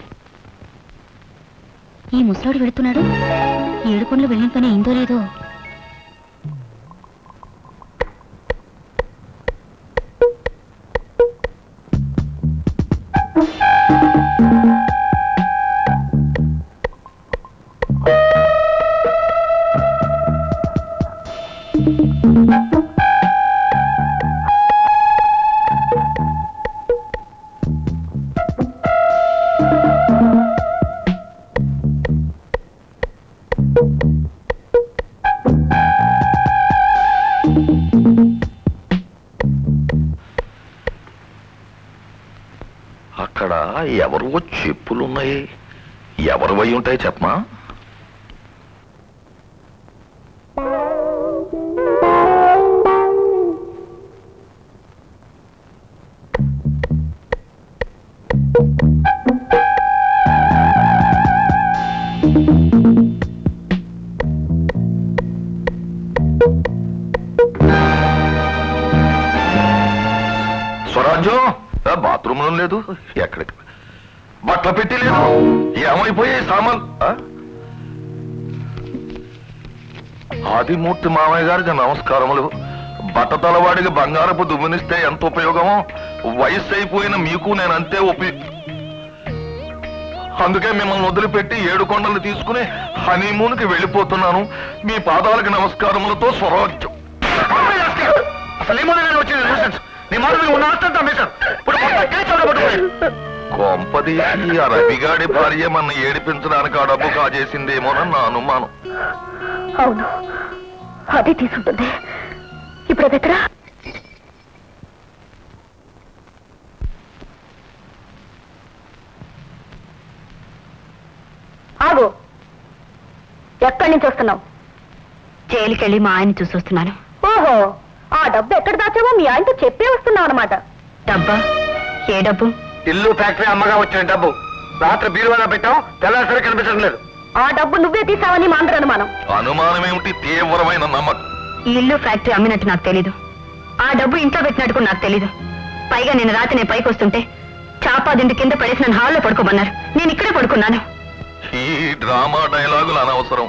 ఈ ముసలాడు వెళుతున్నాడు ఏడుకొండలు వెళ్ళిన పని అయిందో లేదో అక్కడ ఎవరో చెప్పులున్నాయి ఎవరు వై ఉంటాయి చెప్పమా స్వరాజ్యం ఆ, బాత్రూంలో లేదు ఎక్కడికి బట్టలు పెట్టి లేదు ఏమైపోయాయి సామాన్ ఆ? ఆదిమూర్తి మామయ్య గారికి నమస్కారములు బట్టతలవాడికి బంగారపు దుమ్మునిస్తే ఎంత ఉపయోగమో వయస్సు అయిపోయిన మీకు నేను అంతే ఉపయోగ అందుకే మిమ్మల్ని వదిలిపెట్టి ఏడు కొండలు తీసుకుని హనీమూన్కి వెళ్ళిపోతున్నాను మీ పాదాలకు నమస్కారములతో స్వరాజ్యం అసలు ఏమో నేను వచ్చింది nuisance. నీ మాట మీద ఉన్న ఆస్తి అంతా అమ్మేశారు. ఇప్పుడు మొత్తం కేసు ఎవరో పట్టుకుపోయారు. కొంపదీసి ఆ రవిగాడి భార్య మన ఏడిపించడానికి ఆ డబ్బు కాజేసిందేమోనని నా అనుమానం అవును అదే తీసుంటుంది ఇప్పుడు అది ఎక్కడ ఆగు ఎక్కడి నుంచి వస్తున్నావు జైలుకెళ్ళి మా ఆయన చూసి వస్తున్నాను ఓహో ఆ డబ్బు ఎక్కడ దాచావో మీ ఆయనతో చెప్పే వస్తున్నావు అనమాట డబ్బా ఏ డబ్బు ఇల్లు ఫ్యాక్టరీ అమ్మగా వచ్చిన డబ్బు రాత్రి బీరువాలో పెట్టాం తెల్లాసరి కనిపించడం లేదు ఆ డబ్బు నువ్వే తీసావని మా అందరి అనుమానం అనుమానం ఏమిటి తీవ్రమైన నమ్మకం ఈ ఇల్లు ఫ్యాక్టరీ అమ్మినట్టు నాకు తెలీదు ఆ డబ్బు ఇంట్లో పెట్టినట్టు కూడా నాకు తెలీదు పైగా నేను రాత్రి నేను పైకి వస్తుంటే చాపా దిండు కింద పడేసి నన్ను హాల్లో పడుకోమన్నారు నేను ఇక్కడే పడుకున్నాను ఈ డ్రామా డైలాగులు అనవసరం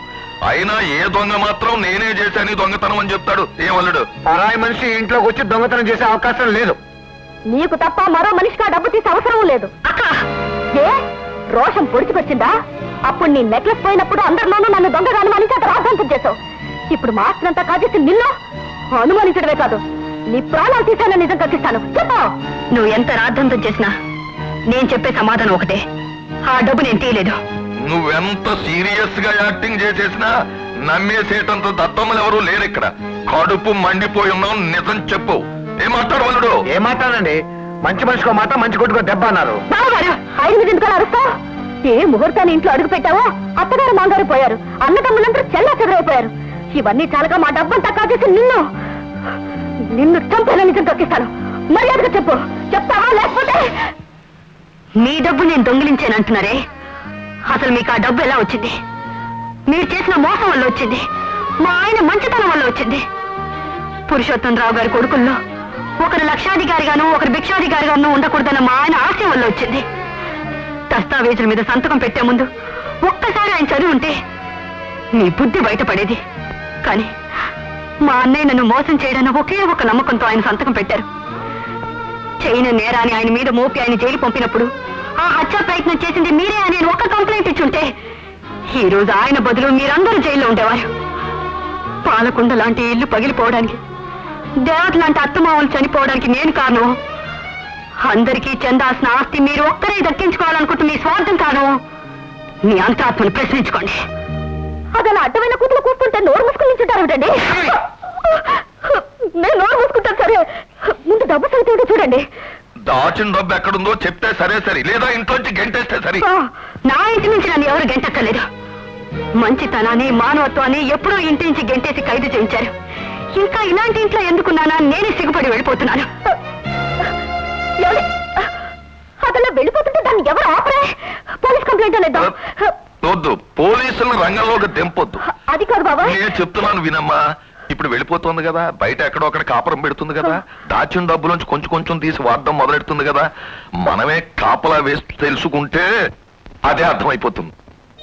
అయినా ఏ దొంగ మాత్రం నేనే చేశాను ఈ దొంగతనం అని చెప్తాడు ఏమల్లుడు పరాయి మనిషి ఇంట్లోకి వచ్చి దొంగతనం చేసే అవకాశం లేదు నీకు తప్ప మరో మనిషికి ఆ డబ్బు తీసే అవసరం లేదు అక్క ఏ రోషం పొడిచికొచ్చిందా అప్పుడు నీ నెక్లెస్ పోయినప్పుడు అందరిలోనూ నన్ను దొంగగా అనుమానించి అంత రాద్ధాంతం చేశావు ఇప్పుడు మా ఆస్తినంతా కాజేసి నిన్ను అనుమానించడమే కాదు నీ ప్రాణాలు తీసానని నిజం కక్కిస్తాను చెప్పు నువ్వు ఎంత రాద్ధాంతం చేసినా నేను చెప్పే సమాధానం ఒకటే ఆ డబ్బు నేను తీయలేదు నువ్వెంత సీరియస్ గా యాక్టింగ్ చేసేసినా నమ్మేసేటంత దత్తమ్మలు ఎవరు లేరు ఇక్కడ కడుపు మండిపోయి ఉన్నావు నిజం చెప్పు ఏం మాట్లాడు వల్లుడు ఏం మాట్లాడండి మంచి మనిషికో మాట మంచి కొట్టుకో దెబ్బ అన్నారు బావగారు ఆయన మీద ఎందుకు అరుస్తావు ఏ ముహూర్తాన్ని ఇంట్లో అడుగు పెట్టావో అత్తగారు మాంగారు పోయారు అన్నదమ్ములందరూ చెల్లా చెదరైపోయారు ఇవన్నీ చాలగా మా డబ్బంతా కాజేసి నిన్ను నిన్ను చంపేలా నిజం తొక్కిస్తాను మర్యాదగా చెప్పు చెప్తావా లేకపోతే మీ డబ్బు నేను దొంగిలించానంటున్నారే అసలు మీకు ఆ డబ్బు ఎలా వచ్చింది మీరు చేసిన మోసం వల్ల వచ్చింది మా ఆయన మంచితనం వల్ల వచ్చింది పురుషోత్తం రావు గారి కొడుకుల్లో ఒకరు లక్షాధికారిగాను ఒకరు భిక్షాధికారిగాను ఉండకూడదన్న మా ఆయన ఆశయం వల్ల వచ్చింది దస్తావేజుల మీద సంతకం పెట్టే ముందు ఒక్కసారి ఆయన చదివి ఉంటే మీ బుద్ధి బయటపడేది కానీ మా అన్నయ్య నన్ను మోసం చేయడన్న ఒకే ఒక నమ్మకంతో ఆయన సంతకం పెట్టారు చేయని నేరాన్ని ఆయన మీద మోపి ఆయన జైలు పంపినప్పుడు ఆ హత్య ప్రయత్నం చేసింది మీరే అని నేను ఒక్క కంప్లైంట్ ఇచ్చుంటే ఈ రోజు ఆయన బదులు మీరందరూ జైల్లో ఉండేవారు పాలకొండ లాంటి ఇల్లు పగిలిపోవడానికి దేవత లాంటి అత్తమామలు చనిపోవడానికి నేను కారణం అందరికీ చెందాల్సిన ఆస్తి మీరు ఒక్కరే దక్కించుకోవాలనుకుంటూ మీ స్వార్థం కాను మీ అంతరాత్మను ప్రశ్నించుకోండి అదలా అడ్డమైన కూతురు కూస్తుంటే నోరు మూసుకుని నిల్చుంటారు ఏంటండి నేను నోరు మూసుకుంటాను సరే ముందు డబ్బు సంగతి ఏంటో చూడండి దాచిన డబ్బు ఎక్కడుందో చెప్తే సరే సరే లేదా ఇంట్లోంచి గంటేస్తే సరే ఆ, నా ఇంటి నుంచి నన్ను ఎవరు గెంటక్కర్లేదు మంచితనాన్ని మానవత్వాన్ని ఎప్పుడో ఇంటి నుంచి గెంటేసి ఖైదు చేయించారు ఇంకా ఇలాంటి ఇంట్లో ఎందుకున్నానా నేనే సిగ్గుపడి వెళ్ళిపోతున్నాను అతను వెళ్ళిపోతుంటే దాన్ని ఎవరు ఆపరే పోలీస్ కంప్లైంట్ అనేద్దాం వద్దు పోలీసులను రంగంలోకి తెంపొద్దు అది కాదు బాబా నేను చెప్తున్నాను వినమ్మా ఇప్పుడు వెళ్ళిపోతుంది కదా బయట ఎక్కడో అక్కడ కాపురం పెడుతుంది కదా దాచిన డబ్బులోంచి కొంచెం కొంచెం తీసి వాడడం మొదలెడుతుంది కదా మనమే కాపలా వేసి తెలుసుకుంటే అదే అర్థమైపోతుంది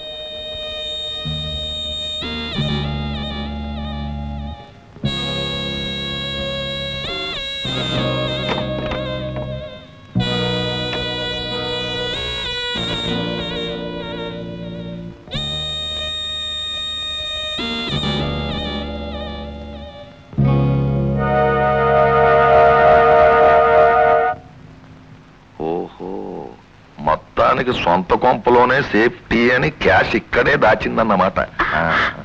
ఓహో మొత్తానికి సొంత కొంపలోనే సేఫ్టీ అని క్యాష్ ఇక్కడే దాచిందన్నమాట ఆ.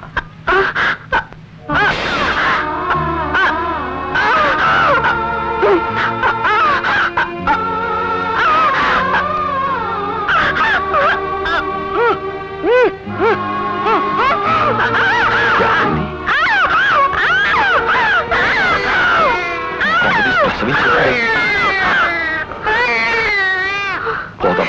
కొంపదీసి ప్రసవించిందా? పోదాం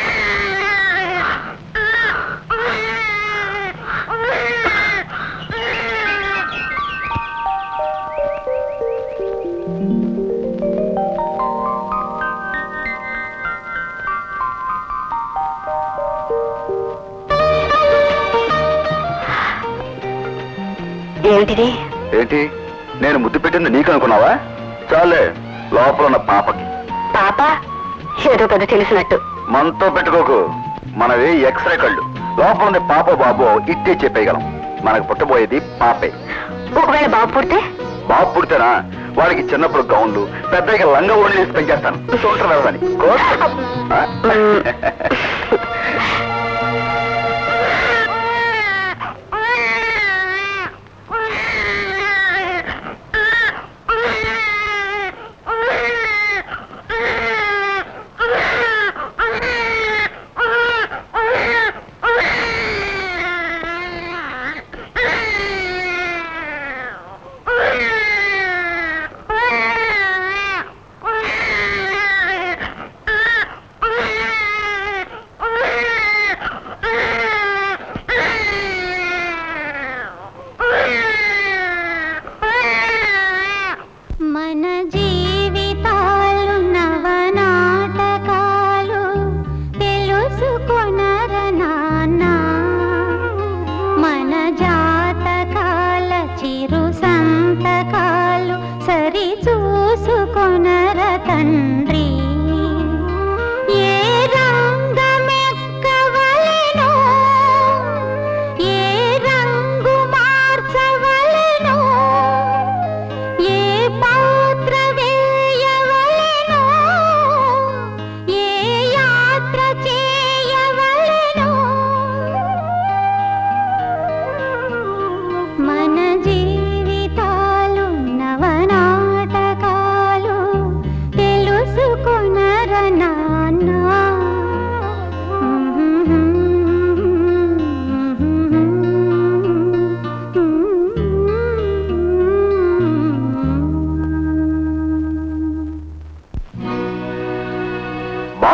ఏమిటిది ఏంటి నేను ముద్దు పెట్టింది నీకు అనుకున్నావా చాలే లోపల ఉన్న పాపకి పాప ఏదో పెద్ద తెలిసినట్టు మనతో పెట్టుకోకు మనవి ఎక్స్రే కళ్ళు లోపల ఉంది పాప బాబో ఇట్టే చెప్పేయగలం మనకు పుట్టబోయేది పాపే ఒకవేళ బాబు పుడితే బాబు పుడితేనా వాడికి చిన్నప్పుడు గౌన్లు పెద్దగా లంగా ఓడి వేసి పెంచేస్తాను చూంటారు వెళ్ళని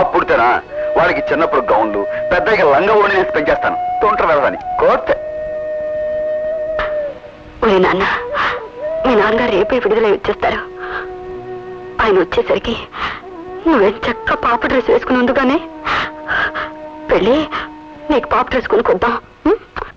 బాబు పుడితేనా వాడికి చిన్నప్పుడు గౌన్లు పెద్దగా లంగా ఓణి వేసి పెంచేస్తాను తోంటారు వెళ్ళదని కోర్తే ఒరే నాన్న మీ నాన్నగారు రేపే విడుదలై వచ్చేస్తారు ఆయన వచ్చేసరికి నువ్వేం చక్క పాప డ్రెస్ వేసుకుని ఉండుగానే పెళ్ళి నీకు పాప డ్రెస్ కొనుక్కొద్దాం ఉం?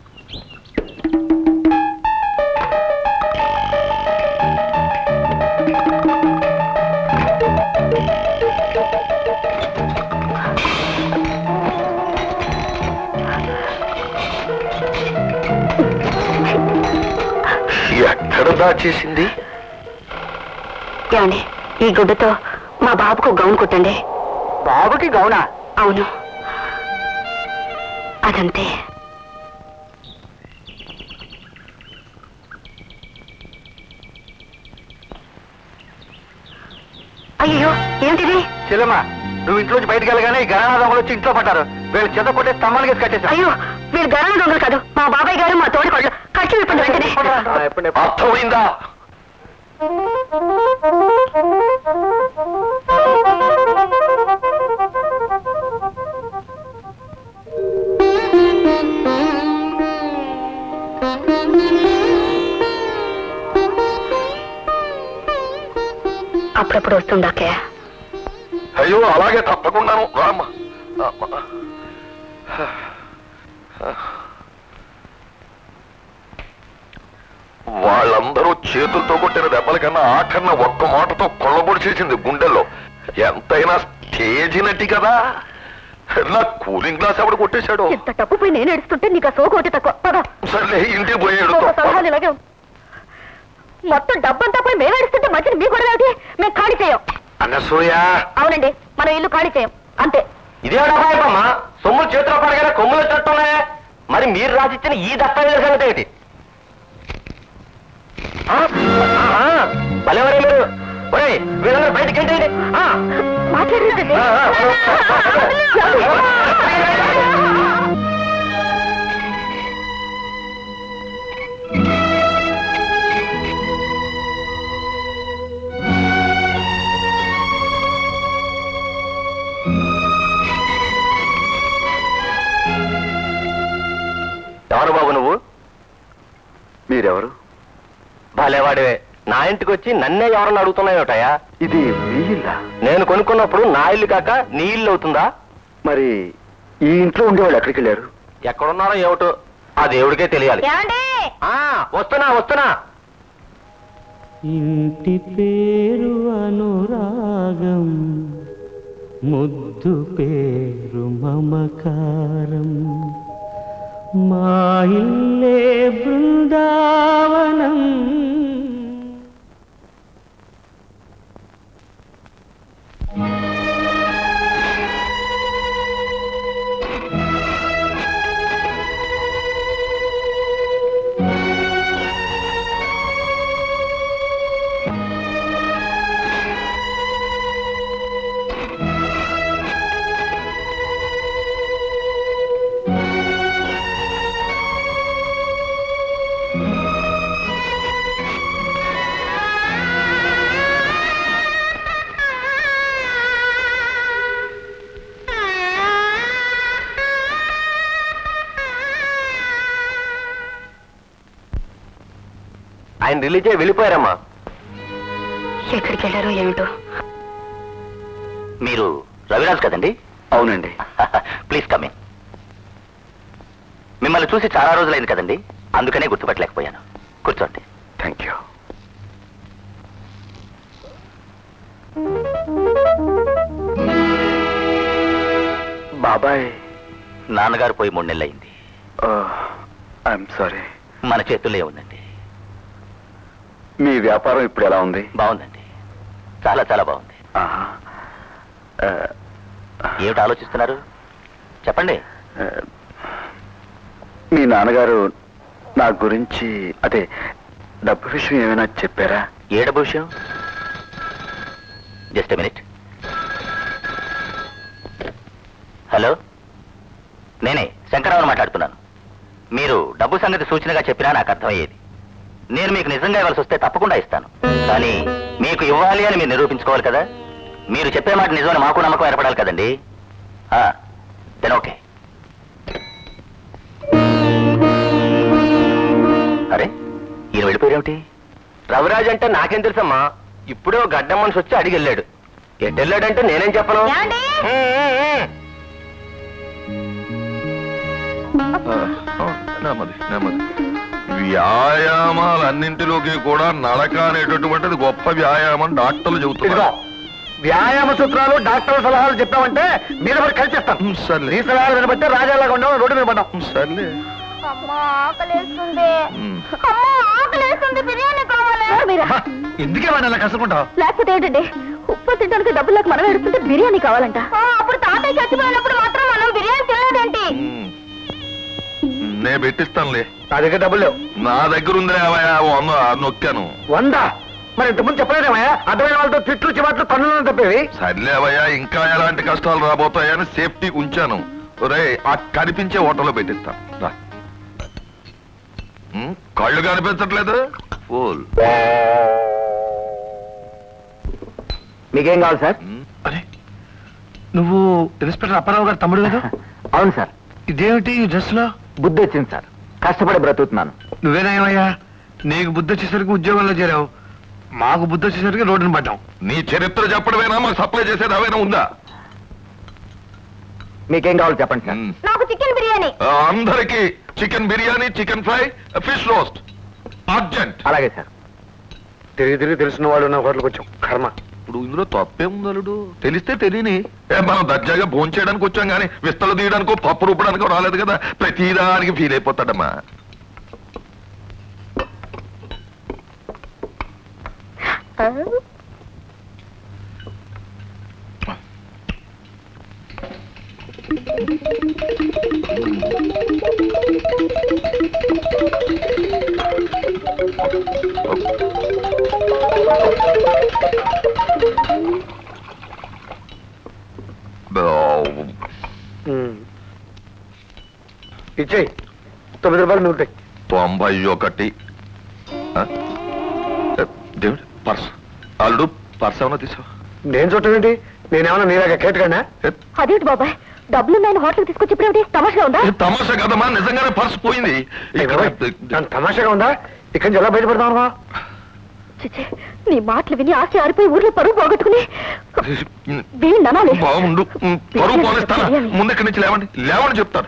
ఎక్కడ దాచేసింది ఏమండి ఈ గుడ్డతో మా బాబుకు గౌన్ కుట్టండి బాబుకి గౌనా అవును అదంతే అయ్యో ఏమిటిది చెల్లెమ్మా నువ్వు ఇంట్లోంచి బయటకు వెళ్ళగానే ఈ గణనా దొంగలు వచ్చి ఇంట్లో పడ్డారు వీళ్ళు చెత్త కొట్టే స్తంభాలు వేసి కట్టేశారు అయ్యో వీడు గరాన దొంగలు కాదు మా బాబాయ్ గారు మా తోడి కొడుకు ఖర్చు విప్పండి వెంటనే అర్థమైందా అప్పుడప్పుడు వస్తుందాకే అయ్యో అలాగే తప్పకుండాను రామ్మా రామ్మా. వాళ్ళందరూ చేతులతో కొట్టిన దెబ్బల కన్నా ఆఖరణ ఒక్క మాటతో కొల్లబొడి చేసింది గుండెల్లో ఎంతైనా స్టేజ్ నటి కదా నా కూలింగ్ గ్లాస్ ఎవడు కొట్టేశాడు ఇంత డబ్బు పోయి నేను ఏడుస్తుంటే నీకు ఆ సోకు ఒకటి తక్కువ పద సర్లే ఇంటికి పోయాడు ఒక్కో సలహాలు ఇలాగే ఉంది. మొత్తం డబ్బంతా పోయి మేము ఏడుస్తుంటే మధ్యన మీ గొడవ ఏమిటి? మేము ఖాళీ చేయం అన్నసూయ అవునండి మనం ఇల్లు ఖాళీ చేయం అంతే ఇదే డబ్బాయమ్మా సొమ్ములు చేతిలో పడగానే కొమ్ములు చెట్టున్నాయా మరి మీరు రాసిచ్చిన ఈ దస్తావేజు సంగతి ఏంటి ఆ? ఆహా, భలేవరే మీరు ఒరేయ్, వీళ్ళందరూ బయటికి ఏంటి మాట్లాడండి ఎవరు బాబు నువ్వు మీరెవరు భలేవాడివే నా ఇంటికి వచ్చి నన్నే ఎవరన్నా అడుగుతున్నాయోటయా ఇది మీ ఇల్లా నేను కొనుక్కున్నప్పుడు నా ఇల్లు కాక నీ ఇల్లు అవుతుందా మరి ఈ ఇంట్లో ఉండేవాళ్ళు ఎక్కడికి వెళ్ళారు ఎక్కడున్నారో ఏమిటో ఆ దేవుడికే తెలియాలి ఏమండి ఆ, వస్తున్నా వస్తున్నా ఇంటి పేరు అనురాగం ముద్దు పేరు మమకారం మా ఇల్లే బృందావనం ఆయన రిలీజ్ అయ్యి వెళ్ళిపోయారమ్మా ఎక్కడికి వెళ్ళారో ఏమిటో మీరు రవిరాజ్ కదండి అవునండి ప్లీజ్ కమ్ ఇన్ మిమ్మల్ని చూసి చాలా రోజులైంది కదండి అందుకనే గుర్తుపట్టలేకపోయాను కూర్చోండి థ్యాంక్ యూ బాబాయ్ నాన్నగారు పోయి మూడు నెలలైంది ఐఎమ్ సారీ మన చేతుల్లో ఉందండి మీ వ్యాపారం ఇప్పుడు ఎలా ఉంది బాగుందండి చాలా చాలా బాగుంది ఆహా. ఆ, ఏమిటి ఆలోచిస్తున్నారు చెప్పండి ఆ, మీ నాన్నగారు నా గురించి అదే డబ్బు విషయం ఏమైనా చెప్పారా ఏ డబ్బు విషయం జస్ట్ మినిట్ హలో నేనే శంకరరావుని మాట్లాడుతున్నాను మీరు డబ్బు సంగతి సూచనగా చెప్పినా నాకు అర్థమయ్యేది నేను మీకు నిజంగా ఇవ్వాల్సి వస్తే తప్పకుండా ఇస్తాను కానీ మీకు ఇవ్వాలి అని మీరు నిరూపించుకోవాలి కదా మీరు చెప్పే మాట నిజమని మాకు నమ్మకం ఏర్పడాలి కదండి దెన్ ఓకే అరే ఈయన వెళ్ళిపోయారేమిటి రవిరాజ్ అంటే నాకేం తెలుసమ్మా ఇప్పుడే ఓ గడ్డ మనిషి వచ్చి అడిగి వెళ్ళాడు ఎటు వెళ్ళాడంటే నేనేం చెప్పను నెమ్మది నెమ్మది వ్యాయామాలన్నింటిలోకి కూడా నడక అనేటటువంటిది గొప్ప వ్యాయామం డాక్టర్లు చెబుతున్నారు వ్యాయామ సూత్రాలు డాక్టర్ సలహాలు చెప్పామంటే మీద పడి కలిసేస్తాం సర్లే నీ సలహాలు వినబట్టే రాజాలాగా ఉండవు రోడ్డు మీద పడ్డాం సర్లే అమ్మా ఆకలేస్తుంది అమ్మా ఆకలేస్తుంది బిర్యానీ కావాలి ఎందుకే వాడిని అలా కసుకుంటావు లేకపోతే ఏంటండి ఉప్పు తినడానికి డబ్బులు లేక మనం ఎడుతుంటే బిర్యానీ కావాలంట అప్పుడు తాతయ్య చచ్చిపోయినప్పుడు మాత్రం మనం బిర్యానీ తినలేదేంటి నే పెట్టిస్తానులే నా దగ్గర డబ్బులు లేవు నా దగ్గర ఉందే అవయా వంద నొక్కాను వంద మరి ఇంతకుముందు చెప్పలేదేమయ్యా అర్థమైన వాళ్ళతో తిట్లు చివాట్లు పన్నులను తప్పేవి సర్లేవయ్యా ఇంకా ఎలాంటి కష్టాలు రాబోతాయని సేఫ్టీకి ఉంచాను ఒరే ఆ కనిపించే హోటల్లో పెట్టిస్తాను రా ఉమ్, కళ్ళు కనిపించట్లేదు ఫుల్ మీకేం కావాలి సార్ అరే నువ్వు ఇన్స్పెక్టర్ అప్పారావు గారు తమ్ముడు కదా అవును సార్ ఇదేమిటి ఈ డ్రెస్ లో బుద్ధి వచ్చింది సార్ కష్టపడి బ్రతుకుతున్నాను నువ్వేనాయమయ్యా నీకు బుద్ధి వచ్చేసరికి ఉద్యోగంలో చేరావు మాకు బుద్ధి వచ్చేసరికి రోడ్డును పడ్డాం నీ చరిత్ర చెప్పడమేనా మాకు సప్లై చేసేది అవైనా ఉందా మీకేం కావాలి చెప్పండి సార్ నాకు చికెన్ బిర్యానీ ఆ, అందరికీ chicken biryani chicken fry fish roast urgent అలాగే సార్ తిరిగి తిరిగి తెలిసిన వాళ్ళు ఉన్న హోటల్కి వచ్చాం కర్మ ఇప్పుడు ఇందులో తప్పే ఉందలుడు తెలిస్తే తెలియని ఏ, మనం దర్జాగా భోజనం చేయడానికి వచ్చాం కానీ విస్తలు తీయడానికో పప్పు రూపడానికో రాలేదు కదా ప్రతిదానికి ఫీల్ అయిపోతాడమ్మా ఇచ్చేయి తొమ్మిది రూపాయలు మిగులుతాయి తొంభై ఒకటి ఆ? ఏ, దేవుడు పర్స్ అల్లుడు పర్స్ ఏమన్నా తీసావు నేను చూడటం ఏంటి నేనేమన్నా నీలాగా కేటుకన్నా అదేంటి బాబాయ్ డబ్బులు నేను హోటల్కి తీసుకొచ్చి ఇప్పుడు తమాషగా ఉందా తమాషా కదమ్మా నిజంగానే పర్స్ పోయింది ఇక్కడ దాని తమాషాగా ఉందా ఇక్కడి నుంచి ఎలా బయటపడతాను చిచి, నీ మాటలు విని ఆశ ఆరిపోయి ఊర్లో పరువు పోగొట్టుకుని వీళ్ళు అనాలి బాగుండు ఉమ్, పరువు పోనిస్తానా ముందు ఇక్కడి నుంచి లేవండి లేవని చెప్తాను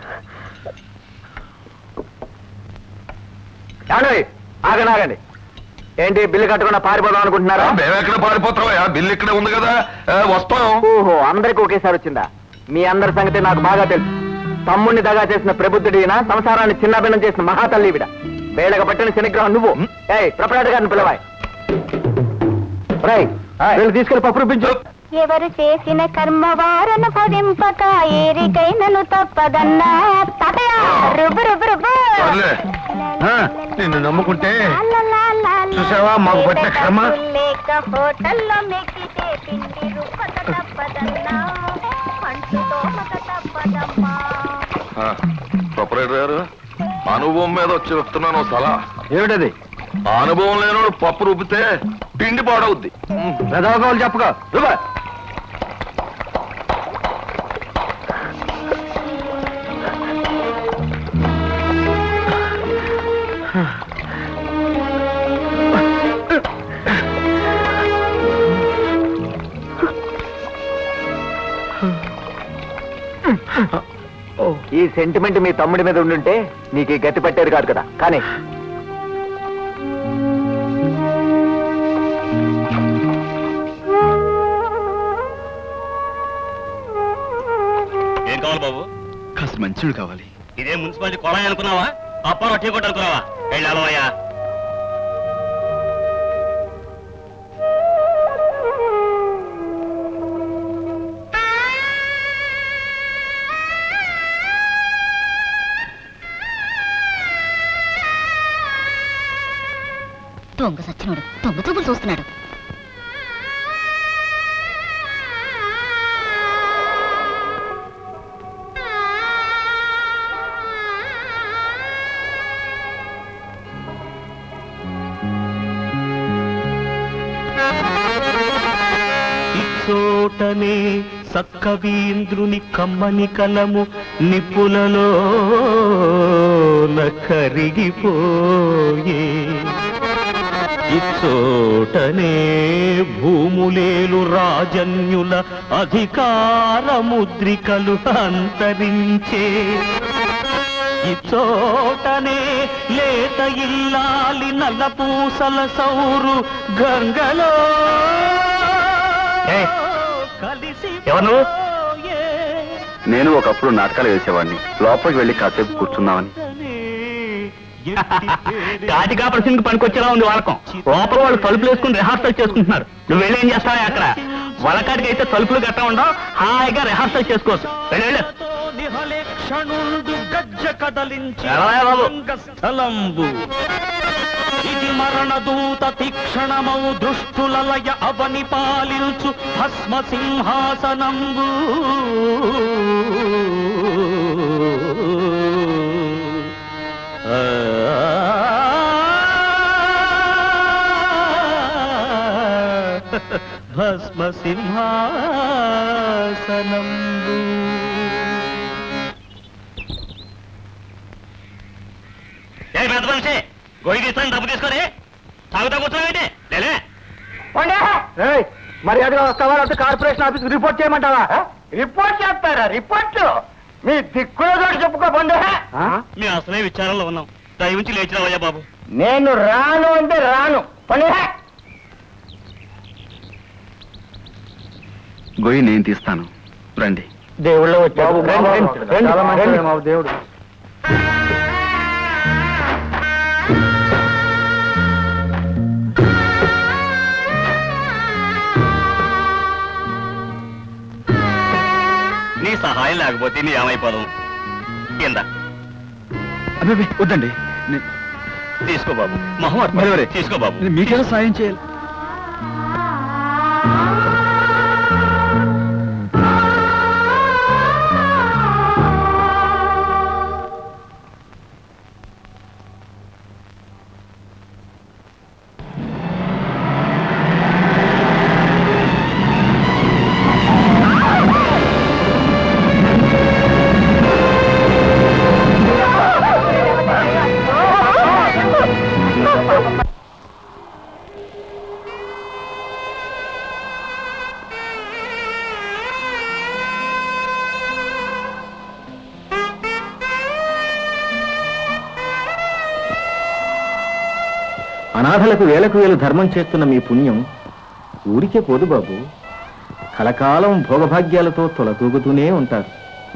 ఏమండి ఆగండి ఆగండి ఏంటి బిల్లు కట్టకుండా పారిపోదాం అనుకుంటున్నారా మేము ఎక్కడ పారిపోతావా బిల్లు ఇక్కడే ఉంది కదా ఆ, వస్తాం ఓహో అందరికి ఒకేసారి వచ్చిందా మీ అందరి సంగతి నాకు బాగా తెలుసు తమ్ముణ్ణి దగా చేసిన ప్రబుద్ధుడు ఈయన సంసారాన్ని చిన్నభిన్నం చేసిన మహాతల్లి ఈవిడ వేళగ పట్టిన శనిగ్రహం నువ్వు ఏయ్ ప్రపరాట గారిని పిలవాయ్ రేయ్, వీళ్ళు తీసుకెళ్లి పప్పు రూపించు ఎవరు చేసిన కర్మ వారను పొదింపక ఏరికైనను తప్పదన్నా తాతయ్య రుబ్బు రుబ్బు రుబ్బు సర్లే నిన్ను నమ్ముకుంటే చూసావా మాకు పట్టిన కర్మ లేక హోటల్లో మెక్కితే తిండి రుబ్బక తప్పదన్నా అంటూ తోమక తప్పదమ్మా ప్రొపరేటర్ గారు అనుభవం మీద వచ్చి చెప్తున్నాను సలా ఏమిటది అనుభవం లేనోడు పప్పు రుబ్బితే పిండి పాడవుద్ది పెదవకాలు చెప్పగా రుబ్బా ఈ సెంటిమెంట్ మీ తమ్ముడి మీద ఉండుంటే నీకు ఈ గతి పట్టేది కాదు కదా కానీ ఏం కావాలి బాబు కాస్త మంచిడు కావాలి ఇదే మున్సిపాలిటీ కొళాయి అనుకున్నావా అప్పారో టీ కొట్టు అనుకున్నావా వెళ్ళాలవయ్యా దొంగ సచ్చినోడు దొంగ చూపులు చూస్తున్నాడు చోటనే సక్కవీంద్రుని కమ్మని కలము నిప్పులలో కరిగిపోయే ఇచ్చోటనే భూములేలు రాజన్యుల అధికార ముద్రికలు అంతరించే ఇచ్చోటనే లేత ఇల్లాలి నల్ల పూసల సౌరు గంగలో కలిసి ఎవరు నువ్వు? నేను ఒకప్పుడు నాటకాలు వేసేవాడిని లోపలికి వెళ్ళి కాసేపు కూర్చుందామని కాటి కాపర్సింగ్ పనికొచ్చేలా ఉంది వాళ్ళకం లోపల వాళ్ళు తలుపులు వేసుకుని రిహార్సల్ చేసుకుంటున్నారు నువ్వు వెళ్ళి ఏం చేస్తావా అక్కడ వాళ్ళకాడికి అయితే తలుపులు గట్రా ఉండవు హాయిగా రిహార్సల్ చేసుకోవచ్చు వెళ్ళు, వెళ్ళు. క్షణుండు గజ్జ కదలించి ఎలాయా బాబు? స్థలంబు ఇది మరణ దూత తీక్షణమౌ దృష్టుల లయ అవని పాలించు భస్మ సింహాసనంబు భస్మ సింహాసనంబు ఏ పెద్ద మనిషి గొయ్యి తీస్తాను డబ్బు తీసుకొని తాగుతా కూర్చోవేంటి లేలే మరి అది వస్తావా లేకపోతే కార్పొరేషన్ ఆఫీస్ రిపోర్ట్ చేయమంటావా రిపోర్ట్ చేస్తారా రిపోర్ట్ మీ దిక్కులో చోటు చెప్పుకోబండి మేము అసలే విచారంలో ఉన్నాం దయవుంచి లేచిరావయ్యా బాబు నేను రాను అంటే రాను పండి గొయ్యి నేను తీస్తాను రండి దేవుళ్ళు వచ్చావు దేవుడు నీ సహాయం లేకపోతే నీ ఏమైపోదాం కింద అబ్బాయి వద్దండి తీసుకో బాబు మొహం అటు మరి, మరి. తీసుకో బాబు మీకేదో సాయం చేయాలి అనాథలకు వేలకు వేలు ధర్మం చేస్తున్న మీ పుణ్యం ఊరికే పోదు బాబు కలకాలం భోగభాగ్యాలతో తొలతూగుతూనే ఉంటారు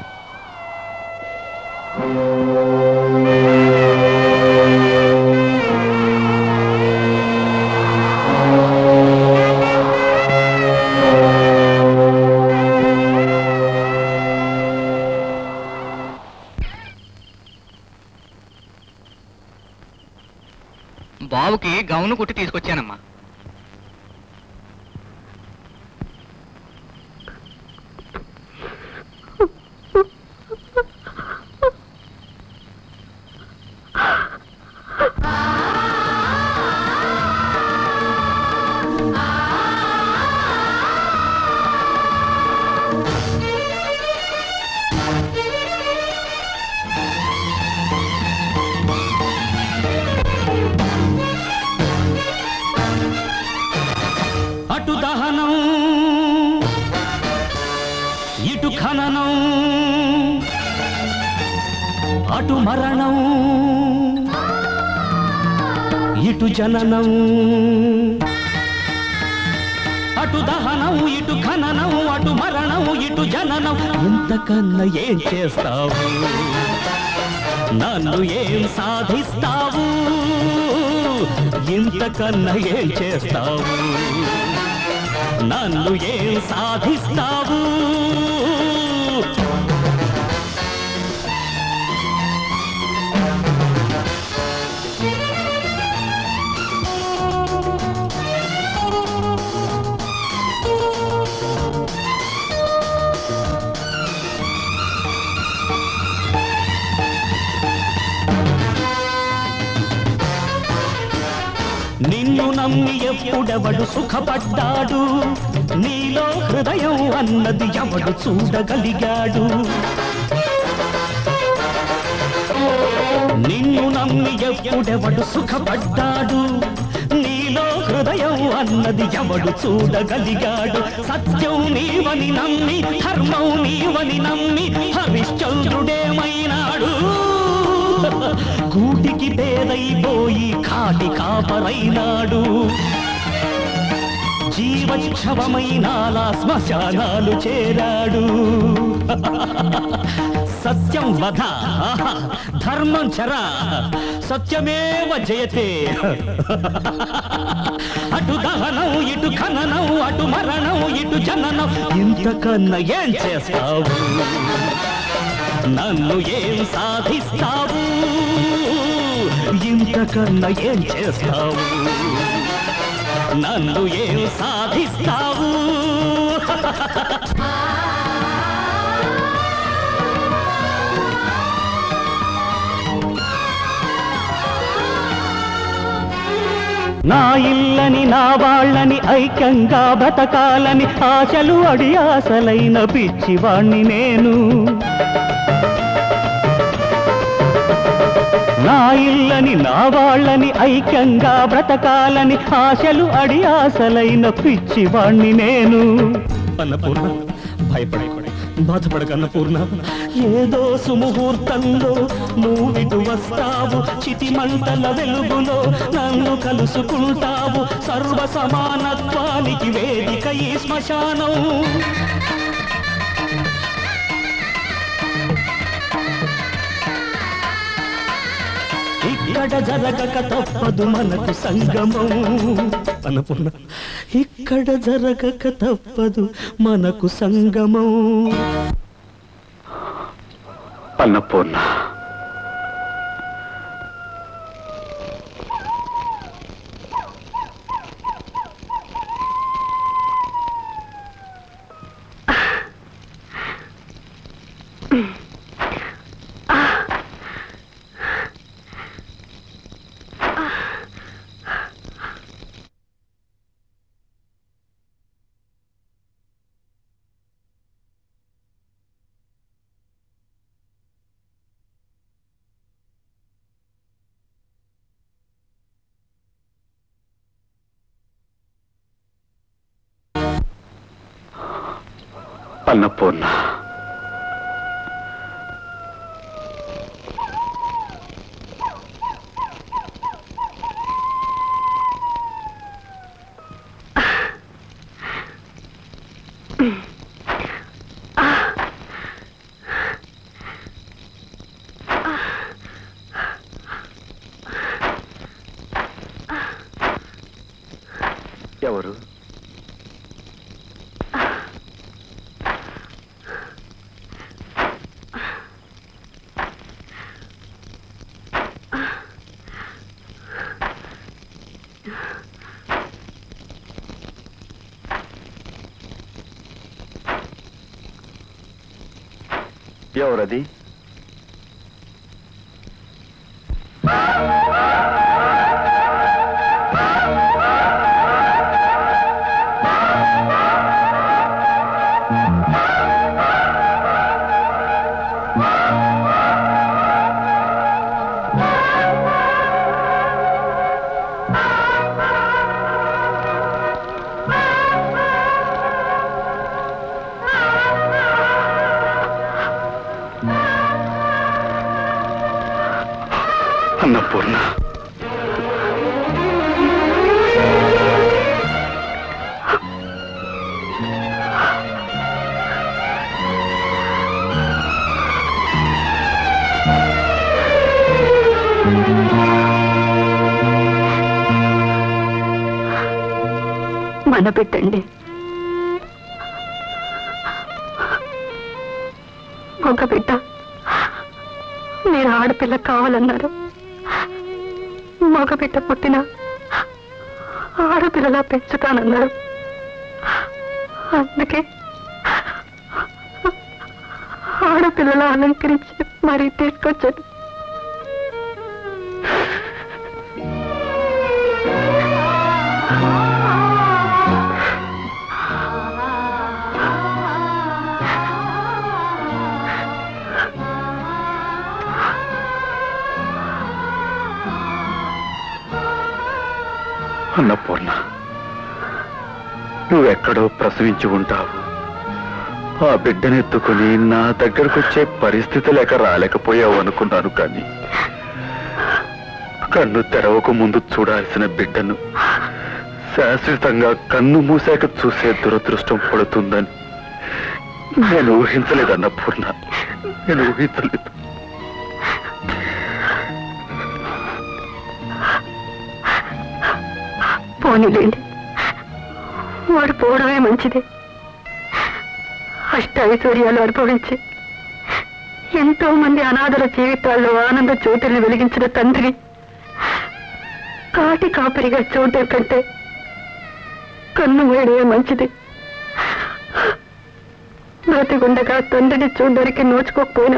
బావుకి గౌను కుట్టి తీసుకొచ్చానమ్మా అటు దహనం ఇటు ఖననం అటు మరణం ఇటు జననం అటు దహనం ఇటు ఖననం అటు మరణం ఇటు జననం ఇంతకన్నా ఏం చేస్తావు నన్ను ఏం సాధిస్తావు ఇంతకన్నా ఏం చేస్తావు నన్ను ఏం సాధిస్తావు నిన్ను నమ్మి ఎప్పుడెవడు సుఖపడ్డాడు నీలో హృదయం అన్నది ఎవడు చూడగలిగాడు నిన్ను నమ్మి ఎప్పుడెవడు సుఖపడ్డాడు నీలో హృదయం అన్నది ఎవడు చూడగలిగాడు సత్యం నీవని నమ్మి ధర్మం నీవని నమ్మి హరిశ్చంద్రుడేమైనాడు గూటికి పేదైపోయి కాటి కాపరైనాడు జీవక్షవమైనాలా శ్మశానాలు చేరాడు సత్యం వధ ధర్మం చర సత్యమేవ జయతే అటు దహనం ఇటు ఖననం అటు మరణం ఇటు జననం ఇంతకన్నా ఏం చేస్తావు నన్ను ఏం సాధిస్తావు ఇంతకన్నా ఏం చేస్తావు నన్ను ఏం సాధిస్తావు నా ఇల్లని నా వాళ్ళని ఐక్యంగా బ్రతకాలని ఆశలు అడి ఆశలైన పిచ్చివాణ్ణి నేను నా ఇల్లని నా వాళ్ళని ఐక్యంగా బ్రతకాలని ఆశలు అడి ఆశలైన పిచ్చివాణ్ణి నేను అన్నపూర్ణ భయపడకూడదు బాధపడక అన్నపూర్ణ ఏదో సుముహూర్తంలో నువ్విటు వస్తావు చితిమంటల వెలుగులో నన్ను కలుసుకుంటావు సర్వ సమానత్వానికి వేదిక ఈ శ్మశానం ఇక్కడ జరగక తప్పదు మనకు సంగమం అన్నపూర్ణ ఇక్కడ జరగక తప్పదు మనకు సంగమం అన్నపూర్ణ అన్నపూర్ణ ఎవరు ఎవరది అన్నపూర్ణ మన పెట్టండి ఒక బిడ్డ మీరు ఆడపిల్ల కావాలన్నారు మగ బిడ్డ పుట్టిన ఆడపిల్లలా పెంచుతానన్నారు అందుకే ఆడపిల్లలా అలంకరించి మరీ తీసుకొచ్చాను అన్నపూర్ణ నువ్వెక్కడో ప్రసవించి ఉంటావు ఆ బిడ్డనెత్తుకుని నా దగ్గరకు వచ్చే పరిస్థితి లేక రాలేకపోయావు అనుకున్నాను కానీ కన్ను తెరవక ముందు చూడాల్సిన బిడ్డను శాశ్వతంగా కన్ను మూసాక చూసే దురదృష్టం పడుతుందని నేను ఊహించలేదు అన్నపూర్ణ నేను ఊహించలేదు పోనీలేండి వాడు పోవడమే మంచిది అష్ట ఐశ్వర్యాలు అనుభవించి ఎంతో మంది అనాథల జీవితాల్లో ఆనంద జ్యోతుల్ని వెలిగించిన తండ్రి కాటి కాపరిగా చూడటం కంటే కన్ను వేయడమే మంచిది బ్రతికుండగా తండ్రిని చూడడానికి నోచుకోకపోయినా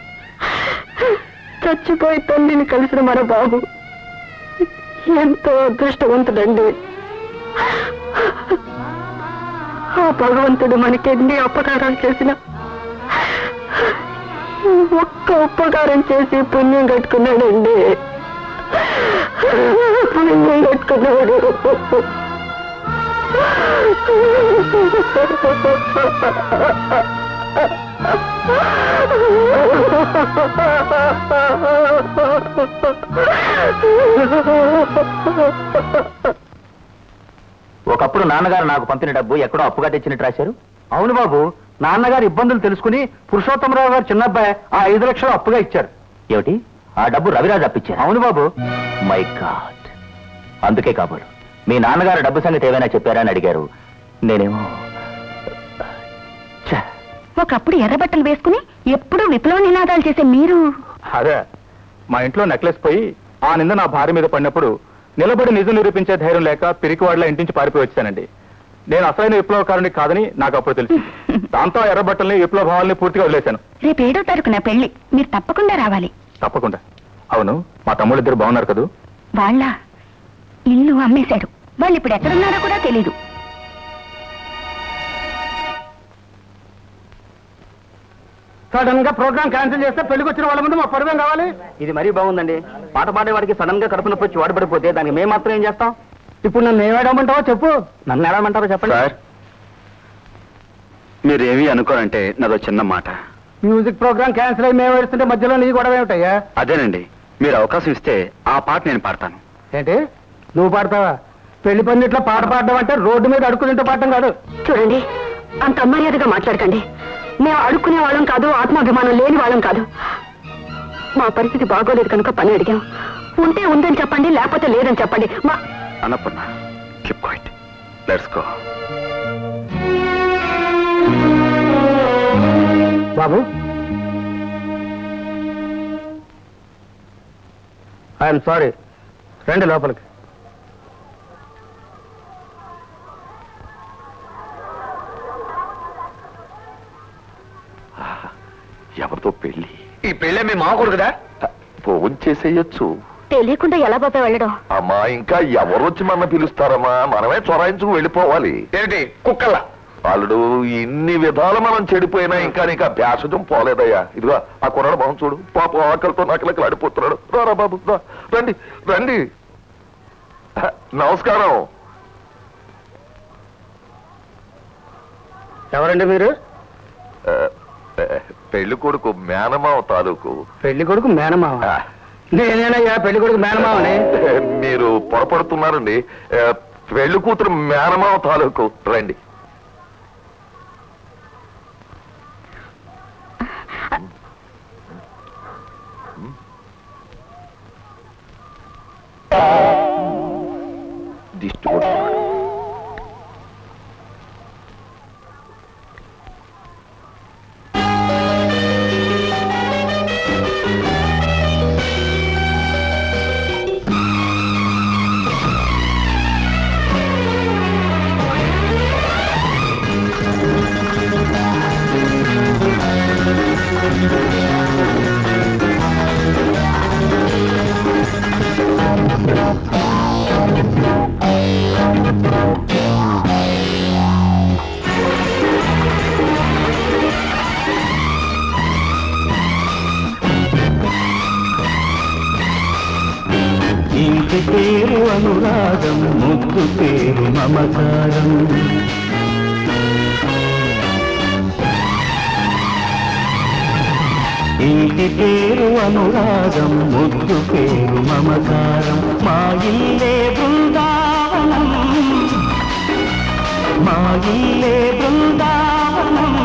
చచ్చిపోయి తండ్రిని కలిసిన మన బాబు ఎంతో అదృష్టవంతుడండి ఆ భగవంతుడు మనకి ఎన్ని అపకారాలు చేసినా ఒక్క ఉపకారం చేసి పుణ్యం కట్టుకున్నాడండి పుణ్యం కట్టుకున్నాడు ఒకప్పుడు నాన్నగారు నాకు పంపిన డబ్బు ఎక్కడో అప్పుగా తెచ్చినట్టు రాశారు అవును బాబు నాన్నగారు ఇబ్బందులు తెలుసుకుని పురుషోత్తమరావు గారు చిన్నబ్బాయి ఆ ఐదు లక్షలు అప్పుగా ఇచ్చారు ఏమిటి ఆ డబ్బు రవిరాజు అప్పించారు అవును బాబు మై గాడ్ అందుకే కాబోలు మీ నాన్నగారు డబ్బు సంగతి ఏమైనా చెప్పారా అని అడిగారు నేనేమో ఒకప్పుడు ఎర్రబట్టలు వేసుకుని ఎప్పుడూ విప్లవ నినాదాలు చేసే మీరు అదే మా ఇంట్లో నెక్లెస్ పోయి ఆ నింద నా భార్య మీద పడినప్పుడు నిలబడి నిజం నిరూపించే ధైర్యం లేక పిరికివాడలా ఇంటించి పారిపోయి వచ్చానండి నేను అసలైన విప్లవకారుని కాదని నాకు అప్పుడు తెలిసి దాంతో ఆ ఎర్రబట్టల్ని విప్లవ భావాల్ని పూర్తిగా వదిలేశాను రేపు ఏడో తారీఖు నా పెళ్లి మీరు తప్పకుండా రావాలి తప్పకుండా అవును మా తమ్ముళ్ళు ఇద్దరు బాగున్నారు కదూ వాళ్ళ ఇల్లు అమ్మేశాడు వాళ్ళు ఇప్పుడు ఎక్కడున్నారో కూడా తెలీదు సడన్ గా ప్రోగ్రామ్ క్యాన్సిల్ చేస్తే పెళ్లికి వచ్చిన వాళ్ళ ముందు మా పరువేం కావాలి ఇది మరీ బాగుందండి పాట పాడేవాడికి సడన్ గా కడుపు నొప్పి వచ్చి వాడబడిపోతే దానికి మేము మాత్రం ఏం చేస్తాం ఇప్పుడు నన్ను ఏమేడమంటావో చెప్పు నన్ను ఏడమంటారో చెప్పండి సార్ మీరేమీ అనుకోరంటే నాదో చిన్న మాట మ్యూజిక్ ప్రోగ్రామ్ క్యాన్సిల్ అయ్యి మేము ఏడుస్తుంటే మధ్యలో నీ గొడవ ఏమిటయ్యా అదేనండి మీరు అవకాశం ఇస్తే ఆ పాట నేను పాడతాను ఏంటి నువ్వు పాడతావా పెళ్లి పందిట్లో పాట పాడడం అంటే రోడ్డు మీద అడుక్కునింటే పాడటం కాదు చూడండి అంత అమర్యాదగా మాట్లాడకండి మేము అడుక్కునే వాళ్ళం కాదు ఆత్మాభిమానం లేని వాళ్ళం కాదు మా పరిస్థితి బాగోలేదు కనుక పని అడిగాం ఉంటే ఉందని చెప్పండి లేకపోతే లేదని చెప్పండి మా Annapurna keep quiet let's go బాబు ఐఎమ్ సారీ రండి లోపలికి ఎవరితో పెళ్లి ఈ పెళ్ళే మీ మామ కొడుకుదా ఫోన్ చేసేయచ్చు తెలియకుండా ఎలా బాబాయ్ వెళ్ళడం అమ్మా ఇంకా ఎవరు వచ్చి మన పిలుస్తారమ్మా మనమే చొరాయించుకు వెళ్ళిపోవాలి ఏంటి కుక్కల అల్లుడు ఇన్ని విధాలు మనం చెడిపోయినా ఇంకా నీకు ఆ భేషజం పోలేదయ్యా ఇదిగో ఆ కుర్రాడు మొహం చూడు పాప ఆకలితో నకలకి అడిపోతున్నాడు రారా బాబు రా, రండి రండి హ, నమస్కారం ఎవరండి మీరు ఆ, ఆ, పెళ్లి కొడుకు మేనమావ తాలూకు పెళ్లి కొడుకు మేనమావ నేనేనయ్యా పెళ్లి కొడుకు మేనమావని మీరు పొరపడుతున్నారండి ఆ, పెళ్లి కూతురు మేనమావ తాలూకు రండి దిష్టి కొడుతున్నాడు. ఆ అనురాగం ముద్దు పేరు మమకారం ఇంటి పేరు అనురాగం ముద్దు పేరు మమకారం మా ఇల్లే బృందావనం మా ఇల్లే బృందావనం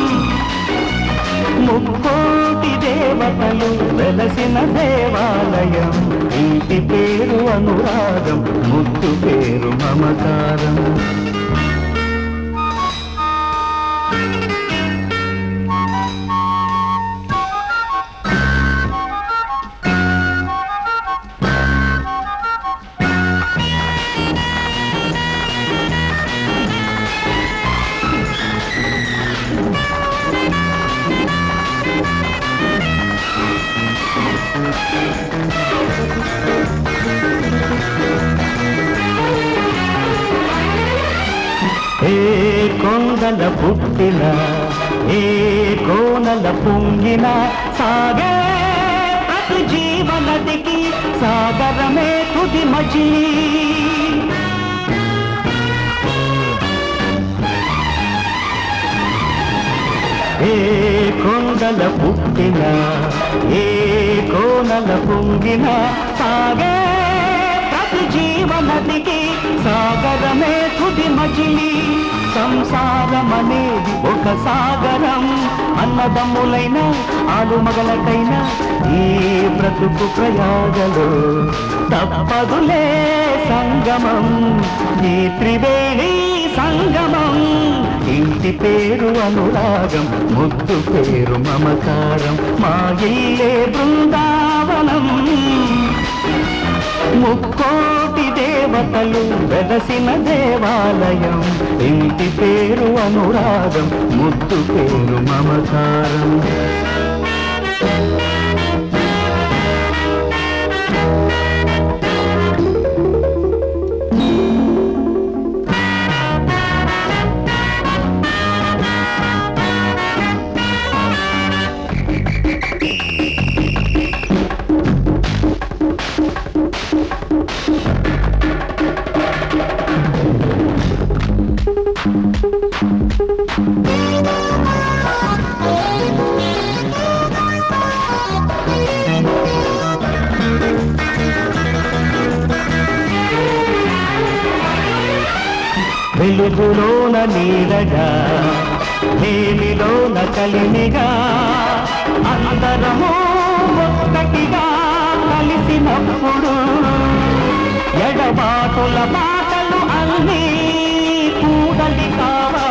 ముక్కోటి దేవతలు వెలసిన దేవాలయం ఇంటి పేరు అనురాగం ముద్దు పేరు మమకారం ఏ కొండల పుట్టిన ఏ కోనల పొంగిన సాగే ప్రతి జీవనదికి సాగరమే తుది మజిలీ ఏ కొండల పుట్టిన ఏ కోనల పొంగిన సాగే ప్రతి జీవనదికి సాగరమే తుది మజిలి సంసారమనేది ఒక సాగరం అన్నదమ్ములైన ఆలుమగలకైన ఈ బ్రతుకు ప్రయాగలు తప్పదులే సంగమం ఈ త్రివేణి సంగమం ఇంటి పేరు అనురాగం ముద్దు పేరు మమకారం మా ఇల్లే బృందావనం ముక్కోటి దేవతలు వెలసిన దేవాలయం ఇంటి పేరు అనురాగం ముద్దు పేరు మమకారం వెలుగులోన నీడగా నేమిలోన కలిమిగా అందరము ఒక్కటిగా కలిసినప్పుడు ఎడబాటుల మాటలు అన్నీ కూడలి కావా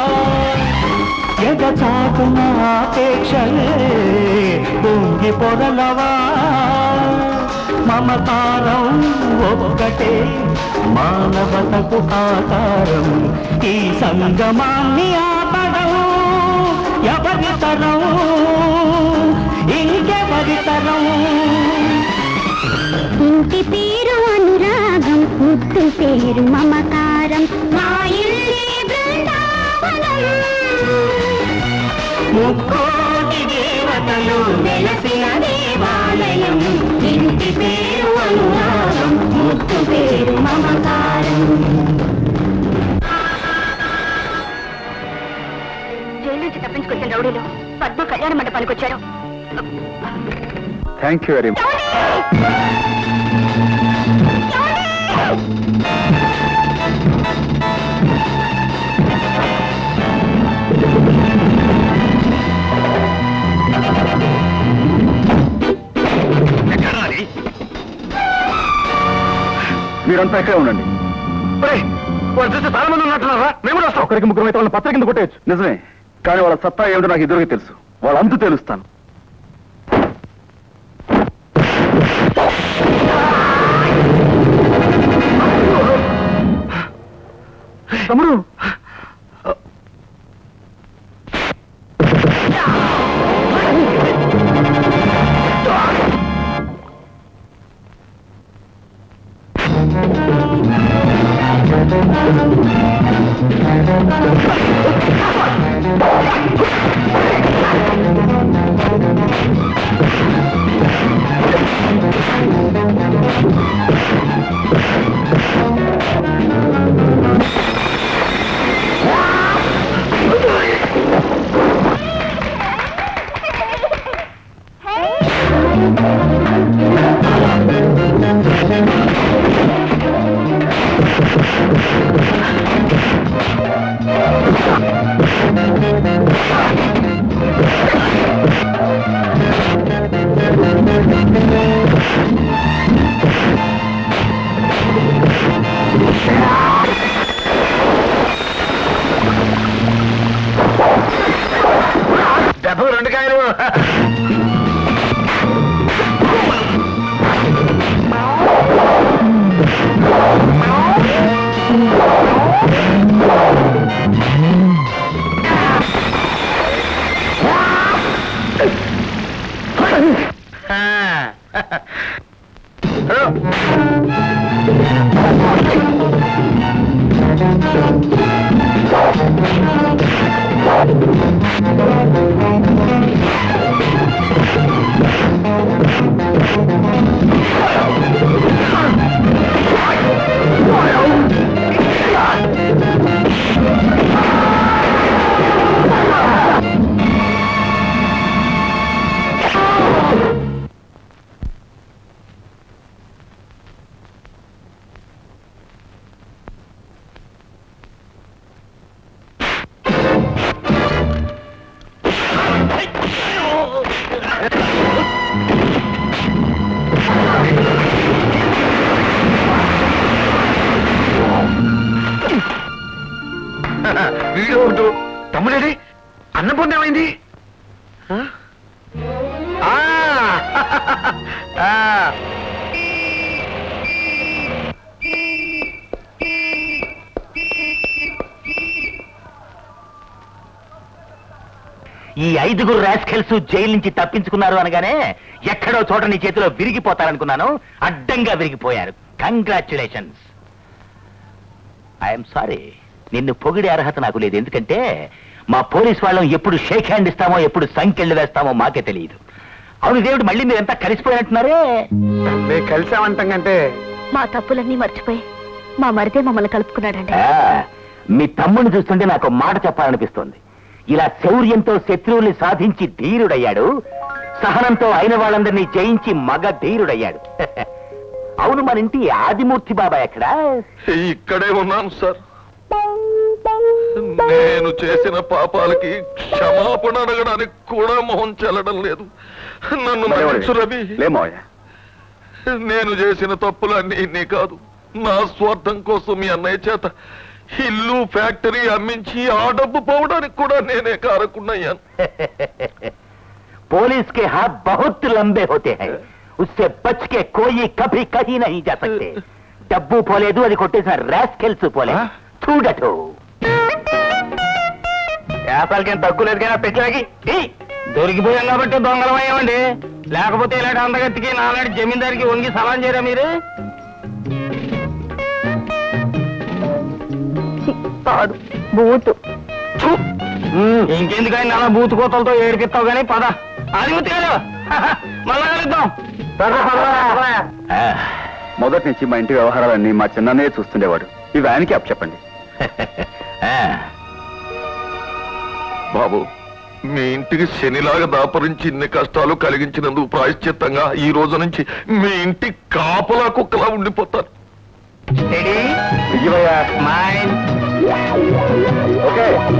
ఎగచాటున ఆపేక్షలే పొంగి పొరలవా మమతారం ఒక్కటే మానవతకు ఆకారం ఈ సంగమాన్ని ఆపడం ఎవరి తరం ఇంకెవరి తరం ఇంటి పేరు అనురాగం ముద్దు పేరు మమకారం మా ఇల్లే బృందావనం ముక్కోటి దేవతలు వెలసిన దేవాలయం ఇంటి పేరు అనురాగం ముద్దు పేరు మమకారం జైలు నుంచి తప్పించుకొచ్చిన రౌడీలు పద్మ కళ్యాణ మండపానికి వచ్చారు థ్యాంక్ యూ వెరీ మచ్ మీరంతా ఇక్కడే ఉండండి వాళ్ళు చూస్తే చాలా మంది ఉన్నట్టున్నారా మేము కూడా వస్తాం ఒకరికి ముగ్గురు అయితే వాళ్ళని పత్ర కింద కొట్టేయచ్చు నిజమే కానీ వాళ్ళ సత్తా ఏమిటో నాకు ఎదురుగా తెలుసు వాళ్ళ అంతు తెలుస్తాను తమ్ముడు వీడు ఉండు. తమ్ముడేడి అన్నం పొంది ఏమైంది ఆ? ఆ! ఆ! ఈ ఐదుగురు రాస్కెల్స్ జైలు నుంచి తప్పించుకున్నారు అనగానే ఎక్కడో చోట నీ చేతిలో విరిగిపోతారనుకున్నాను అడ్డంగా విరిగిపోయారు కంగ్రాచులేషన్స్ ఐఎమ్ సారీ నిన్ను పొగిడే అర్హత నాకు లేదు ఎందుకంటే మా పోలీస్ వాళ్ళం ఎప్పుడు షేక్ హ్యాండ్ ఇస్తామో ఎప్పుడు సంకెళ్ళు వేస్తామో మాకే తెలియదు అవును దేవుడు మళ్ళీ మీరంతా కలిసిపోయినట్టున్నారే మేము కలిసామంటాం కంటే మా తప్పులన్నీ మర్చిపోయి మా మరిదే మమ్మల్ని కలుపుకున్నాడండి ఆ, మీ తమ్ముడిని చూస్తుంటే నాకు ఒక మాట చెప్పాలనిపిస్తోంది ఇలా శౌర్యంతో శత్రువుల్ని సాధించి ధీరుడయ్యాడు సహనంతో అయిన వాళ్ళందరినీ జయించి మగ ధీరుడయ్యాడు అవును మన ఇంటి ఆదిమూర్తి బాబా ఎక్కడా ఇక్కడే ఉన్నాను సార్ నేను చేసిన పాపాలకి క్షమాపణ అడగడానికి కూడా మొహం చెల్లడం లేదు నన్ను మన్నించు రవి లేమోయా నేను చేసిన తప్పులన్నీ ఇన్ని కాదు నా స్వార్థం కోసం మీ అన్నయ్య చేత ఇల్లు ఫ్యాక్టరీ అమ్మించి ఆ డబ్బు పోవడానికి కూడా నేనే కారకున్నయ్యాను पुलिस के हाथ बहुत लंबे होते हैं उससे बच के कोई कभी कहीं नहीं जा सकते డబ్బు పోలేదు అది కొట్టేసిన రాస్కెల్స్ పోలే చూడటు వ్యాపారాలకేం తక్కువ లేదు కానీ పెట్టలేకి దొరికిపోయాం కాబట్టి దొంగలమయ్యామండి లేకపోతే ఇలాంటి అందగత్తికి నాలాంటి జమీందారికి వంగి సలాం చేయరా మీరు కాదు బూతు ఇంకెందుకని అలా బూతు కోతలతో ఏడిపిస్తావు కానీ పద అది ఉతికాడు మళ్ళా కలుద్దాం మొదటి నుంచి మా ఇంటి వ్యవహారాలన్నీ మా చిన్ననే చూస్తుండేవాడు ఇవి ఆయనకి అప్పచెప్పండి బాబు మీ ఇంటికి శనిలాగా దాపరించి ఇన్ని కష్టాలు కలిగించినందుకు ప్రాయశ్చిత్తంగా ఈ రోజు నుంచి మీ ఇంటి కాపలా కుక్కలా ఉండిపోతాను ఇయ్యవయ్యా మైండ్ ఓకే